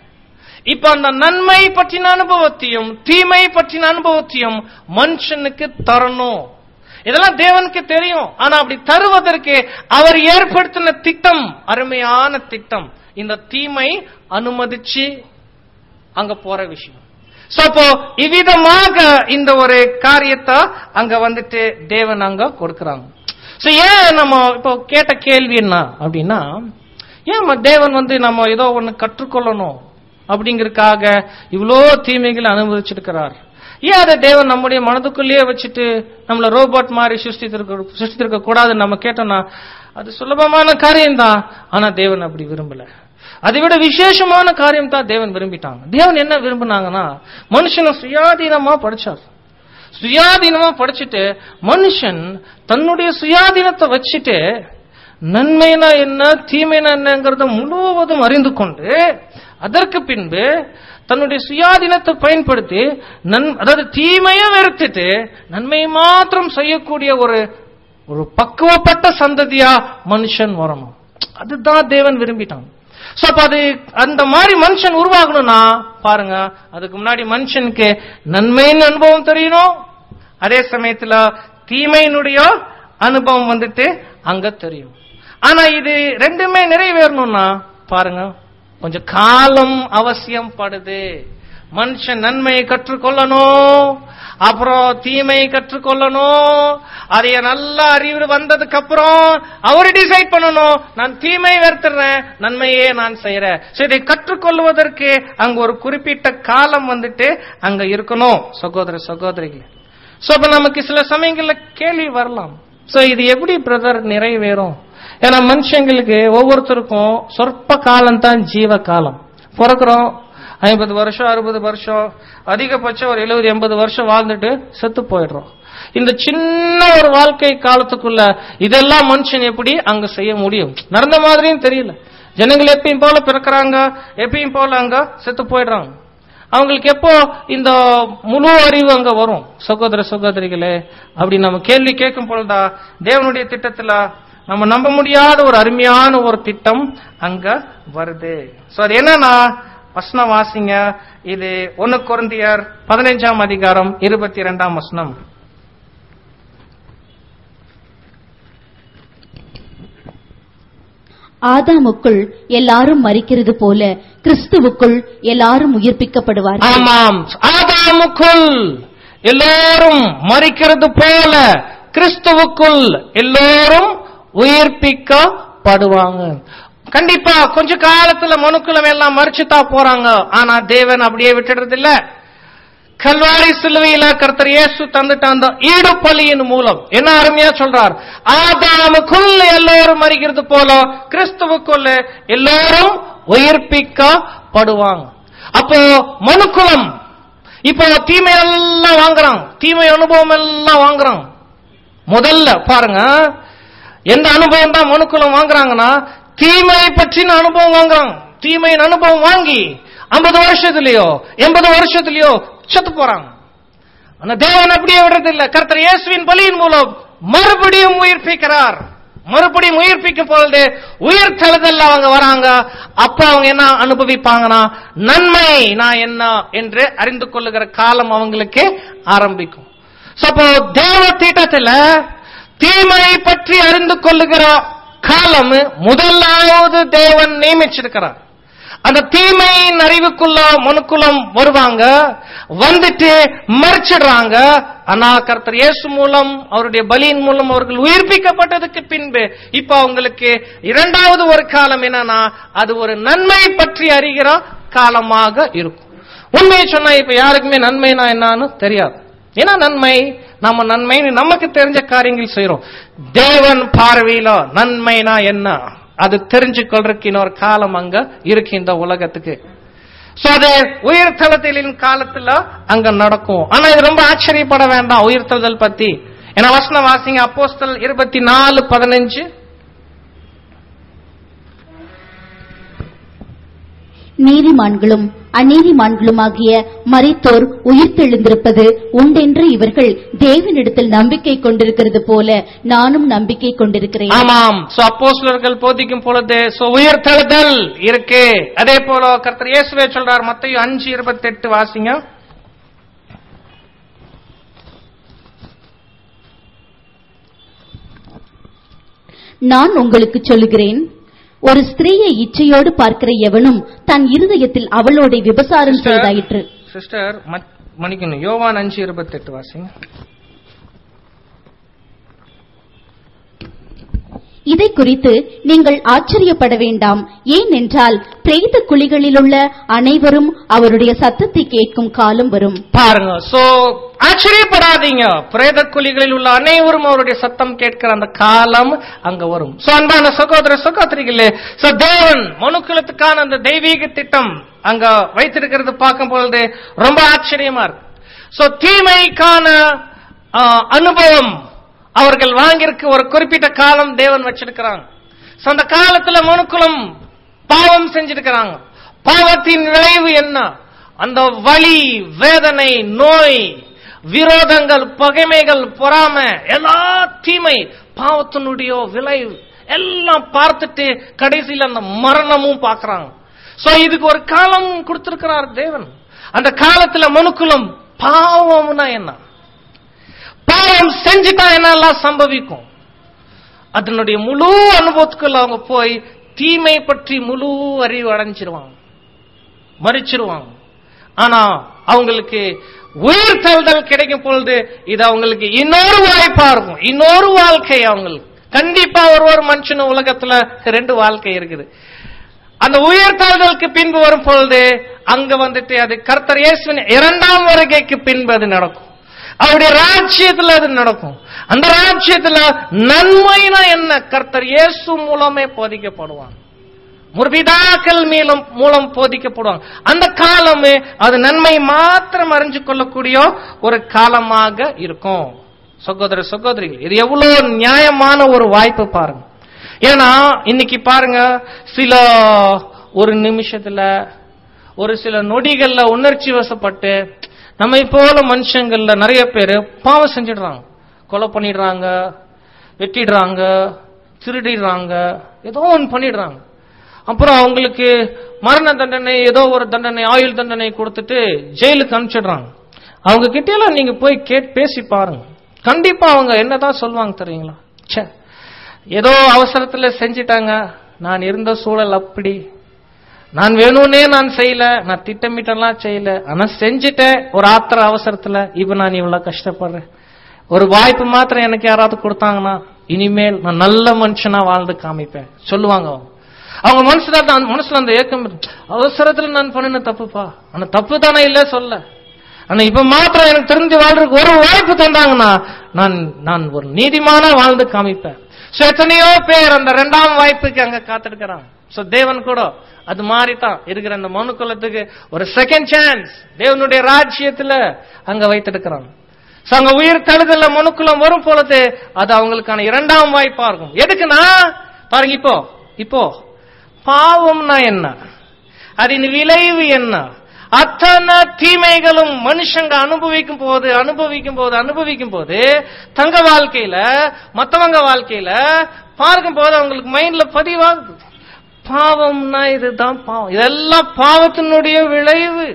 இப்ப அந்த நன்மை பற்றின அனுபவத்தையும் தீமை பற்றின அனுபவத்தையும் மனுஷனுக்கு தரணும் இதெல்லாம் தேவனுக்கு தெரியும் ஆனா அப்படி தருவதற்கு அவர் ஏற்படுத்தின திட்டம் அருமையான திட்டம் இந்த தீமை அனுமதிச்சு அங்க போற விஷயம் சோ அப்போ இவ்விதமாக இந்த ஒரு காரியத்தை அங்க வந்துட்டு தேவன் அங்க கொடுக்கறாங்க சோ ஏன் நம்ம இப்போ கேட்ட கேள்வி என்ன அப்படின்னா ஏன் தேவன் வந்து நம்ம ஏதோ ஒண்ணு கற்றுக்கொள்ளணும் அப்படிங்கறதுக்காக இவ்வளோ தீமைகளை அனுபவிச்சிருக்கிறார் ஏன் அதை தேவன் நம்முடைய மனதுக்குள்ளேயே வச்சுட்டு நம்மள ரோபோட் மாதிரி சிருஷ்டித்திருக்க சிருஷ்டித்திருக்க கூடாதுன்னு நம்ம கேட்டோம்னா அது சுலபமான காரியம்தான் ஆனா தேவன் அப்படி விரும்பல அதை விட விசேஷமான காரியம் தான் தேவன் விரும்பிட்டாங்க தேவன் என்ன விரும்பினாங்கன்னா மனுஷனை சுயாதீனமா படிச்சார் சுயாதீனமா படிச்சுட்டு மனுஷன் தன்னுடைய சுயாதீனத்தை வச்சுட்டு நன்மைனா என்ன தீமைனா என்னங்கிறத முழுவதும் அறிந்து கொண்டு அதற்கு பின்பு தன்னுடைய சுயாதீனத்தை பயன்படுத்தி நன் அதாவது தீமையை வெறுத்துட்டு நன்மையை மாத்திரம் செய்யக்கூடிய ஒரு ஒரு பக்குவப்பட்ட சந்ததியா மனுஷன் வரணும் அதுதான் தேவன் விரும்பிட்டான் சோ அப்ப அது அந்த மாதிரி மனுஷன் உருவாகணும்னா பாருங்க அதுக்கு முன்னாடி மனுஷனுக்கு நன்மையின் அனுபவம் தெரியணும் அதே சமயத்துல தீமையினுடைய அனுபவம் வந்துட்டு அங்க தெரியும் ஆனா இது ரெண்டுமே நிறைவேறணும்னா பாருங்க கொஞ்சம் காலம் அவசியம் படுது மனுஷன் நன்மையை கற்றுக்கொள்ளணும் அப்புறம் தீமையை கற்றுக்கொள்ளணும் அதைய நல்ல அறிவு வந்ததுக்கு அப்புறம் அவரு டிசைட் பண்ணணும் நான் தீமை வெறுத்துறேன் நன்மையே நான் செய்யறேன் So, இதை கற்றுக்கொள்வதற்கு அங்க ஒரு குறிப்பிட்ட காலம் வந்துட்டு அங்க இருக்கணும் சகோதர சகோதரிகள் சோ அப்ப நமக்கு சில சமயங்கள்ல கேள்வி வரலாம் சோ இது எப்படி பிரதர் நிறைவேறும் ஏன்னா மனுஷங்களுக்கு ஒவ்வொருத்தருக்கும் சொற்ப காலம் தான் ஜீவ காலம் பிறக்கிறோம் ஐம்பது வருஷம் அறுபது வருஷம் அதிகபட்சம் ஒரு எழுபது எண்பது வருஷம் வாழ்ந்துட்டு செத்து போயிடுறோம் இந்த சின்ன ஒரு வாழ்க்கை காலத்துக்குள்ள இதெல்லாம் மனுஷன் எப்படி அங்க செய்ய முடியும் நடந்த மாதிரியும் தெரியல ஜனங்கள் எப்பயும் போல பிறக்கிறாங்க எப்பயும் போல அங்க செத்து போயிடுறாங்க அவங்களுக்கு எப்போ இந்த முழு அறிவு அங்க வரும் சகோதர சகோதரிகளே அப்படி நம்ம கேள்வி கேட்கும் பொழுதா தேவனுடைய திட்டத்துல நம்ம நம்ப முடியாத ஒரு அருமையான ஒரு திட்டம் அங்க வருது சோ அது என்னன்னா வசனம் வாசிங்க இது ஒன்னு குருந்தியர் பதினைஞ்சாம் அதிகாரம் இருபத்தி இரண்டாம் வசனம் ஆதாமுக்குள் எல்லாரும் மரிக்கிறது போல கிறிஸ்துவுக்குள் எல்லாரும் உயிர்ப்பிக்கப்படுவார்கள் ஆமாம் ஆதாமுக்குள் எல்லோரும் மறிக்கிறது போல கிறிஸ்துவுக்குள் எல்லோரும் உயிர்ப்பிக்கப்படுவாங்க கண்டிப்பா கொஞ்ச காலத்துல மனுக்குலம் எல்லாம் மறிச்சுதான் போறாங்க ஆனா தேவன் அப்படியே விட்டுறது இல்ல கல்வாரி சிலுவையில கர்த்தர் இயேசு தந்துட்ட அந்த ஈடு பலியின் மூலம் என்ன அருமையா சொல்றார் ஆதாமுக்குள் எல்லோரும் மறிக்கிறது போல கிறிஸ்துவுக்குள்ள எல்லோரும் உயிர்ப்பிக்கப்படுவாங்க அப்போ மனுக்குலம் இப்போ தீமை எல்லாம் வாங்குறான் தீமை அனுபவம் எல்லாம் வாங்குறான் முதல்ல பாருங்க எந்த அனுபவம் தான் மனுக்குலம் வாங்குறாங்கன்னா தீமை பற்றின அனுபவம் வாங்குறாங்க தீமையின் அனுபவம் வாங்கி ஐம்பது வருஷத்துலயோ எண்பது வருஷத்துலயோ செத்து போறாங்க ஆனா தேவன் அப்படியே விடுறது இல்ல கர்த்தர் இயேசுவின் பலியின் மூலம் மறுபடியும் உயிர்ப்பிக்கிறார் மறுபடியும் உயிர்ப்பிக்கும் பொழுது உயிர் தழுதல் அவங்க வராங்க அப்ப அவங்க என்ன அனுபவிப்பாங்கன்னா நன்மை நான் என்ன என்று அறிந்து கொள்ளுகிற காலம் அவங்களுக்கு ஆரம்பிக்கும் So, அப்போ தேவ தீட்டத்துல தீமை பற்றி அறிந்து கொள்ளுகிற காலம் முதலாவது தேவன் நியமிச்சிருக்கிறார் அந்த தீமையின் அறிவுக்குள்ள மனுக்குலம் வருவாங்க வந்துட்டு மறைச்சிடுறாங்க ஆனா கர்த்தர் இயேசு மூலம் அவருடைய பலியின் மூலம் அவர்கள் உயிர்ப்பிக்கப்பட்டதுக்கு பின்பு இப்ப அவங்களுக்கு இரண்டாவது ஒரு காலம் என்னன்னா அது ஒரு நன்மை பற்றி அறிகிற காலமாக இருக்கும் உண்மையை சொன்னா இப்ப யாருக்குமே நன்மைனா என்னன்னு தெரியாது ஏன்னா நன்மை நம்ம நன்மைன்னு நமக்கு தெரிஞ்ச காரியங்கள் செய்யறோம் தேவன் பார்வையில நன்மைனா என்ன அது தெரிஞ்சு கொள்றதுக்கு இன்னொரு காலம் அங்க இருக்கு இந்த உலகத்துக்கு சோ அது உயிர்த்தெழுதலின் காலத்துல அங்க நடக்கும் ஆனா இது ரொம்ப ஆச்சரியப்பட வேண்டாம் உயிர்த்தெழுதல் பத்தி ஏன்னா வசனம் வாசிங்க அப்போஸ்தல் இருபத்தி நாலு பதினஞ்சு நீதிமான்களும் அநீதிமான்களுமாகிய மரித்தோர் உயிர்த்தெழுந்திருப்பது உண்டென்று இவர்கள் தேவனிடத்தில் நம்பிக்கை கொண்டிருக்கிறது போல நானும் நம்பிக்கை கொண்டிருக்கிறேன் ஆமாம் சோ அப்போஸ்தலர்கள் போதிக்கும் பொழுது சோ உயிர்த்தெழுதல் இருக்கு அதே போல கர்த்தர் இயேசுவே சொல்றார் மத்தேயு அஞ்சு இருபத்தி எட்டு வாசிங்க நான் உங்களுக்கு சொல்லுகிறேன் ஒரு ஸ்திரீயை இச்சையோடு பார்க்கிற எவனும் தன் இருதயத்தில் அவளோட விபசாரம் செய்தாயிற்று சிஸ்டர் மன்னிக்கணும் யோவான் அஞ்சு இருபத்தி எட்டு வாசிங்க இதை குறித்து நீங்கள் ஆச்சரியப்பட வேண்டாம் ஏனென்றால் பிரேத குழிகளிலுள்ள அனைவரும் அவருடைய சத்தத்தை கேட்கும் காலம் வரும் பாருங்க சோ ஆச்சரியப்படாதீங்க பிரேத குழிகளில் உள்ள அனைவரும் அவருடைய சத்தம் கேட்கிற அந்த காலம் அங்க வரும் சோ அன்பான சகோதர சகோதரிகளே சோ தேவன் மனுக்குலத்துக்கான அந்த தெய்வீக திட்டம் அங்க வைத்திருக்கிறது பார்க்கும் பொழுது ரொம்ப ஆச்சரியமா இருக்கு சோ தீமைக்கான ஆ, அனுபவம் அவர்கள் வாங்கியிருக்க ஒரு குறிப்பிட்ட காலம் தேவன் வச்சிருக்கிறாங்க So, அந்த காலத்துல மனுக்குலம் பாவம் செஞ்சிருக்கிறாங்க பாவத்தின் விளைவு என்ன அந்த வலி வேதனை நோய் விரோதங்கள் பகைமைகள் பொறாமை எல்லா தீமை பாவத்தினுடைய விளைவு எல்லாம் பார்த்துட்டு கடைசியில் அந்த மரணமும் பார்க்கறாங்க சோ இதுக்கு ஒரு காலம் கொடுத்திருக்கிறார் தேவன் அந்த காலத்துல மனுக்குலம் பாவம்னா என்ன பாவம் செஞ்சுட்டா என்னெல்லாம் சம்பவிக்கும் அதனுடைய முழு அனுபவத்துக்குள்ள அவங்க போய் தீமை பற்றி முழு அறிவு அடைஞ்சிருவாங்க மறிச்சிருவாங்க ஆனா அவங்களுக்கு உயிர் தழுதல் கிடைக்கும் பொழுது இது அவங்களுக்கு இன்னொரு வாய்ப்பா இருக்கும் இன்னொரு வாழ்க்கை அவங்களுக்கு கண்டிப்பா ஒரு ஒரு மனுஷன் உலகத்துல ரெண்டு வாழ்க்கை இருக்குது அந்த உயிர் தழுதலுக்கு பின்பு வரும் பொழுது அங்க வந்துட்டு அது கர்த்தர் இயேசுவின் இரண்டாம் வருகைக்கு பின்பு அது நடக்கும் அவருடைய ராஜ்யத்துல அது நடக்கும் அந்த ராஜ்யத்துல நன்மைனா என்ன கர்த்தர் இயேசு மூலமே போதிக்கப்படுவாங்க முற்பிதாக்கள் மீளும் மூலம் போதிக்கப்படுவாங்க அந்த காலமே அது நன்மை மாத்திரம் அறிஞ்சு கொள்ளக்கூடிய ஒரு காலமாக இருக்கும் சகோதர சகோதரிகள் இது எவ்வளவு நியாயமான ஒரு வாய்ப்பு பாருங்க ஏன்னா இன்னைக்கு பாருங்க சில ஒரு நிமிஷத்துல ஒரு சில நொடிகள்ல உணர்ச்சி வசப்பட்டு நம்மை போல மனுஷங்கள்ல நிறைய பேர் பாவம் செஞ்சிடுறாங்க கொலை பண்ணிடுறாங்க வெட்டிடுறாங்க திருடிடுறாங்க ஏதோ ஒன்று பண்ணிடுறாங்க அப்புறம் அவங்களுக்கு மரண தண்டனை ஏதோ ஒரு தண்டனை ஆயுள் தண்டனை கொடுத்துட்டு ஜெயிலுக்கு அனுப்பிச்சிடுறாங்க அவங்க கிட்ட எல்லாம் நீங்க போய் கேட் பேசி பாருங்க கண்டிப்பா அவங்க என்னதான் சொல்லுவாங்க தெரியுங்களா ச்சே ஏதோ அவசரத்துல செஞ்சிட்டாங்க நான் இருந்த சூழல் அப்படி நான் வேணும்னே நான் செய்யல நான் திட்டமிட்டெல்லாம் செய்யல ஆனா செஞ்சுட்டேன் ஒரு ஆத்திர அவசரத்துல இப்ப நான் இவ்வளவு கஷ்டப்படுறேன் ஒரு வாய்ப்பு மாத்திரம் எனக்கு யாராவது கொடுத்தாங்கன்னா இனிமேல் நான் நல்ல மனுஷனா வாழ்ந்து காமிப்பேன் சொல்லுவாங்க அவங்க அவங்க மனசுல தான் மனசுல அந்த ஏக்கம் இருக்கு. அவசரத்துல நான் பண்ணின தப்புப்பா ஆனா தப்பு தானே இல்ல சொல்ல ஆனா இப்ப மாத்திரம் எனக்கு தெரிஞ்சு வாழ்றதுக்கு ஒரு வாய்ப்பு தந்தாங்கன்னா நான் நான் ஒரு நீதிமானா வாழ்ந்து காமிப்பேன் So, எத்தனையோ பேர் அந்த இரண்டாம் வாய்ப்புக்கு அங்க காத்திருக்கிறாங்க சோ தேவன் கூட அது மாதிரி தான் இருக்கிற அந்த மனு குலத்துக்கு ஒரு செகண்ட் சான்ஸ் தேவனுடைய ராஜ்யத்துல அங்க வைத்திருக்கிறாங்க So, அங்க உயிர் தழுதல மனுக்குலம் வரும் பொழுது அது அவங்களுக்கான இரண்டாம் வாய்ப்பா இருக்கும் எதுக்குன்னா பாருங்க இப்போ இப்போ பாவம்னா என்ன அதன் விளைவு என்ன அத்தனை தீமைகளும் மனுஷங்க அனுபவிக்கும் போது அனுபவிக்கும் போது அனுபவிக்கும் போது தங்க வாழ்க்கையில மத்தவங்க வாழ்க்கையில பார்க்கும் போது அவங்களுக்கு மைண்ட்ல பதிவாகுது பாவம்னா இதுதான் பாவம் இதெல்லாம் பாவத்தினுடைய விளைவு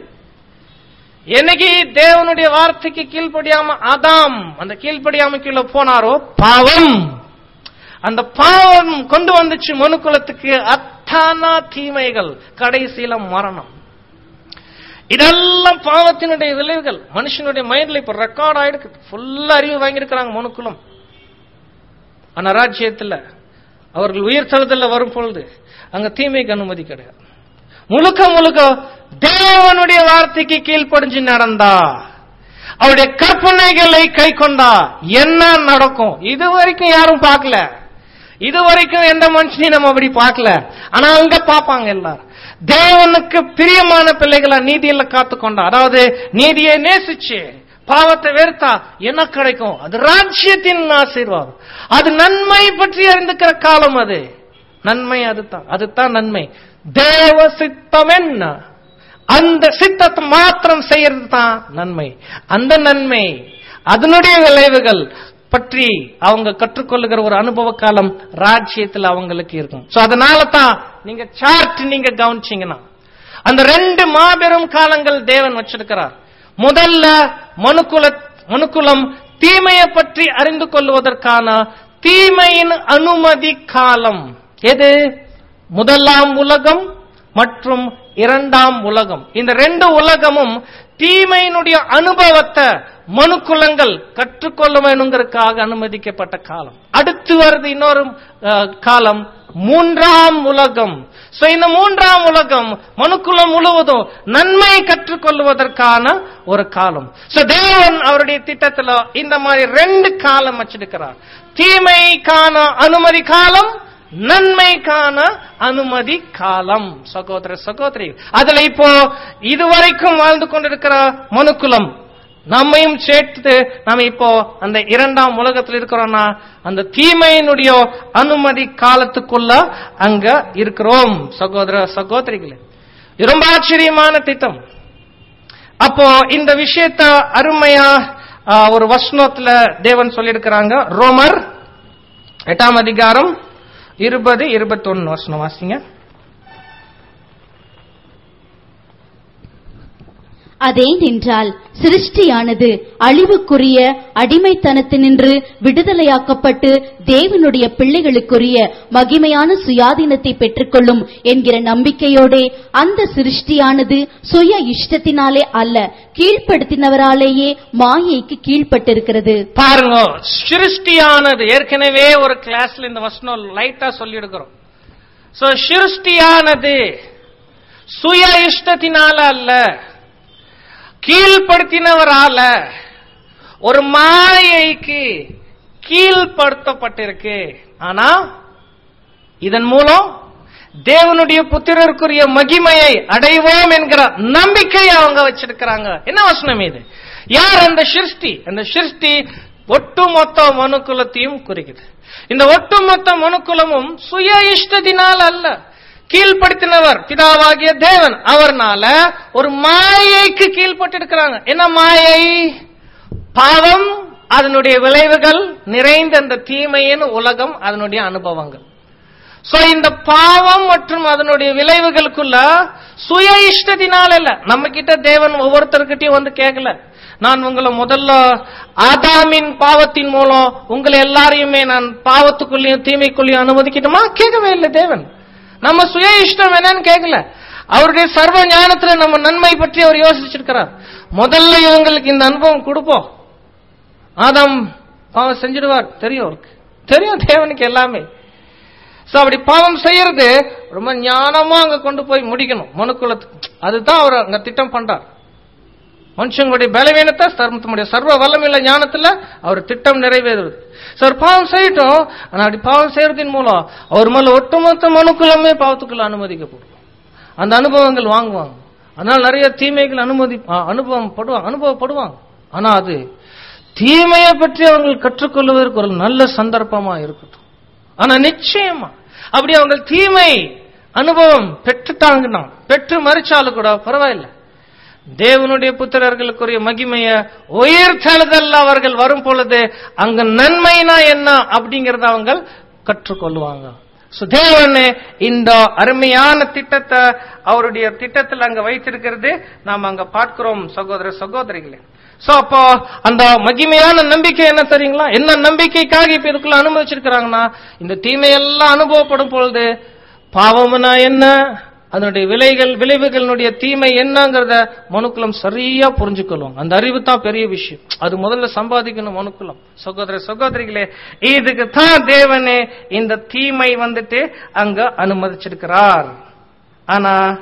என்னைக்கு தேவனுடைய வார்த்தைக்கு கீழ்ப்படியாம ஆதாம் அந்த கீழ்ப்படியாம கீழே போனாரோ பாவம் அந்த பாவம் கொண்டு வந்துச்சு மனுக்குலத்துக்கு அத்தானா தீமைகள் கடைசியில மரணம் இதெல்லாம் பாவத்தினுடைய விளைவுகள் மனுஷனுடைய மைண்ட்ல இப்ப ரெக்கார்ட் ஆயிருக்கு ஃபுல்லா அறிவு வாங்கியிருக்கிறாங்க மனுக்குலம் ஆனா ராஜ்யத்துல அவர்கள் உயிர் தழுதல்ல வரும் பொழுது அங்க தீமைக்கு அனுமதி கிடையாது முழுக்க முழுக்க தேவனுடைய வார்த்தைக்கு கீழ்ப்படிஞ்சு நடந்தா அவருடைய கற்பனைகளை கை கொண்டா என்ன நடக்கும் இது வரைக்கும் யாரும் பார்க்கல இது வரைக்கும் எந்த மனுஷனையும் நம்ம அப்படி பார்க்கல ஆனா அங்க பார்ப்பாங்க எல்லாரும் தேவனுக்கு பிரியமான பிள்ளைகளை நீதியில காத்துக்கொண்டா அதாவது நீதியை நேசிச்சு பாவத்தை வெறுத்தா என்ன கிடைக்கும் அது ராஜ்யத்தின் ஆசீர்வாதம் அது நன்மை பற்றி அறிந்துக்கிற காலம் அது நன்மை அதுதான் அதுதான் நன்மை தேவ சித்தம் என்ன அந்த சித்தத்தை மாத்திரம் செய்யறது தான் நன்மை அந்த நன்மை அதனுடைய விளைவுகள் பற்றி அவங்க கற்றுக்கொள்ளுகிற ஒரு அனுபவ காலம் ராஜ்யத்தில் அவங்களுக்கு இருக்கும் சோ அதனால தான் நீங்க சார்ட் நீங்க கவனிச்சீங்கன்னா அந்த ரெண்டு மாபெரும் காலங்கள் தேவன் வச்சிருக்கிறார் முதல்ல மனுக்குல மனுக்குலம் தீமையை பற்றி அறிந்து கொள்வதற்கான தீமையின் அனுமதி காலம் எது முதலாம் உலகம் மற்றும் இரண்டாம் உலகம் இந்த ரெண்டு உலகமும் தீமையினுடைய அனுபவத்தை மனுக்குலங்கள் கற்றுக்கொள்ள வேணுங்கிறதுக்காக அனுமதிக்கப்பட்ட காலம் அடுத்து வருது இன்னொரு அஹ், காலம் மூன்றாம் உலகம் சோ இந்த மூன்றாம் உலகம் மனுக்குலம் முழுவதும் நன்மை கற்றுக்கொள்வதற்கான ஒரு காலம் சோ தேவன் அவருடைய திட்டத்துல இந்த மாதிரி ரெண்டு காலம் வச்சிருக்கிறார் தீமைக்கான அனுமதி காலம் நன்மைக்கான அனுமதி காலம் சகோதர சகோதரி அதுல இப்போ இதுவரைக்கும் வாழ்ந்து கொண்டிருக்கிற மனுக்குலம் நம்மையும் சேர்த்து நாம இப்போ அந்த இரண்டாம் உலகத்தில் இருக்கிறோம்னா அந்த தீமையினுடைய அனுமதி காலத்துக்குள்ள அங்க இருக்கிறோம் சகோதர சகோதரிகளே இது ரொம்ப ஆச்சரியமான திட்டம் அப்போ இந்த விஷயத்த அருமையா ஆ, ஒரு வசனத்துல தேவன் சொல்லியிருக்கிறாங்க ரோமர் எட்டாம் அதிகாரம் இருபது இருபத்தொன்னு வசனம் வாசிங்க அதேனென்றால் சிருஷ்டியானது அழிவுக்குரிய அடிமைத்தனத்தினின்று விடுதலையாக்கப்பட்டு தேவனுடைய பிள்ளைகளுக்குரிய மகிமையான சுயாதீனத்தை பெற்றுக்கொள்ளும் என்கிற நம்பிக்கையோடே அந்த சிருஷ்டியானது சுய இஷ்டத்தினாலே அல்ல கீழ்ப்படுத்தினவராலேயே மாயைக்கு கீழ்ப்பட்டிருக்கிறது பாருங்க சிருஷ்டியானது ஏற்கனவே ஒரு கிளாஸ்ல இந்த வசனம் லைட்டா சொல்லியிருக்கிறோம் சோ சிருஷ்டியானது சுய இஷ்டத்தினால அல்ல கீழ்ப்படுத்தினவரால ஒரு மாயைக்கு கீழ்ப்படுத்தப்பட்டிருக்கு ஆனா இதன் மூலம் தேவனுடைய புத்திரருக்குரிய மகிமையை அடைவோம் என்கிற நம்பிக்கையை அவங்க வச்சிருக்கிறாங்க என்ன வசனம் இது யார் அந்த சிருஷ்டி அந்த சிருஷ்டி ஒட்டுமொத்த மனுக்குலத்தையும் குறிக்குது இந்த ஒட்டுமொத்த மனுக்குலமும் சுய இஷ்டத்தினால் அல்ல கீழ்ப்படுத்தினவர் பிதாவாகிய தேவன் அவர்னால ஒரு மாயைக்கு கீழ்ப்பட்டிருக்கிறாங்க என்ன மாயை பாவம் அதனுடைய விளைவுகள் நிறைந்த அந்த தீமையின் உலகம் அதனுடைய அனுபவங்கள் சோ இந்த பாவம் மற்றும் அதனுடைய விளைவுகளுக்குள்ள சுய இஷ்டத்தினால இல்ல நம்ம கிட்ட தேவன் ஒவ்வொருத்தர்கிட்டயும் வந்து கேட்கல நான் உங்களை முதல்ல ஆதாமின் பாவத்தின் மூலம் உங்களை எல்லாரையுமே நான் பாவத்துக்குள்ளேயும் தீமைக்குள்ளேயும் அனுமதிக்கணுமா கேட்கவே இல்லை தேவன் நம்ம சுய இஷ்டம் என்னன்னு கேட்கல அவருடைய சர்வ ஞானத்துல நம்ம நன்மை பற்றி அவர் யோசிச்சிருக்கிறார் முதல்ல இவங்களுக்கு இந்த அனுபவம் கொடுப்போம் ஆதாம் பாவம் செஞ்சிடுவார் தெரியும் அவருக்கு தெரியும் தேவனுக்கு எல்லாமே சோ அப்படி பாவம் செய்யறது ரொம்ப ஞானமா அங்க கொண்டு போய் முடிக்கணும் மனுக்குலத்துக்கு அதுதான் அவர் அங்க திட்டம் பண்றார் மனுஷங்களுடைய பலவீனத்தை தம்முடைய சர்வ வல்லமில்ல ஞானத்துல அவர் திட்டம் நிறைவேறுது சார் பாவம் செய்யட்டும் ஆனா அப்படி பாவம் செய்யறதின் மூலம் அவர் மேல ஒட்டுமொத்த மனுக்குலமே பாவத்துக்குள்ள அனுமதிக்கப்படும் அந்த அனுபவங்கள் வாங்குவாங்க அதனால நிறைய தீமைகள் அனுமதி ஆ, அனுபவம் படுவாங்க அனுபவப்படுவாங்க ஆனா அது தீமையை பற்றி அவர்கள் கற்றுக்கொள்வதற்கு ஒரு நல்ல சந்தர்ப்பமா இருக்கட்டும் ஆனா நிச்சயமா அப்படி அவங்க தீமை அனுபவம் பெற்றுட்டாங்கன்னா பெற்று மறிச்சாலும் கூட பரவாயில்ல தேவனுடைய புத்திரர்களுக்குரிய மகிமைய உயர்த்தெழுதல் அவர்கள் வரும் பொழுது அங்க நன்மைனா என்ன அப்படிங்கறத அவங்க கற்றுக்கொள்வாங்க So, தேவன் இந்த அருமையான திட்டத்தை அவருடைய திட்டத்தில் அங்க வைத்திருக்கிறது நாம் அங்க பார்க்கிறோம் சகோதர சகோதரிகளே சோ அப்போ அந்த மகிமையான நம்பிக்கை என்ன தெரியுங்களா என்ன நம்பிக்கைக்காக இப்ப இதுக்குள்ள அனுமதிச்சிருக்கிறாங்கன்னா இந்த தீமையெல்லாம் அனுபவப்படும் பொழுது பாவம்னா என்ன அதனுடைய விலைகள் விளைவுகளுடைய தீமை என்னங்கிறத மனுக்குலம் சரியா புரிஞ்சுக்கொள்ளும் அந்த அறிவு தான் பெரிய விஷயம் அது முதல்ல சம்பாதிக்கணும் மனுக்குலம் சகோதர சகோதரிகளே இதுக்கு தான் தேவனே இந்த தீமை வந்துட்டு அங்க அனுமதிச்சிருக்கிறார் ஆனா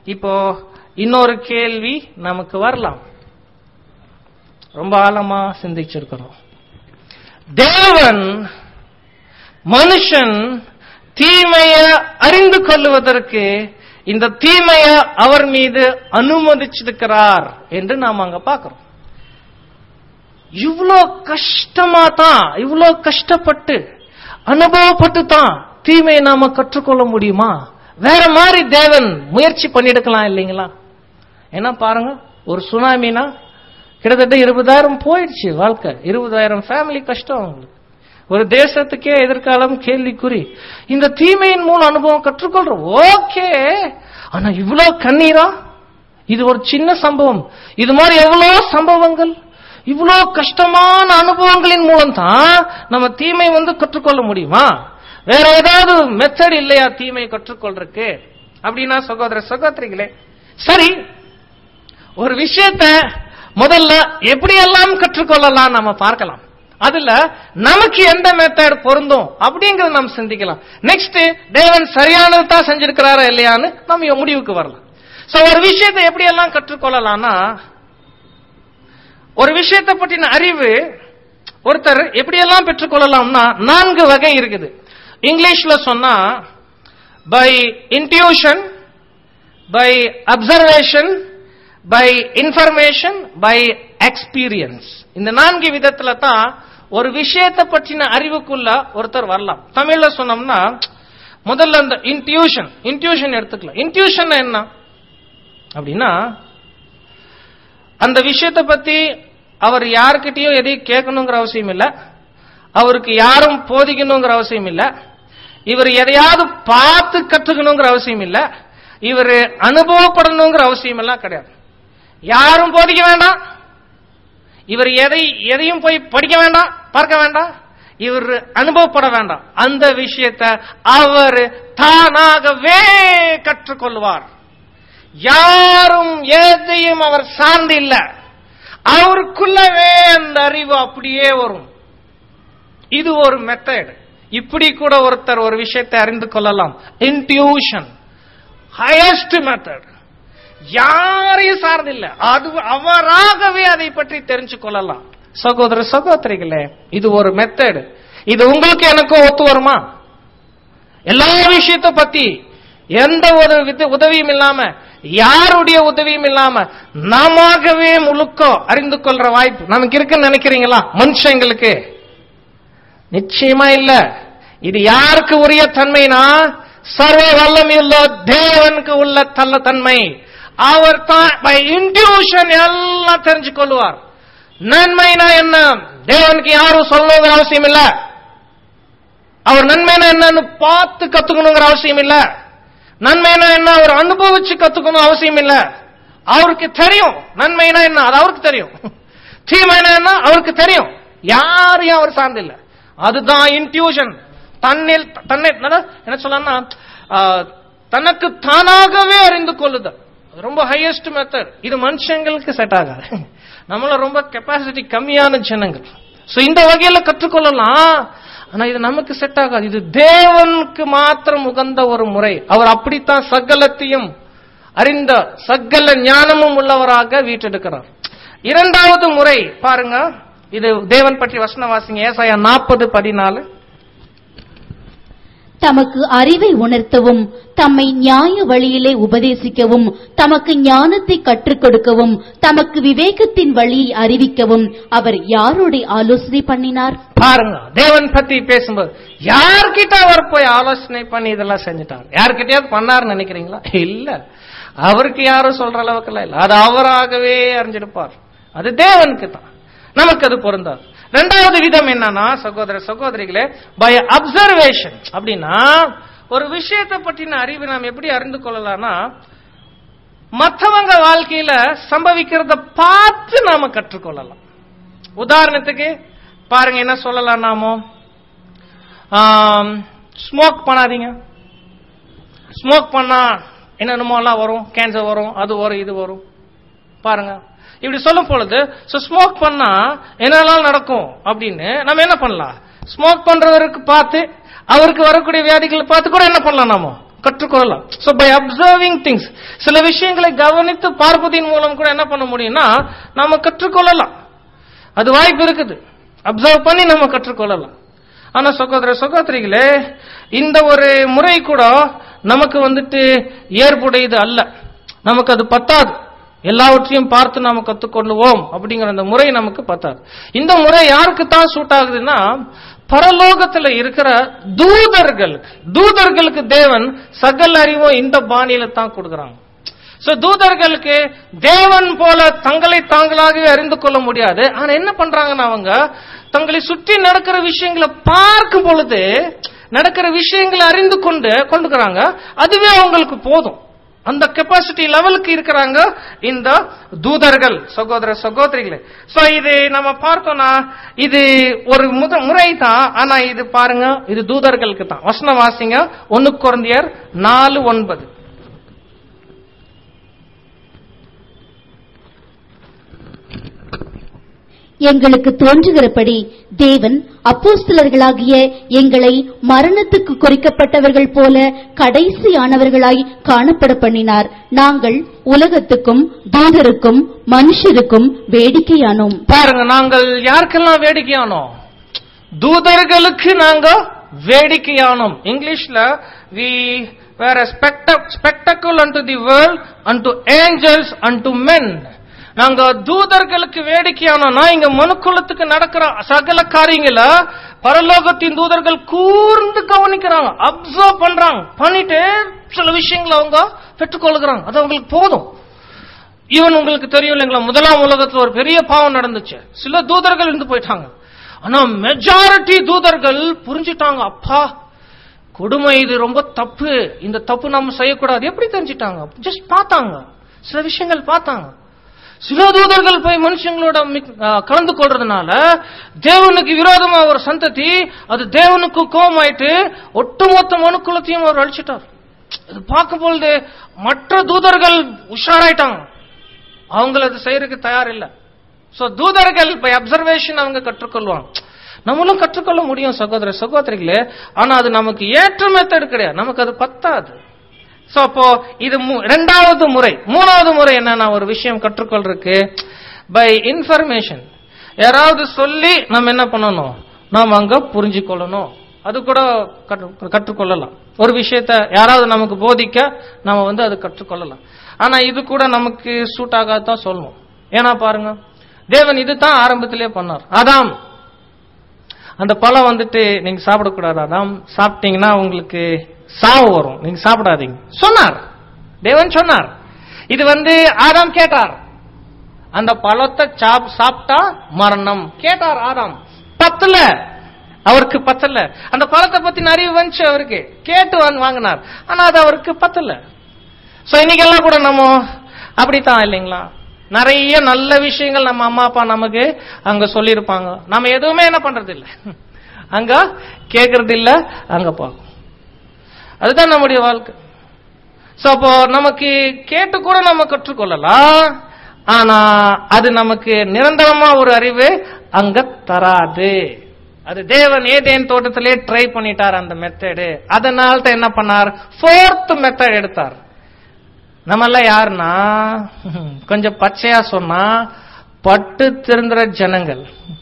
இப்போ இன்னொரு கேள்வி நமக்கு வரலாம் ரொம்ப ஆழமா சிந்திச்சிருக்கிறோம் தேவன் மனுஷன் தீமைய அறிந்து கொள்ளுவதற்கு இந்த தீமைய அவர் மீது அனுமதிச்சிருக்கிறார் என்று நாம் அங்க பார்க்கிறோம் இவ்வளோ கஷ்டமா தான் இவ்வளோ கஷ்டப்பட்டு அனுபவப்பட்டு தான் தீமையை நாம கற்றுக்கொள்ள முடியுமா வேற மாதிரி தேவன் முயற்சி பண்ணிடுக்கலாம் இல்லைங்களா என்ன பாருங்க ஒரு சுனாமினா கிட்டத்தட்ட இருபதாயிரம் போயிடுச்சு வாழ்க்கை இருபதாயிரம் ஃபேமிலி கஷ்டம் அவங்களுக்கு ஒரு தேசத்துக்கே எதிர்காலம் கேள்விக்குறி இந்த தீமையின் மூலம் அனுபவம் கற்றுக்கொள்றோம் ஓகே ஆனா இவ்வளவு கண்ணீரா இது ஒரு சின்ன சம்பவம் இது மாதிரி எவ்வளவு சம்பவங்கள் இவ்வளவு கஷ்டமான அனுபவங்களின் மூலம் தான் நம்ம தீமை வந்து கற்றுக்கொள்ள முடியுமா வேற ஏதாவது மெத்தட் இல்லையா தீமை கற்றுக்கொள்றதுக்கு அப்படின்னா சகோதர சகோதரிகளே சரி ஒரு விஷயத்த முதல்ல எப்படியெல்லாம் கற்றுக்கொள்ளலாம் நம்ம பார்க்கலாம் அதுல நமக்கு எந்த மெத்தட் பொருந்தும் அப்படிங்கறத நம்ம சிந்திக்கலாம் நெக்ஸ்ட் தேவன் சரியானது தான் செஞ்சிருக்கிறாரா இல்லையான்னு நம்ம முடிவுக்கு வரலாம் சோ ஒரு விஷயத்தை எப்படியெல்லாம் கற்றுக்கொள்ளலாம்னா ஒரு விஷயத்தை பற்றின அறிவு ஒருத்தர் எப்படியெல்லாம் பெற்றுக்கொள்ளலாம்னா நான்கு வகை இருக்குது இங்கிலீஷ்ல சொன்னா by intuition by observation by information by experience இந்த நான்கு விதத்துல தான் ஒரு விஷயத்தை பற்றின அறிவுக்குள்ள ஒருத்தர் வரலாம் தமிழ்ல சொன்னோம்னா முதல்ல இந்த இன்ட்யூஷன் இன்ட்யூஷன் எடுத்துக்கலாம் இன்ட்யூஷன் என்ன அப்படின்னா அந்த விஷயத்தை பத்தி அவர் யாருக்கிட்டயும் எதையும் கேட்கணுங்கிற அவசியம் இல்ல அவருக்கு யாரும் போதிக்கணுங்கிற அவசியம் இல்ல இவர் எதையாவது பார்த்து கத்துக்கணுங்கிற அவசியம் இல்ல இவர் அனுபவப்படணுங்கிற அவசியம் எல்லாம் கிடையாது யாரும் போதிக்க வேண்டாம் இவர் எதை எதையும் போய் படிக்க வேண்டாம் பார்க்க வேண்டாம் இவர் அனுபவப்பட வேண்டாம் அந்த விஷயத்தை அவர் தானாகவே கற்றுக்கொள்வார் யாரும் எதையும் அவர் சார்ந்து இல்ல அவருக்குள்ளவே அந்த அறிவு அப்படியே வரும் இது ஒரு மெத்தட் இப்படி கூட ஒருத்தர் ஒரு விஷயத்தை அறிந்து கொள்ளலாம் இன்ட்யூஷன் ஹையஸ்ட் மெத்தட் யாரையும் சார்ந்தில்ல அது அவராகவே அதை பற்றி தெரிஞ்சு கொள்ளலாம் சகோதர சகோதரிகளே இது ஒரு மெத்தட் இது உங்களுக்கு எனக்கும் ஒத்து வருமா எல்லா விஷயத்தை பத்தி எந்த ஒரு வித- உதவியும் இல்லாம யாருடைய உதவியும் இல்லாம நாமவே முழுக்க அறிந்து கொள்ற வாய்ப்பு நமக்கு இருக்குன்னு நினைக்கிறீங்களா மனுஷங்களுக்கு நிச்சயமா இல்ல இது யாருக்கு உரிய தன்மைனா சர்வ வல்லமையுள்ள தேவனுக்கு உள்ள தள்ள தன்மை அவர் தான் பை இன்ட்யூஷன் எல்லாம் தெரிஞ்சு கொள்வார் நன்மைனா என்ன தேவனுக்கு யாரும் சொல்லணுங்கிற அவசியம் இல்ல அவர் நன்மைனா என்னன்னு பார்த்து கத்துக்கணுங்கிற அவசியம் இல்ல நன்மைனா என்ன அவர் அனுபவிச்சு கத்துக்கணும் அவசியம் இல்ல அவருக்கு தெரியும் நன்மைனா என்ன அது அவருக்கு தெரியும் தீமைனா என்ன அவருக்கு தெரியும் யாரையும் அவர் சார்ந்தில்ல அதுதான் இன்ட்யூஷன் தன்னில் தன்னை என்னது? என்ன சொல்லலாம்னா ஆ, தனக்கு தானாகவே அறிந்து கொள்ளுதல் அது ரொம்ப ஹையஸ்ட் மெத்தட் இது மனுஷங்களுக்கு செட் ஆகாது நம்மள ரொம்ப கெப்பாசிட்டி கம்மியான ஜனங்கள் சோ இந்த வகையில கற்றுக்கொள்ளலாம் ஆனா இது நமக்கு செட் ஆகாது இது தேவனுக்கு மாத்திரம் உகந்த ஒரு முறை அவர் அப்படித்தான் சகலத்தையும் அறிந்த சகல ஞானமும் உள்ளவராக வீட்டெடுக்கிறார் இரண்டாவது முறை பாருங்க இது தேவன் பற்றி வசன வாசிங்க ஏசாயா நாற்பது பதினாலு தமக்கு அறிவை உணர்த்தவும் தம்மை நியாய வழியிலே உபதேசிக்கவும் தமக்கு ஞானத்தை கற்றுக் கொடுக்கவும் தமக்கு விவேகத்தின் வழியை அறிவிக்கவும் அவர் யாரோட ஆலோசனை பண்ணினார் பாருங்க தேவன் பத்தி பேசும்போது யார்கிட்ட அவர் போய் ஆலோசனை பண்ணி இதெல்லாம் செஞ்சுட்டார் யார்கிட்டயாவது பண்ணாருன்னு நினைக்கிறீங்களா இல்ல அவருக்கு யாரும் சொல்ற அளவுக்குலாம் இல்ல அது அவராகவே அறிஞ்சிருப்பார் அது தேவனுக்கு தான் நமக்கு அது பொருந்தாது ரெண்டாவது விதம் என்னன்னா சகோதர சகோதரிகளே பை அப்சர்வேஷன் அப்படின்னா ஒரு விஷயத்தை பற்றின அறிவு நாம் எப்படி அறிந்து கொள்ளலாம்னா மற்றவங்க வாழ்க்கையில சம்பவிக்கிறத பார்த்து நாம கற்றுக்கொள்ளலாம் உதாரணத்துக்கு பாருங்க என்ன சொல்லலாம் நாமோ ஸ்மோக் பண்ணாதீங்க ஸ்மோக் பண்ணா என்னென்னமோ எல்லாம் வரும் கேன்சர் வரும் அது வரும் இது வரும் பாருங்க இப்படி சொல்லும் பொழுது ஸ்மோக் பண்ணா என்னெல்லாம் நடக்கும் அப்படின்னு நம்ம என்ன பண்ணலாம் ஸ்மோக் பண்றவருக்கு பார்த்து அவருக்கு வரக்கூடிய வியாதிகளை பார்த்து கூட என்ன பண்ணலாம் நாம கற்றுக்கொள்ளலாம் சோ பை அப்சர்விங் திங்ஸ் சில விஷயங்களை கவனித்து பார்ப்பதின் மூலம் கூட என்ன பண்ண முடியும்னா நாம கற்றுக்கொள்ளலாம் அது வாய்ப்பு இருக்குது அப்சர்வ் பண்ணி நம்ம கற்றுக்கொள்ளலாம் ஆனா சகோதர சகோதரிகளே இந்த ஒரு முறை கூட நமக்கு வந்துட்டு ஏற்புடையது அல்ல நமக்கு அது பத்தாது எல்லாவற்றையும் பார்த்து நாம கத்துக்கொள்ளுவோம் அப்படிங்கிற அந்த முறை நமக்கு பத்தாது இந்த முறை யாருக்கு தான் சூட் ஆகுதுன்னா பரலோகத்துல இருக்கிற தூதர்களுக்கு தூதர்களுக்கு தேவன் சகல அறிவும் இந்த பாணியில தான் கொடுக்கறாங்க சோ தூதர்களுக்கு தேவன் போல தங்களை தாங்களாகவே அறிந்து கொள்ள முடியாது ஆனா என்ன பண்றாங்கன்னா அவங்க தங்களை சுற்றி நடக்கிற விஷயங்களை பார்க்கும் பொழுது நடக்கிற விஷயங்களை அறிந்து கொண்டு கொண்டுக்கிறாங்க அதுவே அவங்களுக்கு போதும் அந்த கெப்பாசிட்டி லெவலுக்கு இருக்கிறாங்க இந்த தூதர்கள் சகோதர சகோதரிகளே சோ இது நம்ம பார்த்தோம்னா இது ஒரு முத முறை தான் ஆனா இது பாருங்க இது தூதர்களுக்கு தான் வசனம் வாசிங்க ஒன்னு குழந்தையர் நாலு ஒன்பது எங்களுக்கு தோன்றுகிறபடி தேவன் அப்போஸ்தலர்களாகிய எங்களை மரணத்துக்கு குறிக்கப்பட்டவர்கள் போல கடைசியானவர்களாய் காணப்பட பண்ணினார் நாங்கள் உலகத்துக்கும் தூதருக்கும் மனுஷருக்கும் வேடிக்கையானோம் பாருங்க நாங்கள் யாருக்கெல்லாம் வேடிக்கையானோம் தூதர்களுக்கு நாங்க வேடிக்கையானோம் இங்கிலீஷ்ல we were spectacle unto the world unto angels unto men நாங்க தூதர்களுக்கு வேடிக்கையானோம்னா இங்க மனுக்குலத்துக்கு நடக்கிற சகல காரியங்கள பரலோகத்தின் தூதர்கள் கூர்ந்து கவனிக்கிறாங்க அப்சர்வ் பண்றாங்க பண்ணிட்டு சில விஷயங்களை அவங்க பெற்றுக்கொள்கிறாங்க அது அவங்களுக்கு போதும் ஈவன் உங்களுக்கு தெரியும் இல்லைங்களா முதலாம் உலகத்துல ஒரு பெரிய பாவம் நடந்துச்சு சில தூதர்கள் இருந்து போயிட்டாங்க ஆனா மெஜாரிட்டி தூதர்கள் புரிஞ்சிட்டாங்க அப்பா கொடுமை இது ரொம்ப தப்பு இந்த தப்பு நம்ம செய்யக்கூடாது எப்படி தெரிஞ்சிட்டாங்க ஜஸ்ட் பார்த்தாங்க சில விஷயங்கள் பார்த்தாங்க சில தூதர்கள் போய் மனுஷங்களோட மிக்- ஆ, கலந்து கொள்றதுனால தேவனுக்கு விரோதமா ஒரு சந்ததி அது தேவனுக்கு கோபமாயிட்டு ஒட்டுமொத்த மனுக்குலத்தையும் அவர் அழிச்சிட்டார் அது பார்க்கும் பொழுது மற்ற தூதர்கள் உஷாராயிட்டாங்க அவங்கள அது செய்யறதுக்கு தயார் இல்ல சோ தூதர்கள் பை அப்சர்வேஷன் அவங்க கற்றுக்கொள்வாங்க நம்மளும் கற்றுக்கொள்ள முடியும் சகோதர சகோதரிகளே ஆனா அது நமக்கு ஏற்ற மெத்தட் கிடையாது நமக்கு அது பத்தாது சோ அப்போ இது மூ- ரெண்டாவது முறை மூணாவது முறை என்னன்னா ஒரு விஷயம் கற்றுக்கொள்றதுக்கு பை இன்ஃபர்மேஷன் யாராவது சொல்லி நம்ம என்ன பண்ணணும் நாம் அங்க புரிஞ்சுக்கொள்ளணும் அது கூட கற்று- கற்றுக்கொள்ளலாம் ஒரு விஷயத்த யாராவது நமக்கு போதிக்க நம்ம வந்து அது கற்றுக்கொள்ளலாம் ஆனா இது கூட நமக்கு சூட் ஆகாதான் சொல்லணும் ஏன்னா பாருங்க தேவன் இதுதான் ஆரம்பத்திலே பண்ணார் அதாம் அந்த பழம் வந்துட்டு நீங்க சாப்பிடக்கூடாது அதாம் சாப்பிட்டீங்கன்னா உங்களுக்கு சாவு வரும் நீங்க சாப்பிடாதீங்க சொன்னார் தேவன் சொன்னார் இது வந்து ஆதாம் கேட்டார் அந்த பழத்தை சாப்- சாப்பிட்டா மரணம் கேட்டார் ஆதாம் பத்தல அவருக்கு பத்தல அந்த பழத்தை பத்தி நிறைய வந்துச்சு அவருக்கு கேட்டு வந்து வாங்கினார் ஆனா அது அவருக்கு பத்தல சோ இன்னைக்கெல்லாம் கூட நம்ம அப்படித்தான் இல்லைங்களா நிறைய நல்ல விஷயங்கள் நம்ம அம்மா அப்பா நமக்கு அங்க சொல்லியிருப்பாங்க நம்ம எதுவுமே என்ன பண்றது இல்ல அங்க கேக்குறது இல்ல அங்க பார்க்கும் அதுதான் நம்முடைய வாழ்க்கை சோ அப்போ நமக்கு கேட்டு கூட நம்ம கற்றுக்கொள்ளலாம் ஆனா அது நமக்கு நிரந்தரமா ஒரு அறிவு அங்க தராது அது தேவன் ஏதேன் தோட்டத்திலே ட்ரை பண்ணிட்டார் அந்த மெத்தடு அதனால தான் என்ன பண்ணார் ஃபோர்த் மெத்தட் எடுத்தார் நம்மெல்லாம் யாருன்னா கொஞ்சம் பச்சையா சொன்னா பட்டு திருந்துற ஜனங்கள்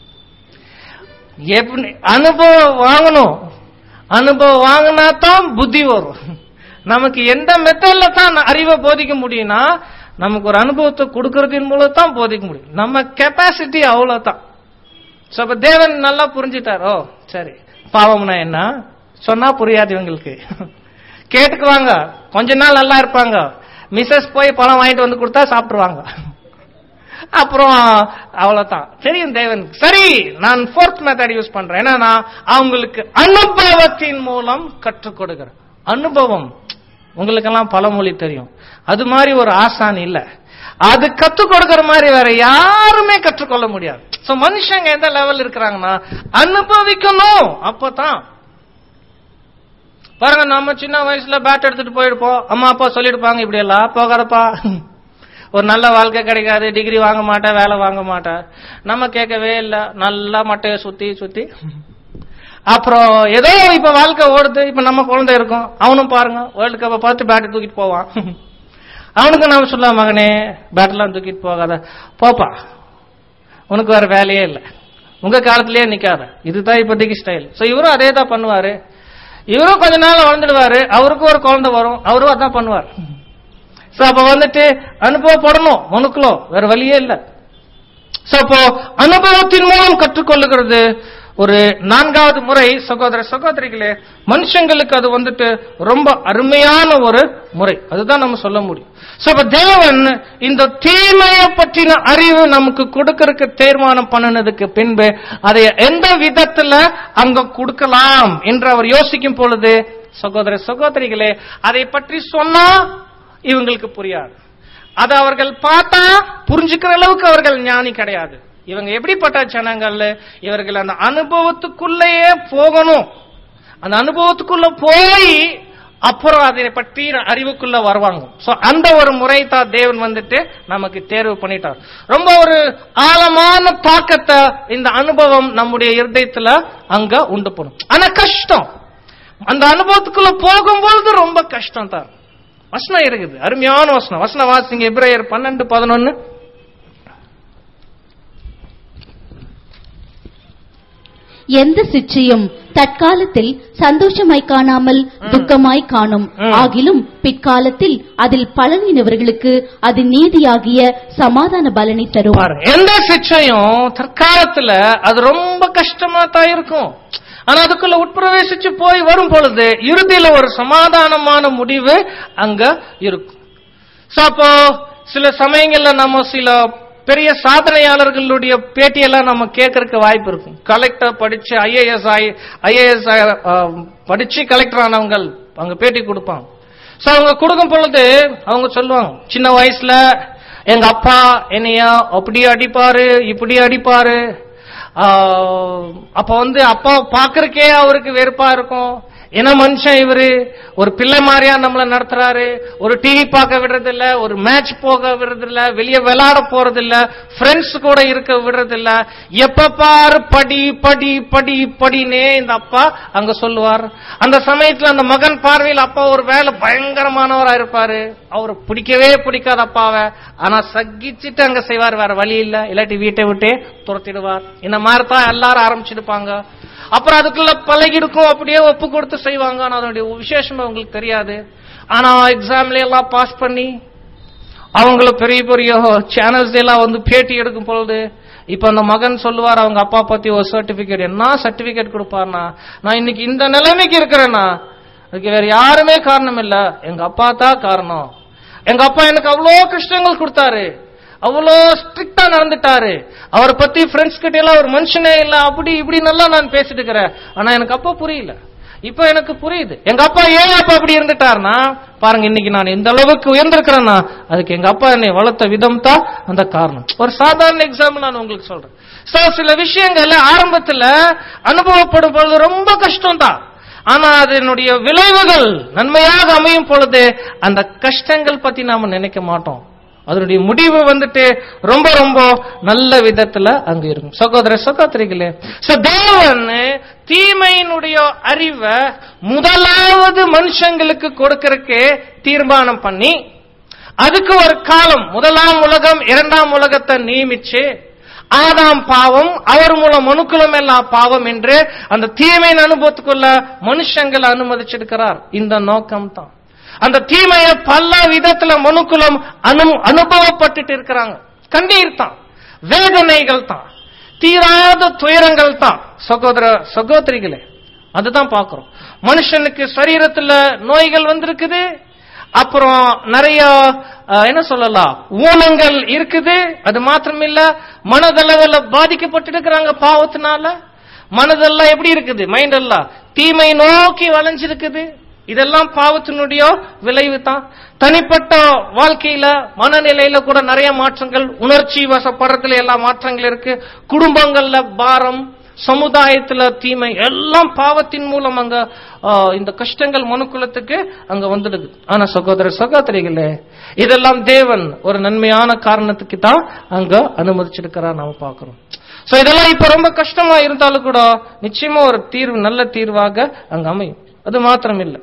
எப்படி அனுபவம் வாங்கணும் அனுபவம் வாங்கினா தான் புத்தி வரும் நமக்கு எந்த மெத்தட்ல தான் அறிவை போதிக்க முடியும்னா நமக்கு ஒரு அனுபவத்தை கொடுக்கறதின் மூலம் தான் போதிக்க முடியும் நம்ம கெப்பாசிட்டி அவ்வளவுதான் சோ அப்ப தேவன் நல்லா புரிஞ்சிட்டார் ஓ சரி பாவம்னா என்ன சொன்னா புரியாது இவங்களுக்கு கேட்டுக்குவாங்க கொஞ்ச நாள் நல்லா இருப்பாங்க மிஸ்ஸஸ் போய் பழம் வாங்கிட்டு வந்து கொடுத்தா சாப்பிட்டுருவாங்க அப்புறம் அவ்வளவுதான் தெரியும் தேவன் சரி நான் ஃபோர்த் மெத்தட் யூஸ் பண்றேன் என்னன்னா அவங்களுக்கு அனுபவத்தின் மூலம் கற்றுக் கொடுக்கிறேன் அனுபவம் உங்களுக்கெல்லாம் பழமொழி தெரியும் அது மாதிரி ஒரு ஆசான் இல்ல அது கற்றுக் கொடுக்கிற மாதிரி வேற யாருமே கற்றுக்கொள்ள முடியாது சோ மனுஷங்க எந்த லெவல் இருக்கிறாங்கன்னா அனுபவிக்கணும் அப்பதான் பாருங்க நம்ம சின்ன வயசுல பேட் எடுத்துட்டு போயிருப்போம் அம்மா அப்பா சொல்லிருப்பாங்க இப்படி எல்லாம் போகாதப்பா ஒரு நல்ல வாழ்க்கை கிடைக்காது டிகிரி வாங்க மாட்டேன் வேலை வாங்க மாட்டேன் நம்ம கேட்கவே இல்லை நல்லா மட்டையை சுத்தி சுத்தி அப்புறம் ஏதோ இப்ப வாழ்க்கை ஓடுது இப்ப நம்ம குழந்தை இருக்கும் அவனும் பாருங்க வேர்ல்டு கப்பை பார்த்து பேட்டை தூக்கிட்டு போவான் அவனுக்கு நாம சொல்லலாம் மகனே பேட்டெல்லாம் தூக்கிட்டு போகாத போப்பா உனக்கு வேற வேலையே இல்லை உங்க காலத்திலேயே நிக்காத இதுதான் இப்போதைக்கு ஸ்டைல் சோ இவரும் அதே தான் பண்ணுவாரு இவரும் கொஞ்ச நாள் வளர்ந்துடுவாரு அவருக்கும் ஒரு குழந்தை வரும் அவரும் அதான் பண்ணுவார் சோ அப்ப வந்துட்டு அனுபவப்படணும் மனுக்குள்ள வேற வழியே இல்லை சோ அப்போ அனுபவத்தின் மூலம் கற்றுக்கொள்ளுகிறது ஒரு நான்காவது முறை சகோதர சகோதரிகளே மனுஷங்களுக்கு அது வந்துட்டு ரொம்ப அருமையான ஒரு முறை அதுதான் நம்ம சொல்ல முடியும் சோ அப்ப தேவன் இந்த தீமையை பற்றின அறிவு நமக்கு கொடுக்கறதுக்கு தீர்மானம் பண்ணினதுக்கு பின்பு அதை எந்த விதத்துல அங்க கொடுக்கலாம் என்று அவர் யோசிக்கும் பொழுது சகோதர சகோதரிகளே அதை பற்றி சொன்னா இவங்களுக்கு புரியாது அதை அவர்கள் பார்த்தா புரிஞ்சுக்கிற அளவுக்கு அவர்கள் ஞானி கிடையாது இவங்க எப்படிப்பட்ட ஜனங்கள் இவர்கள் அந்த அனுபவத்துக்குள்ளேயே போகணும் அந்த அனுபவத்துக்குள்ள போய் அப்புறம் அதை பற்றி அறிவுக்குள்ள வருவாங்க சோ அந்த ஒரு முறை தான் தேவன் வந்துட்டு நமக்கு தேர்வு பண்ணிட்டார் ரொம்ப ஒரு ஆழமான தாக்கத்தை இந்த அனுபவம் நம்முடைய இருதயத்துல அங்க உண்டு பண்ணும் ஆனா கஷ்டம் அந்த அனுபவத்துக்குள்ள போகும்பொழுது ரொம்ப கஷ்டம் தான் வசனம் இருக்குது அருமையான வசனம் வசனம் வாசிங்க எப்ரேயர் பன்னெண்டு பதினொன்னு எந்த சிற்றையும் தற்காலத்தில் சந்தோஷமாய் காணாமல் துக்கமாய் காணும் ம். ஆகிலும் பிற்காலத்தில் அதில் பலனினவர்களுக்கு அது நீதியாகிய சமாதான பலனை தரும் பாருங்க எந்த சிக்ஷையும் தற்காலத்துல அது ரொம்ப கஷ்டமா தான் இருக்கும் ஆனா அதுக்குள்ள உட்பிரவேசிச்சு போய் வரும் பொழுது இறுதியில ஒரு சமாதானமான முடிவு அங்க இருக்கும் சோ அப்போ சில சமயங்கள்ல நம்ம சில பெரிய சாதனையாளர்களுடைய பேட்டியெல்லாம் நம்ம கேட்கறதுக்கு வாய்ப்பு இருக்கும் கலெக்டர் படிச்சு ஐஏஎஸ் ஆகி ஐஏஎஸ் படிச்சு கலெக்டர் ஆனவங்க அங்க பேட்டி கொடுப்பாங்க சோ அவங்க கொடுக்கும் பொழுது அவங்க சொல்லுவாங்க சின்ன வயசுல எங்க அப்பா என்னைய அப்படி அடிப்பாரு இப்படி அடிப்பாரு ஆஹ், அப்ப வந்து அப்பா பாக்குறக்கே அவருக்கு வெறுப்பா இருக்கும் என்ன மனுஷன் இவரு ஒரு பிள்ளை மாதிரியா நம்மள நடத்துறாரு ஒரு டிவி பார்க்க விடுறது இல்ல ஒரு மேட்ச் போக விடுறது இல்ல வெளியே விளையாட போறது இல்ல ஃப்ரெண்ட்ஸ் கூட இருக்க விடுறது இல்ல எப்ப பாரு படி படி படி படினே இந்த அப்பா அங்க சொல்லுவார் அந்த சமயத்துல அந்த மகன் பார்வையில் அப்பா ஒரு வேலை பயங்கரமானவரா இருப்பாரு அவரு பிடிக்கவே பிடிக்காத அப்பாவை ஆனா சகிச்சுட்டு அங்க செய்வார் வேற வழி இல்ல இல்லாட்டி வீட்டை விட்டே துரத்திடுவார் இந்த மாதிரி தான் எல்லாரும் ஆரம்பிச்சிருப்பாங்க அப்புறம் அதுக்குள்ள பழகிருக்கும் அப்படியே ஒப்பு கொடுத்து செய்வாங்க ஆனா அதனுடைய விசேஷம் அவங்களுக்கு தெரியாது ஆனா எக்ஸாம்ல எல்லாம் பாஸ் பண்ணி அவங்கள பெரிய பெரிய சேனல்ஸ் எல்லாம் வந்து பேட்டி எடுக்கும் பொழுது இப்ப அந்த மகன் சொல்லுவார் அவங்க அப்பா பத்தி ஒரு சர்டிபிகேட் என்ன சர்டிபிகேட் கொடுப்பார்னா நான் இன்னைக்கு இந்த நிலைமைக்கு இருக்கிறேன்னா அதுக்கு வேற யாருமே காரணம் இல்ல எங்க அப்பா தான் காரணம் எங்க அப்பா எனக்கு அவ்வளோ கஷ்டங்கள் கொடுத்தாரு அவ்வளோ ஸ்ட்ரிக்டா நடந்துட்டாரு அவரை பத்தி ஃப்ரெண்ட்ஸ் கிட்ட எல்லாம் ஒரு மனுஷனே இல்ல அப்படி இப்படி நல்லா நான் பேசிட்டு இருக்கிறேன் ஆனா எனக்கு அப்பா புரியல இப்ப எனக்கு புரியுது எங்க அப்பா ஏன் அப்பா அப்படி இருந்துட்டாருன்னா பாருங்க இன்னைக்கு நான் இந்த அளவுக்கு உயர்ந்திருக்கிறேன்னா அதுக்கு எங்க அப்பா என்னை வளர்த்த விதம் தான் அந்த காரணம் ஒரு சாதாரண எக்ஸாம்பிள் நான் உங்களுக்கு சொல்றேன் சோ சில விஷயங்கள் ஆரம்பத்துல அனுபவப்படும் பொழுது ரொம்ப கஷ்டம் தான் ஆனா அதனுடைய விளைவுகள் நன்மையாக அமையும் பொழுது அந்த கஷ்டங்கள் பத்தி நாம நினைக்க மாட்டோம் அதனுடைய முடிவு வந்துட்டு ரொம்ப ரொம்ப நல்ல விதத்துல அங்க இருக்கும் சகோதர சகோதரிகளே So, தேவன் தீமையினுடைய அறிவை முதலாவது மனுஷங்களுக்கு கொடுக்கறதுக்கு தீர்மானம் பண்ணி அதுக்கு ஒரு காலம் முதலாம் உலகம் இரண்டாம் உலகத்தை நியமிச்சு ஆதாம் பாவம் அவர் மூலம் மனுக்குலம் எல்லாம் பாவம் என்று அந்த தீமையின் அனுபவத்துக்குள்ள மனுஷங்களை அனுமதிச்சிருக்கிறார் இந்த நோக்கம் தான் அந்த தீமையை பல விதத்துல மனுக்குலம் அனு அனுபவப்பட்டுட்டு இருக்கிறாங்க கண்ணீர் தான் வேதனைகள் தான் தீராத துயரங்கள் தான் சகோதர சகோதரிகளே அதுதான் பார்க்கிறோம் மனுஷனுக்கு சரீரத்துல நோய்கள் வந்திருக்குது அப்புறம் நிறைய அஹ், என்ன சொல்லலாம் ஊனங்கள் இருக்குது அது மாத்திரம் இல்ல மனதளவில் பாதிக்கப்பட்டு இருக்கிறாங்க பாவத்தினால மனதெல்லாம் எப்படி இருக்குது மைண்ட் எல்லாம் தீமை நோக்கி வளைஞ்சிருக்குது இதெல்லாம் பாவத்தினுடைய விளைவு தான் தனிப்பட்ட வாழ்க்கையில மனநிலையில கூட நிறைய மாற்றங்கள் உணர்ச்சி வசப்படுறதுல எல்லா மாற்றங்கள் இருக்கு குடும்பங்கள்ல பாரம் சமுதாயத்துல தீமை எல்லாம் பாவத்தின் மூலம் அங்க ஆ, இந்த கஷ்டங்கள் மனுக்குலத்துக்கு அங்க வந்துடுது ஆனா சகோதர சகோதரிகளே இதெல்லாம் தேவன் ஒரு நன்மையான காரணத்துக்கு தான் அங்க அனுமதிச்சிருக்கிறா நாம பார்க்கிறோம் சோ இதெல்லாம் இப்ப ரொம்ப கஷ்டமா இருந்தாலும் கூட நிச்சயமா ஒரு தீர்வு நல்ல தீர்வாக அங்க அமையும் அது மாத்திரம் இல்ல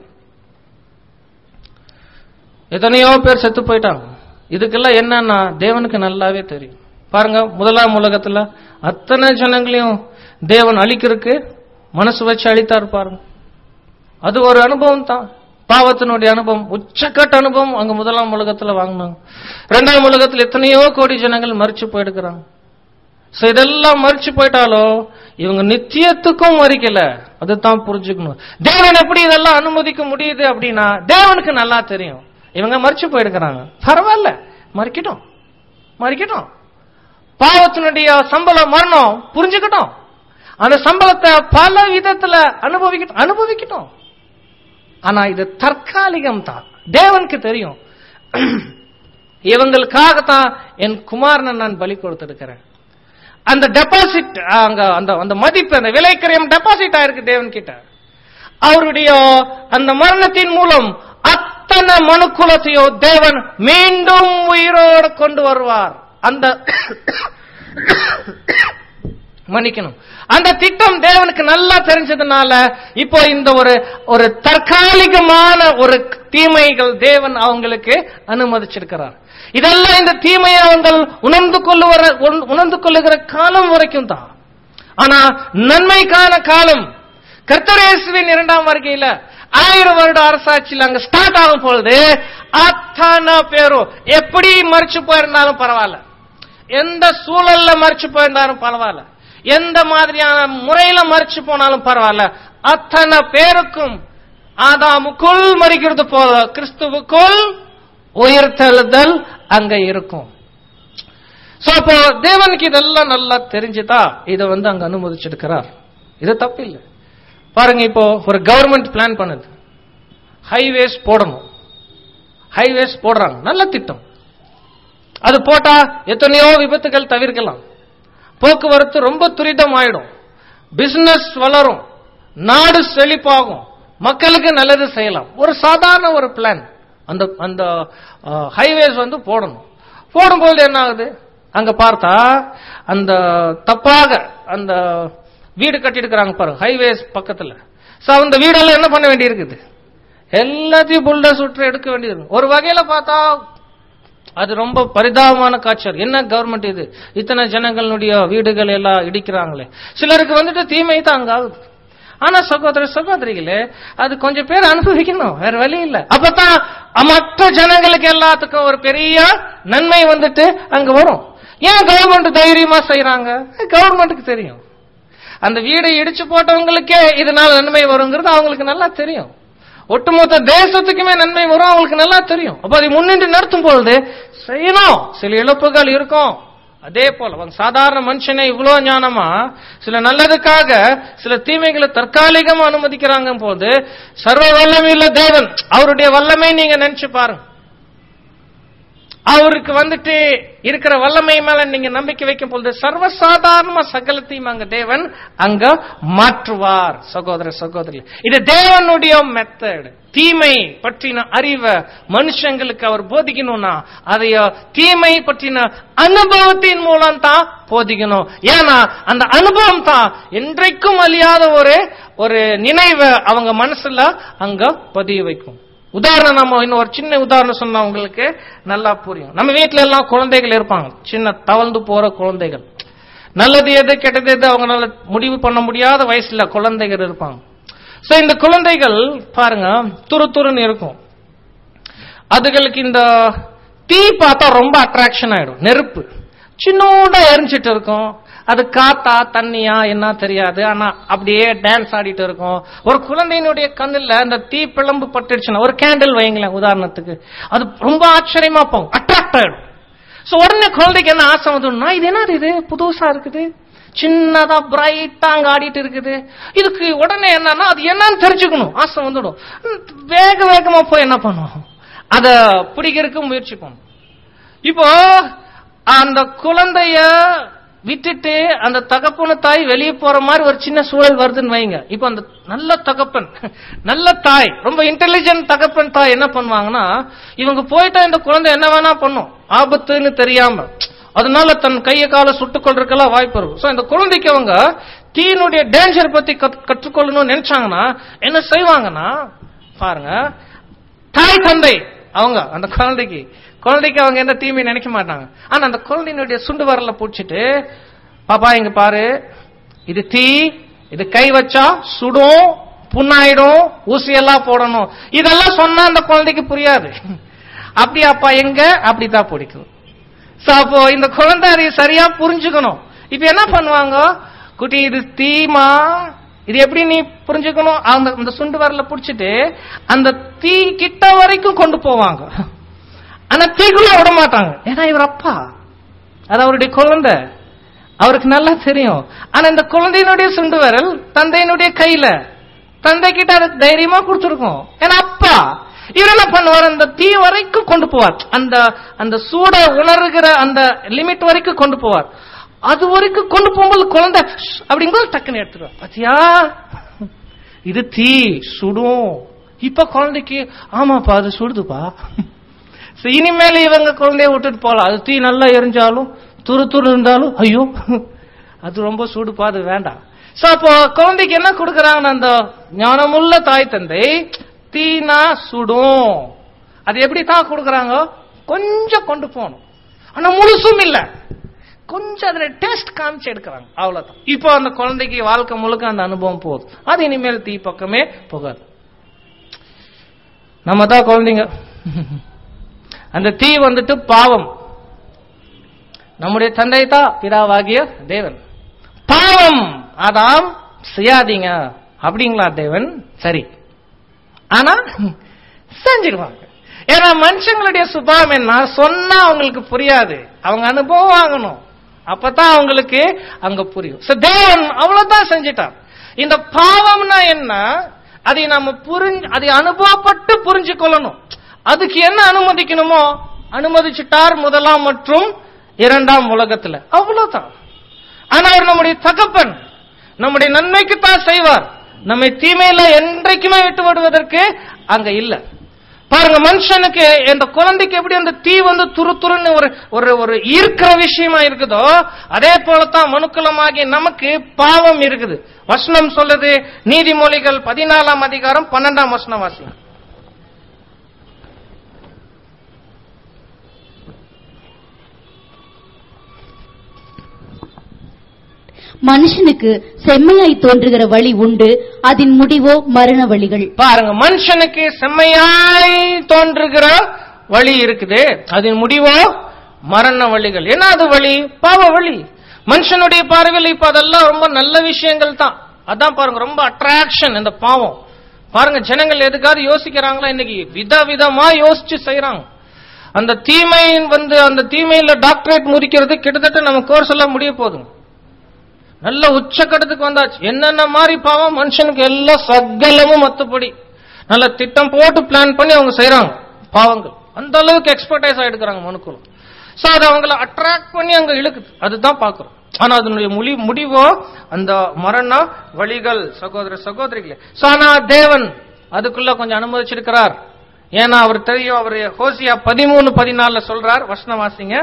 எத்தனையோ பேர் செத்து போயிட்டாங்க இதுக்கெல்லாம் என்னன்னா தேவனுக்கு நல்லாவே தெரியும் பாருங்க முதலாம் உலகத்துல அத்தனை ஜனங்களையும் தேவன் அழிக்கிறதுக்கு மனசு வச்சு அழித்தார் பாருங்க அது ஒரு அனுபவம் தான் பாவத்தினுடைய அனுபவம் உச்சக்கட்ட அனுபவம் அங்க முதலாம் உலகத்துல வாங்கினாங்க இரண்டாம் உலகத்துல எத்தனையோ கோடி ஜனங்கள் மறிச்சு போயிடுக்கிறாங்க சோ இதெல்லாம் மறிச்சு போயிட்டாலோ இவங்க நித்தியத்துக்கும் மறிக்கல அதுதான் புரிஞ்சுக்கணும் தேவன் எப்படி இதெல்லாம் அனுமதிக்க முடியுது அப்படின்னா தேவனுக்கு நல்லா தெரியும் இவங்க மறிச்சு போயிருக்கிறாங்க பரவாயில்ல மறிக்கட்டும் மறிக்கட்டும் பாவத்தினுடைய சம்பளம் மரணம் புரிஞ்சுக்கட்டும் அந்த சம்பளத்தை பல விதத்துல அனுபவிக்கட்டும் அனுபவிக்கட்டும் ஆனா இது தற்காலிகம் தான் தேவனுக்கு தெரியும் இவங்களுக்காகத்தான் என் குமாரனை நான் பலி கொடுத்திருக்கிறேன் அந்த டெபாசிட் அங்க அந்த அந்த மதிப்பு அந்த விலைக்கரியம் டெபாசிட் ஆயிருக்கு தேவன் கிட்ட அவருடைய அந்த மரணத்தின் மூலம் அத்தனை மனுக்குலத்தையோ தேவன் மீண்டும் உயிரோடு கொண்டு வருவார் அந்த மன்னிக்கணும் அந்த திட்டம் தேவனுக்கு நல்லா தெரிஞ்சதுனால இப்போ இந்த ஒரு ஒரு தற்காலிகமான ஒரு தீமைகள் தேவன் அவங்களுக்கு அனுமதிச்சிருக்கிறார் இதெல்லாம் இந்த தீமையை அவங்க உணர்ந்து கொள்ளுவர உண- உணர்ந்து கொள்ளுகிற காலம் வரைக்கும் தான் ஆனா நன்மைக்கான காலம் கர்த்தரேசுவின் இரண்டாம் வருகையில ஆயிரம் வருட அரசாட்சியில் அங்க ஸ்டார்ட் ஆகும் பொழுது அத்தனை பேரும் எப்படி மறிச்சு போயிருந்தாலும் பரவாயில்ல எந்த சூழல்ல மறிச்சு போயிருந்தாலும் பரவாயில்ல எந்த மாதிரியான முறையில மறிச்சு போனாலும் பரவாயில்ல அத்தனை பேருக்கும் ஆதாமுக்குள் மறிக்கிறது போல கிறிஸ்துவுக்குள் உயிர்த்தெழுதல் அங்க இருக்கும் சோ அப்போ தேவனுக்கு இதெல்லாம் நல்லா தெரிஞ்சுதா இதை வந்து அங்க அனுமதிச்சிருக்கிறார் இது தப்பு இல்லை பாருங்க இப்போ ஒரு கவர்மெண்ட் பிளான் பண்ணுது ஹைவேஸ் போடணும் ஹைவேஸ் போடுறாங்க நல்ல திட்டம் அது போட்டா எத்தனையோ விபத்துகள் தவிர்க்கலாம் போக்குவரத்து ரொம்ப துரிதம் ஆயிடும் பிசினஸ் வளரும் நாடு செழிப்பாகும் மக்களுக்கு நல்லது செய்யலாம் ஒரு சாதாரண ஒரு பிளான் அந்த அந்த ஹைவேஸ் வந்து போடணும் போடும்போது என்ன ஆகுது அங்க பார்த்தா அந்த தப்பாக அந்த வீடு கட்டிருக்கிறாங்க பாருங்க ஹைவேஸ் பக்கத்துல சோ அந்த வீடெல்லாம் என்ன பண்ண வேண்டியிருக்குது எல்லாத்தையும் புல்டர் சுற்று எடுக்க வேண்டியது ஒரு வகையில பார்த்தா அது ரொம்ப பரிதாபமான காட்சி என்ன கவர்மெண்ட் இது இத்தனை ஜனங்களுடைய வீடுகள் எல்லாம் இடிக்கிறாங்களே சிலருக்கு வந்துட்டு தீமை தான் அங்க ஆகுது ஆனா சகோதர சகோதரிகளே அது கொஞ்சம் பேர் அனுபவிக்கணும் வேற வழி இல்ல அப்பதான் மற்ற ஜனங்களுக்கு எல்லாத்துக்கும் ஒரு பெரிய நன்மை வந்துட்டு அங்க வரும் ஏன் கவர்மெண்ட் தைரியமா செய்யறாங்க கவர்மெண்ட்டுக்கு தெரியும் அந்த வீடை இடிச்சு போட்டவங்களுக்கே இதனால நன்மை வருங்கிறது அவங்களுக்கு நல்லா தெரியும் ஒட்டுமொத்த தேசத்துக்குமே நன்மை வரும் அவங்களுக்கு நல்லா தெரியும் அப்ப அதை முன்னின்று நடத்தும் பொழுது செய்யணும் சில இழப்புகள் இருக்கும் அதே போல அவங்க சாதாரண மனுஷனே இவ்வளவு ஞானமா சில நல்லதுக்காக சில தீமைகளை தற்காலிகமா அனுமதிக்கிறாங்க போது சர்வ வல்லமையுள்ள தேவன் அவருடைய வல்லமை நீங்க நினைச்சு பாருங்க அவருக்கு வந்துட்டு இருக்கிற வல்லமை மேல நீங்க நம்பிக்கை வைக்கும் பொழுது சர்வசாதாரண சகலத்தையும் அங்க தேவன் அங்க மாற்றுவார் சகோதர சகோதரி இது தேவனுடைய மெத்தட் தீமை பற்றின அறிவை மனுஷங்களுக்கு அவர் போதிக்கணும்னா அதைய தீமை பற்றின அனுபவத்தின் மூலம் தான் போதிக்கணும் ஏன்னா அந்த அனுபவம் தான் என்றைக்கும் அழியாத ஒரு ஒரு நினைவை அவங்க மனசுல அங்க பதிய வைக்கும் உதாரணம் நம்ம இன்னும் ஒரு சின்ன உதாரணம் சொன்னா உங்களுக்கு நல்லா புரியும் நம்ம வீட்ல எல்லாம் குழந்தைகள் இருப்பாங்க சின்ன தவழ்ந்து போற குழந்தைகள் நல்லது எது கெட்டது எது அவங்களால முடிவு பண்ண முடியாத வயசுல குழந்தைகள் இருப்பாங்க சோ இந்த குழந்தைகள் பாருங்க துரு துருன்னு இருக்கும் அதுகளுக்கு இந்த தீ பார்த்தா ரொம்ப அட்ராக்ஷன் ஆயிடும் நெருப்பு சின்னோண்டா எரிஞ்சிட்டு இருக்கும் அது காத்தா தண்ணியா என்ன தெரியாது ஆனா அப்படியே டான்ஸ் ஆடிட்டு இருக்கும் ஒரு குழந்தையினுடைய கண்ணுல அந்த தீ பிளம்பு பட்டுடுச்சுன்னா ஒரு கேண்டில் வைங்களேன் உதாரணத்துக்கு அது ரொம்ப ஆச்சரியமா போகும் அட்ராக்ட் ஆயிடும் சோ உடனே குழந்தைக்கு என்ன ஆசை வந்துடும்னா இது என்ன இது புதுசா இருக்குது சின்னதா பிரைட்டா அங்க ஆடிட்டு இருக்குது இதுக்கு உடனே என்னன்னா அது என்னன்னு தெரிஞ்சுக்கணும் ஆசை வந்துடும் வேக வேகமா போய் என்ன பண்ணும் அத பிடிக்கிறதுக்கு முயற்சி பண்ணும் இப்போ அந்த குழந்தைய விட்டுட்டு அந்த தகப்பன தாய் வெளியே போற மாதிரி ஒரு சின்ன சூழல் வருதுன்னு வைங்க இப்போ அந்த நல்ல தகப்பன் நல்ல தாய் ரொம்ப இன்டெலிஜென்ட் தகப்பன் தாய் என்ன பண்ணுவாங்கன்னா இவங்க போயிட்டா இந்த குழந்தை என்ன வேணா பண்ணும் ஆபத்துன்னு தெரியாம அதனால தன் கையை காலை சுட்டுக் கொள்றதுக்கெல்லாம் வாய்ப்பு இருக்கும் சோ இந்த குழந்தைக்கு அவங்க தீயினுடைய டேஞ்சர் பத்தி கத்- கற்றுக்கொள்ளணும்னு நினைச்சாங்கன்னா என்ன செய்வாங்கன்னா பாருங்க தாய் தந்தை அவங்க அந்த குழந்தைக்கு குழந்தைக்கு அவங்க எந்த தீமையை நினைக்க மாட்டாங்க ஆனா அந்த குழந்தையினுடைய சுண்டு வரல பிடிச்சிட்டு பாப்பா இங்க பாரு இது தீ இது கை வச்சா சுடும் புண்ணாயிடும் ஊசி எல்லாம் போடணும் இதெல்லாம் சொன்னா அந்த குழந்தைக்கு புரியாது அப்படி அப்பா எங்க அப்படிதான் பிடிக்கும் சோ அப்போ இந்த குழந்தை அதை சரியா புரிஞ்சுக்கணும் இப்ப என்ன பண்ணுவாங்க குட்டி இது தீமா இது எப்படி நீ புரிஞ்சுக்கணும் அந்த அந்த சுண்டு வரல புடிச்சிட்டு அந்த தீ கிட்ட வரைக்கும் கொண்டு போவாங்க ஆனா தீக்குள்ள விட மாட்டாங்க ஏன்னா இவர் அப்பா அது அவருடைய குழந்தை அவருக்கு நல்லா தெரியும் ஆனா இந்த குழந்தையினுடைய சுண்டு விரல் தந்தையினுடைய கையில தந்தை கிட்ட அது தைரியமா கொடுத்துருக்கோம் ஏன்னா அப்பா இவர் என்ன பண்ணுவார் அந்த தீ வரைக்கும் கொண்டு போவார் அந்த அந்த சூட உணர்கிற அந்த லிமிட் வரைக்கும் கொண்டு போவார் அது வரைக்கும் கொண்டு போகும்போது குழந்தை ஷ் அப்படிங்கும்போது டக்குன்னு எடுத்துருவார் பாத்தியா இது தீ சுடும் இப்ப குழந்தைக்கு ஆமாப்பா அது சுடுதுப்பா So, இனிமேல இவங்க குழந்தைய விட்டுட்டு போலாம் அது தீ நல்லா எரிஞ்சாலும் துரு துரு இருந்தாலும் ஐயோ அது ரொம்ப சூடுப்பா அது வேண்டாம் சோ அப்போ குழந்தைக்கு என்ன கொடுக்கறாங்கன்னா அந்த ஞானமுள்ள தாய் தந்தை தீனா சுடும் அது எப்படி தான் கொடுக்கறாங்க கொஞ்சம் கொண்டு போகணும் ஆனா முழுசும் இல்ல கொஞ்சம் அதுல டெஸ்ட் காமிச்சு எடுக்கிறாங்க அவ்வளவுதான் இப்போ அந்த குழந்தைக்கு வாழ்க்கை முழுக்க அந்த அனுபவம் போகுது அது இனிமேல் தீ பக்கமே போகாது நம்ம தான் குழந்தைங்க அந்த தீ வந்துட்டு பாவம் நம்முடைய தந்தை தான் பிதாவாகிய தேவன் பாவம் அதாம் செய்யாதீங்க அப்படிங்களா தேவன் சரி ஆனா செஞ்சிருவாங்க ஏன்னா மனுஷங்களுடைய சுபாவம் என்ன சொன்னா அவங்களுக்கு புரியாது அவங்க அனுபவம் வாங்கணும் அப்பதான் அவங்களுக்கு அங்க புரியும் So, தேவன் அவ்வளவுதான் செஞ்சிட்டார் இந்த பாவம்னா என்ன அதை நம்ம புரிஞ்சு அதை அனுபவப்பட்டு புரிஞ்சு கொள்ளணும் அதுக்கு என்ன அனுமதிக்கணுமோ அனுமதிச்சுட்டார் முதலாம் மற்றும் இரண்டாம் உலகத்துல அவ்வளவுதான் ஆனா அவர் நம்முடைய தகப்பன் நம்முடைய நன்மைக்கு தான் செய்வார் நம்மை தீமையில என்றைக்குமே விட்டு விடுவதற்கு அங்க இல்ல பாருங்க மனுஷனுக்கு இந்த குழந்தைக்கு எப்படி அந்த தீ வந்து துரு துருன்னு ஒரு ஒரு ஒரு ஈர்க்கிற விஷயமா இருக்குதோ அதே போலதான் மனுக்குலமாகிய நமக்கு பாவம் இருக்குது வசனம் சொல்லுது நீதிமொழிகள் பதினாலாம் அதிகாரம் பன்னெண்டாம் வசனம் வாசிங்க மனுஷனுக்கு செம்மையாய் தோன்றுகிற வழி உண்டு அதன் முடிவோ மரண வழிகள் பாருங்க மனுஷனுக்கு செம்மையாய் தோன்றுகிற வழி இருக்குது அதன் முடிவோ மரண வழிகள் என்ன அது வழி பாவ வழி மனுஷனுடைய பார்வையில் இப்ப அதெல்லாம் ரொம்ப நல்ல விஷயங்கள் தான் அதான் பாருங்க ரொம்ப அட்ராக்ஷன் இந்த பாவம் பாருங்க ஜனங்கள் எதுக்காவது யோசிக்கிறாங்களா இன்னைக்கு வித விதமா யோசிச்சு செய்யறாங்க அந்த தீமை வந்து அந்த தீமையில டாக்டரேட் முடிக்கிறது கிட்டத்தட்ட நம்ம கோர்ஸ் எல்லாம் முடிய போதும் நல்ல உச்சக்கட்டத்துக்கு வந்தாச்சு என்னென்ன மாதிரி பாவம் மனுஷனுக்கு எல்லாம் சகலமும் மத்தபடி நல்ல திட்டம் போட்டு பிளான் பண்ணி அவங்க செய்யறாங்க பாவங்கள் அந்த அளவுக்கு எக்ஸ்பர்டைஸ் ஆயிடுக்கிறாங்க மனுக்குள்ள சோ அது அவங்கள அட்ராக்ட் பண்ணி அங்க இழுக்குது அதுதான் பாக்குறோம் ஆனா அதனுடைய முடி முடிவோ அந்த மரண வழிகள் சகோதர சகோதரிகளே சோ ஆனா தேவன் அதுக்குள்ள கொஞ்சம் அனுமதிச்சிருக்கிறார் ஏன்னா அவர் தெரியும் அவர் ஹோசியா பதிமூணு பதினாலுல சொல்றார் வசனம் வாசிங்க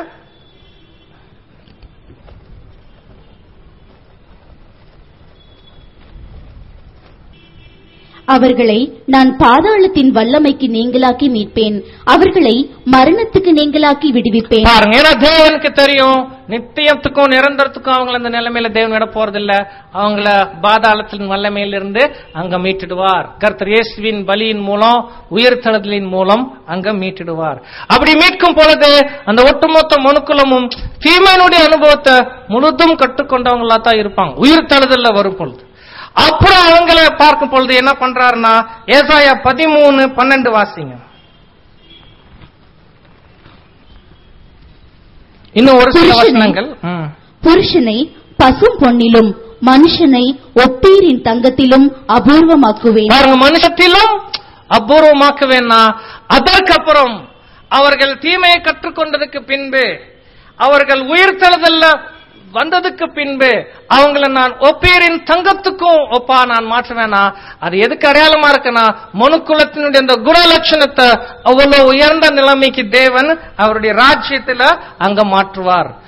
அவர்களை நான் பாதாளத்தின் வல்லமைக்கு நீங்களாக்கி மீட்பேன் அவர்களை மரணத்துக்கு நீங்களாக்கி விடுவிப்பேன் பாருங்க ஏன்னா தேவனுக்கு தெரியும் நித்தியத்துக்கும் நிரந்தரத்துக்கும் அவங்கள அந்த நிலைமையில தேவன் விட போறதில்ல அவங்கள பாதாளத்தின் வல்லமையிலிருந்து அங்க மீட்டுடுவார் கர்த்தர் இயேசுவின் பலியின் மூலம் உயிர்த்தெழுதலின் மூலம் அங்க மீட்டுடுவார் அப்படி மீட்கும் பொழுது அந்த ஒட்டுமொத்த மனுக்குலமும் தீமையினுடைய அனுபவத்தை முழுதும் கற்றுக்கொண்டவங்களா தான் இருப்பாங்க உயிர்த்தெழுதல்ல வரும் பொழுது அப்புறம் அவங்கள பார்க்கும் பொழுது என்ன பண்றாருன்னா ஏசாயா பதிமூணு பன்னெண்டு வாசிங்க இன்னும் ஒரு சில புருஷனே. வசனங்கள் ம். புருஷனை பசும் பொன்னிலும் மனுஷனை ஒப்பீரின் தங்கத்திலும் அபூர்வமாக்குவேன் பாருங்க மனுஷத்திலும் அபூர்வமாக்குவேன்னா அதற்கப்புறம் அவர்கள் தீமையை கற்றுக்கொண்டதுக்கு பின்பு அவர்கள் உயிர்த்தெழுதல்ல வந்ததுக்கு பின்பு அவங்கள நான் ஒப்பேரின் தங்கத்துக்கும் ஒப்பா நான் மாற்றுவேனா அது எதுக்கு அடையாளமா இருக்குன்னா மனுக்குலத்தினுடைய அந்த குணலட்சணத்தை அவ்வளவு உயர்ந்த நிலைமைக்கு தேவன் அவருடைய ராஜ்யத்துல அங்க மாற்றுவார்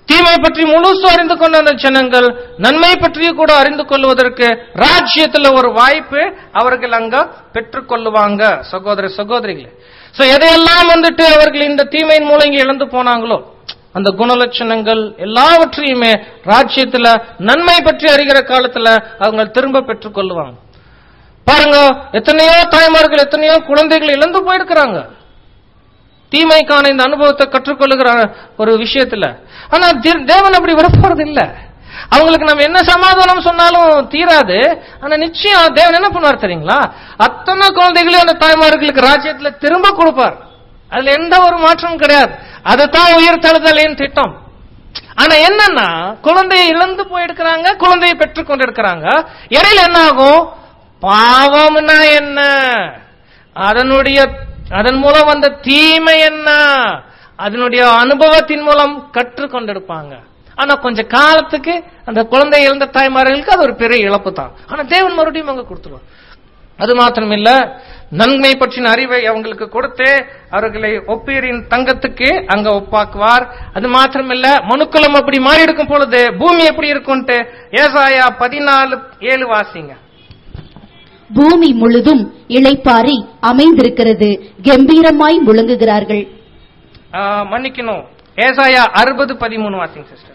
தீமை பற்றி முழுசும் அறிந்து கொண்ட அந்த ஜனங்கள் நன்மை பற்றியும் கூட அறிந்து கொள்வதற்கு ராஜ்யத்துல ஒரு வாய்ப்பு அவர்கள் அங்க பெற்றுக் கொள்ளுவாங்க சகோதர சகோதரிகளே சோ எதையெல்லாம் வந்துட்டு அவர்கள் இந்த தீமையின் மூலம் இங்க இழந்து போனாங்களோ அந்த குணலட்சணங்கள் எல்லாவற்றையுமே ராஜ்யத்துல நன்மை பற்றி அறிகிற காலத்துல அவங்க திரும்ப பெற்றுக் கொள்ளுவாங்க பாருங்க எத்தனையோ தாய்மார்கள் எத்தனையோ குழந்தைகள் இழந்து போயிருக்கிறாங்க தீமைக்கான இந்த அனுபவத்தை கற்றுக்கொள்ளுகிற ஒரு விஷயத்துல ஆனா தி- தேவன் அப்படி விடப்போறது இல்ல அவங்களுக்கு நம்ம என்ன சமாதானம் சொன்னாலும் தீராது ஆனா நிச்சயம் தேவன் என்ன பண்ணுவார் தெரியுங்களா அத்தனை குழந்தைகளையும் அந்த தாய்மார்களுக்கு ராஜ்யத்துல திரும்ப கொடுப்பார் அதுல எந்த ஒரு மாற்றமும் கிடையாது அதுதான் உயிர் தழுதலின் திட்டம் ஆனா என்னன்னா குழந்தையை இழந்து போயிருக்கிறாங்க குழந்தையை பெற்றுக் கொண்டிருக்கிறாங்க இடையில என்ன ஆகும் பாவம்னா என்ன அதனுடைய அதன் மூலம் வந்த தீமை என்ன அதனுடைய அனுபவத்தின் மூலம் கற்றுக்கொண்டிருப்பாங்க ஆனா கொஞ்ச காலத்துக்கு அந்த குழந்தை இழந்த தாய்மார்களுக்கு அது ஒரு பெரிய இழப்பு தான் ஆனா தேவன் மறுபடியும் அங்க கொடுத்துருவார் அது மாத்திரமில்ல நன்மை பற்றின அறிவை அவங்களுக்கு கொடுத்து அவர்களை ஒப்பீரின் தங்கத்துக்கு அங்க ஒப்பாக்குவார் அது மாத்திரமில்ல மனுக்குலம் அப்படி மாறி இருக்கும் பொழுது பூமி எப்படி இருக்கும்ட்டு ஏசாயா பதினாலு ஏழு வாசிங்க பூமி முழுதும் இளைப்பாரி அமைந்திருக்கிறது கம்பீரமாய் முழங்குகிறார்கள் ஆ, மன்னிக்கணும் ஏசாயா அறுபது பதிமூணு வாசிங்க சிஸ்டர்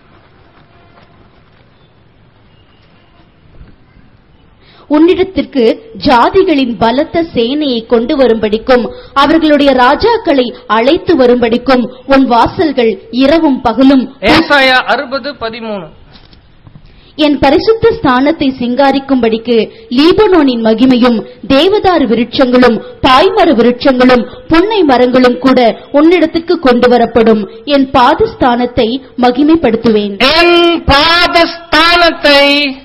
உன்னிடத்திற்கு ஜாதிகளின் பலத்த சேனையை கொண்டு வரும்படிக்கும் அவர்களுடைய ராஜாக்களை அழைத்து வரும்படிக்கும் உன் வாசல்கள் இரவும் பகலும் ஏசாயா அறுபது பதிமூணு என் பரிசுத்த ஸ்தானத்தை சிங்காரிக்கும்படிக்கு லீபனோனின் மகிமையும் தேவதாரு விருட்சங்களும் பாய்மர விருட்சங்களும் புன்னை மரங்களும் கூட உன்னிடத்துக்கு கொண்டு வரப்படும் என் பாதஸ்தானத்தை மகிமைப்படுத்துவேன் என் பாதஸ்தானத்தை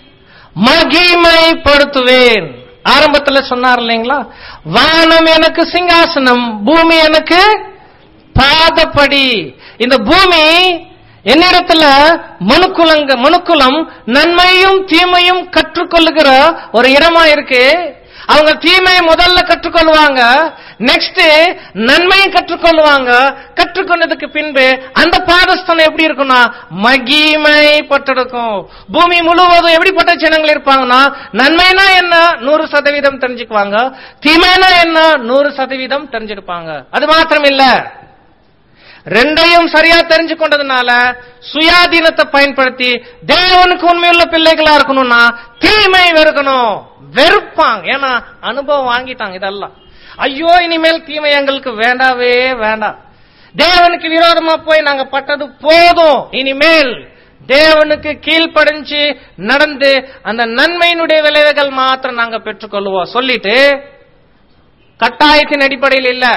மகிமைப்படுத்துவேன் ஆரம்பத்துல சொன்னார் இல்லைங்களா வானம் எனக்கு சிங்காசனம் பூமி எனக்கு பாதப்படி இந்த பூமி என்னிடத்துல மனுக்குலங்க மனுக்குலம் நன்மையும் தீமையும் கற்றுக்கொள்ளுகிற ஒரு இடமா இருக்கு அவங்க தீமையை முதல்ல கற்றுக்கொள்வாங்க நெக்ஸ்ட் நன்மையும் கற்றுக்கொள்வாங்க கற்றுக்கொண்டதுக்கு பின்பு அந்த பாதஸ்தானம் எப்படி இருக்கும்னா மகிமைப்பட்டிருக்கும் பூமி முழுவதும் எப்படிப்பட்ட ஜனங்கள் இருப்பாங்கன்னா நன்மைனா என்ன நூறு சதவீதம் தெரிஞ்சுக்குவாங்க தீமைனா என்ன நூறு சதவீதம் தெரிஞ்சிருப்பாங்க அது மாத்திரம் இல்ல ரெண்டையும் சரியா தெரிஞ்சு கொண்டதுனால சுயாதீனத்தை பயன்படுத்தி தேவனுக்கு உண்மையுள்ள பிள்ளைகளா இருக்கணும்னா தீமை வெறுக்கணும் வெறுப்பாங்க ஏன்னா அனுபவம் வாங்கிட்டாங்க இதெல்லாம் ஐயோ இனிமேல் தீமை எங்களுக்கு வேண்டாவே வேண்டாம் தேவனுக்கு விரோதமா போய் நாங்க பட்டது போதும் இனிமேல் தேவனுக்கு கீழ்ப்படிஞ்சு நடந்து அந்த நன்மையினுடைய விளைவுகள் மாத்திரம் நாங்க பெற்றுக்கொள்வோம் சொல்லிட்டு கட்டாயத்தின் அடிப்படையில் இல்ல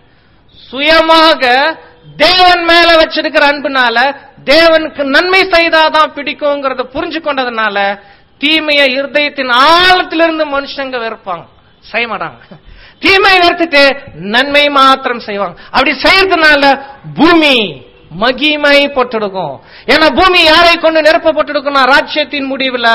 சுயமாக தேவன் மேல வச்சிருக்கிற அன்புனால தேவனுக்கு நன்மை செய்தாதான் பிடிக்குங்கிறத புரிஞ்சு கொண்டதுனால தீமைய இருதயத்தின் ஆழத்திலிருந்து மனுஷங்க வெறுப்பாங்க செய்ய மாட்டாங்க தீமையை வெறுத்துட்டு நன்மை மாத்திரம் செய்வாங்க அப்படி செய்யறதுனால பூமி மகிமை போட்டுடுக்கும் ஏன்னா பூமி யாரை கொண்டு நிரப்பப்பட்டிருக்கும்னா ராஜ்யத்தின் முடிவுல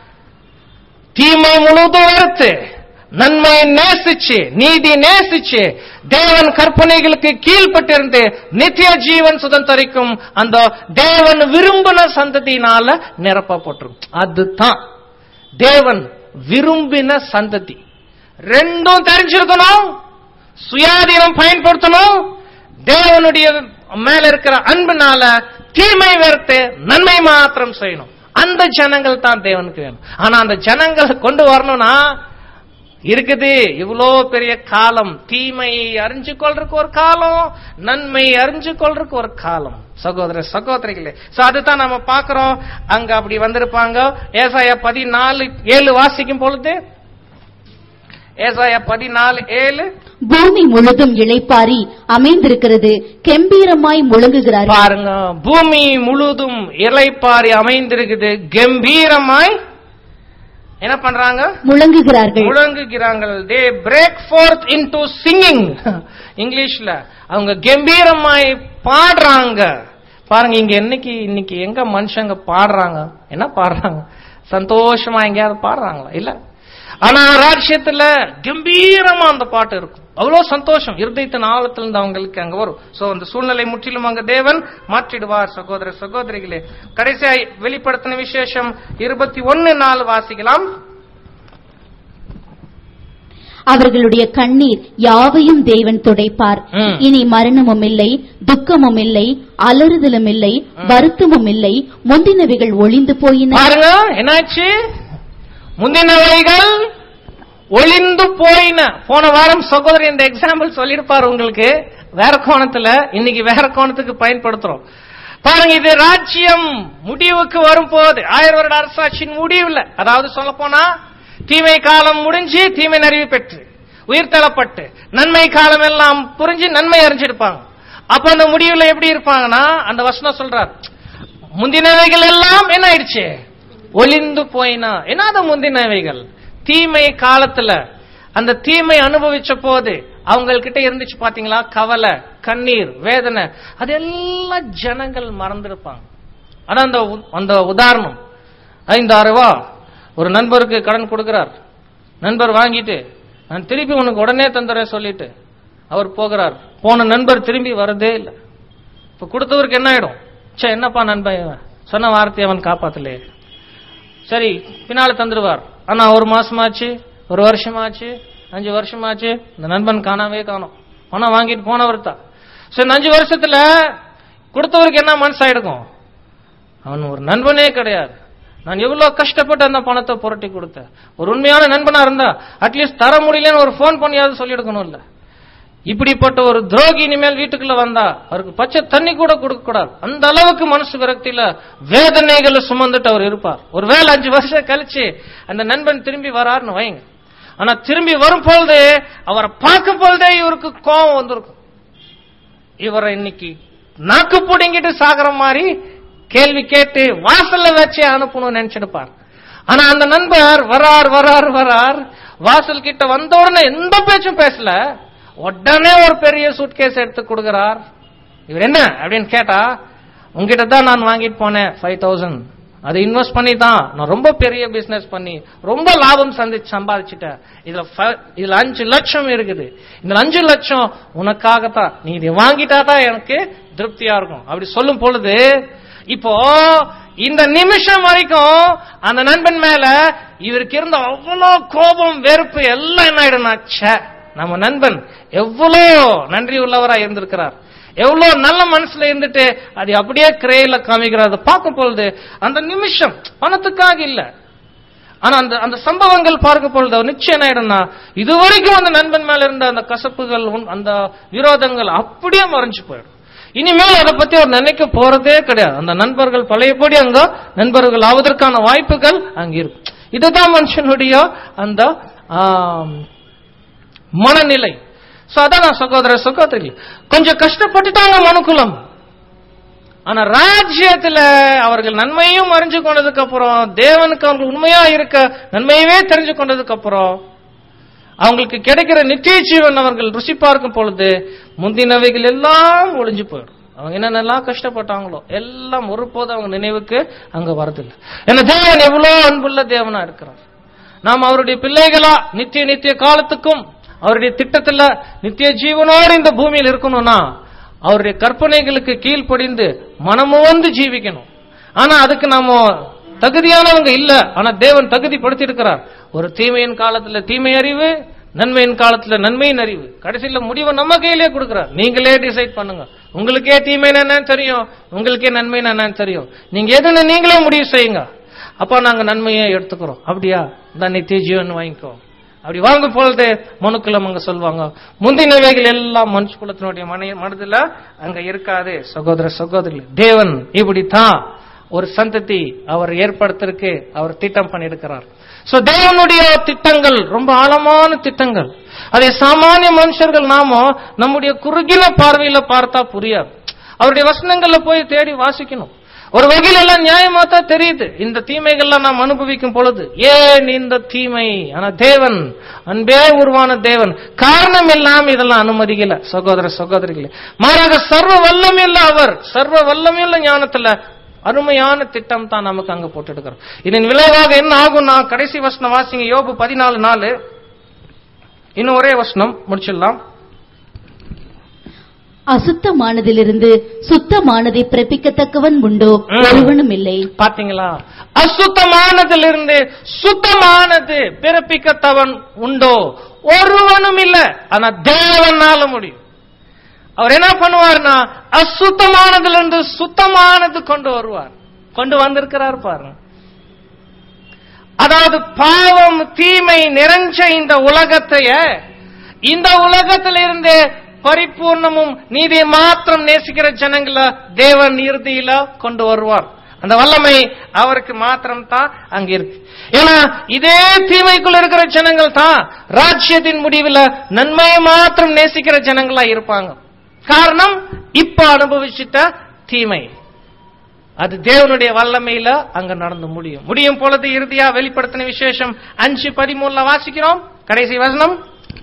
தீமை முழுவதும் வெறுத்து நன்மையை நேசிச்சு நீதி நேசிச்சு தேவன் கற்பனைகளுக்கு கீழ்ப்பட்டிருந்து நித்திய ஜீவன் சுதந்திரிக்கும் அந்த தேவன் விரும்பின சந்ததியினால நிரப்பப்பட்டிருக்கும் அதுதான் தேவன் விரும்பின சந்ததி ரெண்டும் தெரிஞ்சிருக்கணும் சுயாதீனம் பயன்படுத்தணும் தேவனுடைய மேல இருக்கிற அன்புனால தீமை வெறுத்து நன்மை மாத்திரம் செய்யணும் அந்த ஜனங்கள் தான் தேவனுக்கு வேணும் ஆனா அந்த ஜனங்களை கொண்டு வரணும்னா இருக்குது இவ்வளோ பெரிய காலம் தீமை அறிஞ்சு கொள்றதுக்கு ஒரு காலம் நன்மை அறிஞ்சு கொள்றதுக்கு ஒரு காலம் சகோதர சகோதரிகளே சோ அதுதான் நம்ம பாக்குறோம் அங்க அப்படி வந்திருப்பாங்க ஏசாயா பதினாலு ஏழு வாசிக்கும் பொழுது ஏசாயா பதினாலு ஏழு பூமி முழுதும் இளைப்பாரி அமைந்திருக்கிறது கெம்பீரமாய் முழங்குகிறார்கள் பாருங்க பூமி முழுதும் இலைப்பாரி அமைந்திருக்குது கம்பீரமாய் என்ன பண்றாங்க முழங்குகிறார்கள் முழங்குகிறாங்க they break forth into singing இங்கிலீஷ்ல அவங்க கம்பீரமாய் பாடுறாங்க பாருங்க இங்க என்னைக்கு இன்னைக்கு எங்க மனுஷங்க பாடுறாங்க என்ன பாடுறாங்க சந்தோஷமா எங்கேயாவது பாடுறாங்களா இல்ல ஆனா ராஜ்யத்துல கம்பீரமா அந்த பாட்டு இருக்கும் அவ்வளவு சந்தோஷம் இருதயத்தின் ஆழத்துல இருந்து அவங்களுக்கு அங்க வரும் சோ அந்த சூழ்நிலை முற்றிலும் அங்க தேவன் மாற்றிடுவார் சகோதர சகோதரிகளே கடைசியா வெளிப்படுத்தின விசேஷம் இருபத்தி ஒன்னு நாள் வாசிக்கலாம் அவர்களுடைய கண்ணீர் யாவையும் தேவன் துடைப்பார் ம். இனி மரணமும் இல்லை துக்கமும் இல்லை அலறுதலும் இல்லை வருத்தமும் இல்லை முந்தினவைகள் ஒளிந்து போயின பாருங்க என்னாச்சு முந்தினவைகள் ஒளிந்து போயின போன வாரம் சகோதரி இந்த எக்ஸாம்பிள் சொல்லியிருப்பார் உங்களுக்கு வேற கோணத்துல இன்னைக்கு வேற கோணத்துக்கு பயன்படுத்துறோம் பாருங்க இது ராஜ்யம் முடிவுக்கு வரும்போது ஆயிரம் வருட அரசாட்சியின் முடிவுல அதாவது சொல்ல போனா தீமை காலம் முடிஞ்சு தீமை அறிவு பெற்று உயிர் தள்ளப்பட்டு நன்மை காலம் எல்லாம் புரிஞ்சு நன்மை அறிஞ்சிருப்பாங்க அப்ப அந்த முடிவுல எப்படி இருப்பாங்கன்னா அந்த வசனம் சொல்றார் முந்தினவைகள் எல்லாம் என்ன ஆயிடுச்சு ஒளிந்து போயினா என்னது முந்தினவைகள் தீமை காலத்துல அந்த தீமை அனுபவிச்ச போது அவங்கக்கிட்ட இருந்துச்சு பாத்தீங்களா கவலை கண்ணீர் வேதனை அதெல்லாம் ஜனங்கள் மறந்திருப்பாங்க அதான் அந்த உ- அந்த உதாரணம் ஐந்தாயிரம் ரூபா ஒரு நண்பருக்கு கடன் கொடுக்கிறார் நண்பர் வாங்கிட்டு நான் திருப்பி உனக்கு உடனே தந்துறேன் சொல்லிட்டு அவர் போகிறார் போன நண்பர் திரும்பி வரதே இல்லை இப்ப கொடுத்தவருக்கு என்ன ஆயிடும் சே என்னப்பா நண்பன் இவன்? சொன்ன வார்த்தையை அவன் காப்பாத்தலையே சரி பின்னால தந்துடுவார் ஆனா ஒரு மாசமாச்சு ஒரு வருஷமாச்சு அஞ்சு வருஷமாச்சு இந்த நண்பன் காணாமே காணோம் பணம் வாங்கிட்டு போனவர் தான் சோ இந்த அஞ்சு வருஷத்துல கொடுத்தவருக்கு என்ன மனசாயிடுக்கும் அவன் ஒரு நண்பனே கிடையாது நான் எவ்வளவு கஷ்டப்பட்டு அந்த பணத்தை புரட்டி கொடுத்தேன் ஒரு உண்மையான நண்பனா இருந்தா அட்லீஸ்ட் தர முடியலன்னு ஒரு ஃபோன் பண்ணியாவது சொல்லிடுக்கணும் இல்ல இப்படிப்பட்ட ஒரு துரோகி இனிமேல் வீட்டுக்குள்ள வந்தா அவருக்கு பச்சை தண்ணி கூட கொடுக்க கூடாது அந்த அளவுக்கு மனசு விரக்தியில வேதனைகளை சுமந்துட்டு அவர் இருப்பார் ஒருவேளை அஞ்சு வருஷம் கழிச்சு அந்த நண்பன் திரும்பி வராருன்னு வைங்க ஆனா திரும்பி வரும் பொழுது அவரை பார்க்கும் பொழுதே இவருக்கு கோபம் வந்திருக்கும் இவரை இன்னைக்கு நாக்கு புடுங்கிட்டு சாகர மாதிரி கேள்வி கேட்டு வாசல்ல வச்சு அனுப்பணும்னு நினைச்சிருப்பார் ஆனா அந்த நண்பர் வரார் வரார் வரார் வாசல் கிட்ட வந்த உடனே எந்த பேச்சும் பேசல உடனே ஒரு பெரிய சூட்கேஸ் எடுத்து கொடுக்கிறார் இவர் என்ன அப்படின்னு கேட்டா உங்ககிட்ட தான் நான் வாங்கிட்டு போனேன் ஃபைவ் தௌசண்ட் அதை இன்வெஸ்ட் பண்ணி தான் நான் ரொம்ப பெரிய பிசினஸ் பண்ணி ரொம்ப லாபம் சந்திச்சு சம்பாதிச்சிட்டேன் இதுல fi- இதுல அஞ்சு லட்சம் இருக்குது இந்த அஞ்சு லட்சம் உனக்காகத்தான் நீ இதை வாங்கிட்டா தான் எனக்கு திருப்தியா இருக்கும் அப்படி சொல்லும் பொழுது இப்போ இந்த நிமிஷம் வரைக்கும் அந்த நண்பன் மேல இவருக்கு இருந்த அவ்வளோ கோபம் வெறுப்பு எல்லாம் என்ன ஆயிடும்னா ச்சே நம்ம நண்பன் எவ்வளோ நன்றி உள்ளவரா இருந்திருக்கிறார் எவ்வளவு நல்ல மனசுல இருந்துட்டு அது அப்படியே கிரேல காமிக்கிறார் அதை பார்க்கும் பொழுது அந்த நிமிஷம் பணத்துக்காக இல்ல ஆனா அந்த அந்த சம்பவங்கள் பார்க்கும் பொழுது அவர் நிச்சயம் என்ன ஆயிடும்னா இதுவரைக்கும் அந்த நண்பன் மேல இருந்த அந்த கசப்புகள் உன்- அந்த விரோதங்கள் அப்படியே மறைஞ்சு போயிடும் இனிமேல் அதை பத்தி அவர் நினைக்க போறதே கிடையாது அந்த நண்பர்கள் பழையபடி அங்க நண்பர்கள் ஆவதற்கான வாய்ப்புகள் அங்க இருக்கும் இதுதான் மனுஷனுடைய அந்த ஆம், மனநிலை சோ அதான் நான் சகோதர சகோதரி கொஞ்சம் கஷ்டப்பட்டுட்டாங்க மனுக்குலம் ஆனா ராஜ்யத்துல அவர்கள் நன்மையும் அறிஞ்சு கொண்டதுக்கு அப்புறம் தேவனுக்கு அவர்கள் உண்மையா இருக்க நன்மையவே தெரிஞ்சு கொண்டதுக்கு அப்புறம் அவங்களுக்கு கிடைக்கிற நித்திய ஜீவன் அவர்கள் ருசி பார்க்கும் பொழுது முந்தினவைகள் எல்லாம் ஒளிஞ்சு போயிடும் அவங்க என்னென்னலாம் கஷ்டப்பட்டாங்களோ எல்லாம் ஒருபோது அவங்க நினைவுக்கு அங்க வரதில்லை ஏன்னா தேவன் எவ்வளவு அன்புள்ள தேவனா இருக்கிறார் நாம் அவருடைய பிள்ளைகளா நித்திய நித்திய காலத்துக்கும் அவருடைய திட்டத்துல நித்திய ஜீவனோடு இந்த பூமியில் இருக்கணும்னா அவருடைய கற்பனைகளுக்கு கீழ்ப்படிந்து மனமும் வந்து ஜீவிக்கணும் ஆனா அதுக்கு நாம தகுதியானவங்க இல்ல ஆனா தேவன் தகுதிப்படுத்தி இருக்கிறார் ஒரு தீமையின் காலத்துல தீமை அறிவு நன்மையின் காலத்துல நன்மையின் அறிவு கடைசியில முடிவை நம்ம கையிலே கொடுக்கிறார் நீங்களே டிசைட் பண்ணுங்க உங்களுக்கே தீமை என்னன்னு தெரியும் உங்களுக்கே நன்மை என்னன்னு தெரியும் நீங்க எதுன்னு நீங்களே முடிவு செய்யுங்க அப்ப நாங்க நன்மையை எடுத்துக்கிறோம் அப்படியா தான் நித்திய ஜீவன் வாங்கிக்கோ அப்படி வாங்கும் பொழுது மனுக்குலம் அங்க சொல்லுவாங்க முந்தினவைகள் எல்லாம் மனுஷ குலத்தினுடைய மன மனதுல அங்க இருக்காது சகோதர சகோதரி தேவன் இப்படித்தான் ஒரு சந்ததி அவர் ஏற்படுத்திருக்கு அவர் திட்டம் பண்ணியிருக்கிறார் சோ தேவனுடைய திட்டங்கள் ரொம்ப ஆழமான திட்டங்கள் அதை சாமானிய மனுஷர்கள் நாம நம்முடைய குறுகின பார்வையில பார்த்தா புரியாது அவருடைய வசனங்கள்ல போய் தேடி வாசிக்கணும் ஒரு வகையில எல்லாம் நியாயமா தான் தெரியுது இந்த தீமைகள்லாம் நாம் அனுபவிக்கும் பொழுது ஏன் இந்த தீமை ஆனா தேவன் அன்பே உருவான தேவன் காரணம் எல்லாம் இதெல்லாம் அனுமதிக்கல சகோதர சகோதரிகளே மாறாக சர்வ வல்லமையுள்ள அவர் சர்வ வல்லமையுள்ள ஞானத்துல அருமையான திட்டம் தான் நமக்கு அங்க போட்டுடுக்கிறோம் இதன் விளைவாக என்ன ஆகும்னா கடைசி வசனம் வாசிங்க யோபு பதினாலு நாலு இன்னும் ஒரே வசனம் முடிச்சிடலாம் அசுத்தமானதிலிருந்து சுத்தமானதை பிறப்பிக்கத்தக்கவன் உண்டோ ம். ஒருவனும் இல்லை பாத்தீங்களா அசுத்தமானதிலிருந்து சுத்தமானது பிறப்பிக்கத்தவன் உண்டோ ஒருவனும் இல்ல ஆனா தேவனால முடியும் அவர் என்ன பண்ணுவார்னா அசுத்தமானதுல இருந்து சுத்தமானது கொண்டு வருவார் கொண்டு வந்திருக்கிறார் பாருங்க அதாவது பாவம் தீமை நிறைஞ்ச இந்த உலகத்தைய இந்த உலகத்திலிருந்து பரிபூர்ணமும் நீதியை மாத்திரம் நேசிக்கிற ஜனங்கள தேவன் இறுதியில கொண்டு வருவார் அந்த வல்லமை அவருக்கு மாத்திரம் தான் அங்க இருக்கு ஏன்னா இதே தீமைக்குள்ள இருக்கிற ஜனங்கள் தான் ராஜ்யத்தின் முடிவில் நன்மையை மாத்திரம் நேசிக்கிற ஜனங்களா இருப்பாங்க காரணம் இப்ப அனுபவிச்சிட்ட தீமை அது தேவனுடைய வல்லமையில அங்க நடந்து முடியும் முடியும் பொழுது இறுதியா வெளிப்படுத்தின விசேஷம் அஞ்சு பதிமூணுல வாசிக்கிறோம் கடைசி வசனம்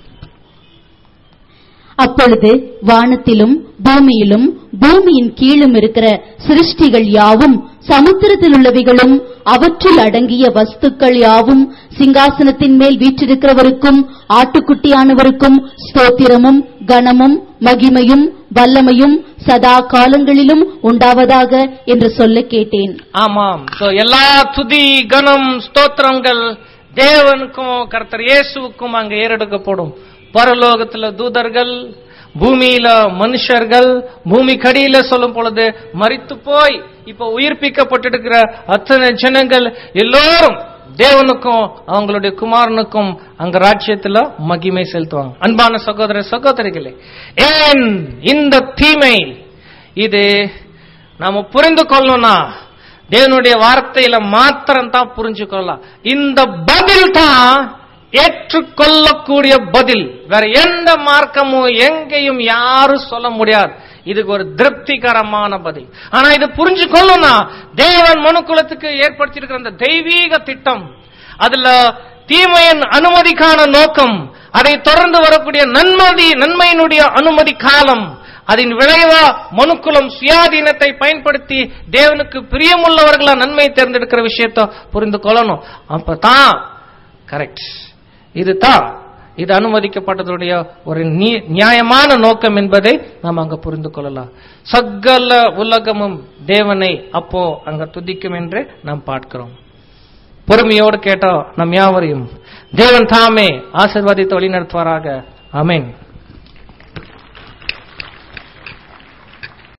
அப்பொழுது வானத்திலும் பூமியிலும் பூமியின் கீழும் இருக்கிற சிருஷ்டிகள் யாவும் சமுத்திரத்தில் உள்ளவைகளும் அவற்றில் அடங்கிய வஸ்துக்கள் யாவும் சிங்காசனத்தின் மேல் வீற்றிருக்கிறவருக்கும் ஆட்டுக்குட்டியானவருக்கும் ஸ்தோத்திரமும் கனமும் மகிமையும் வல்லமையும் சதா காலங்களிலும் உண்டாவதாக என்று சொல்ல கேட்டேன் ஆமாம் சோ எல்லா துதி கனம் ஸ்தோத்திரங்கள் தேவனுக்கும் கர்த்தர் இயேசுவுக்கும் அங்க ஏறெடுக்கப்படும் பரலோகத்துல தூதர்கள் பூமியில மனுஷர்கள் பூமி கடியில சொல்லும் பொழுது மரித்து போய் இப்ப உயிர்ப்பிக்கப்பட்டிருக்கிற அத்தனை ஜனங்கள் எல்லோரும் தேவனுக்கும் அவங்களுடைய குமாரனுக்கும் அங்க ராஜ்யத்துல மகிமை செலுத்துவாங்க அன்பான சகோதர சகோதரிகளே ஏன் இந்த தீமை இது நாம புரிந்து கொள்ளணும்னா தேவனுடைய வார்த்தையில மாத்திரம் தான் புரிஞ்சு கொள்ளலாம் இந்த பதில் தான் ஏற்றுக்கொள்ளக்கூடிய பதில் வேற எந்த மார்க்கமும் எங்கேயும் யாரும் சொல்ல முடியாது இதுக்கு ஒரு திருப்திகரமான பதில் ஆனா இது புரிஞ்சு கொள்ளணும்னா தேவன் மனுக்குலத்துக்கு ஏற்படுத்தியிருக்கிற அந்த தெய்வீக திட்டம் அதுல தீமையின் அனுமதிக்கான நோக்கம் அதை தொடர்ந்து வரக்கூடிய நன்மதி நன்மையினுடைய அனுமதி காலம் அதன் விளைவா மனுக்குலம் சுயாதீனத்தை பயன்படுத்தி தேவனுக்கு பிரியமுள்ளவர்களா நன்மை தேர்ந்தெடுக்கிற விஷயத்தை புரிந்து கொள்ளணும் அப்பதான் கரெக்ட் இதுதான் இது அனுமதிக்கப்பட்டதுடைய ஒரு நீ- நியாயமான நோக்கம் என்பதை நாம் அங்க புரிந்து கொள்ளலாம் சகல உலகமும் தேவனை அப்போ அங்க துதிக்கும் என்று நாம் பார்க்கிறோம் பொறுமையோடு கேட்டோம் நம் யாவரையும் தேவன் தாமே ஆசிர்வாதித்து வழி நடத்துவாராக அமேன்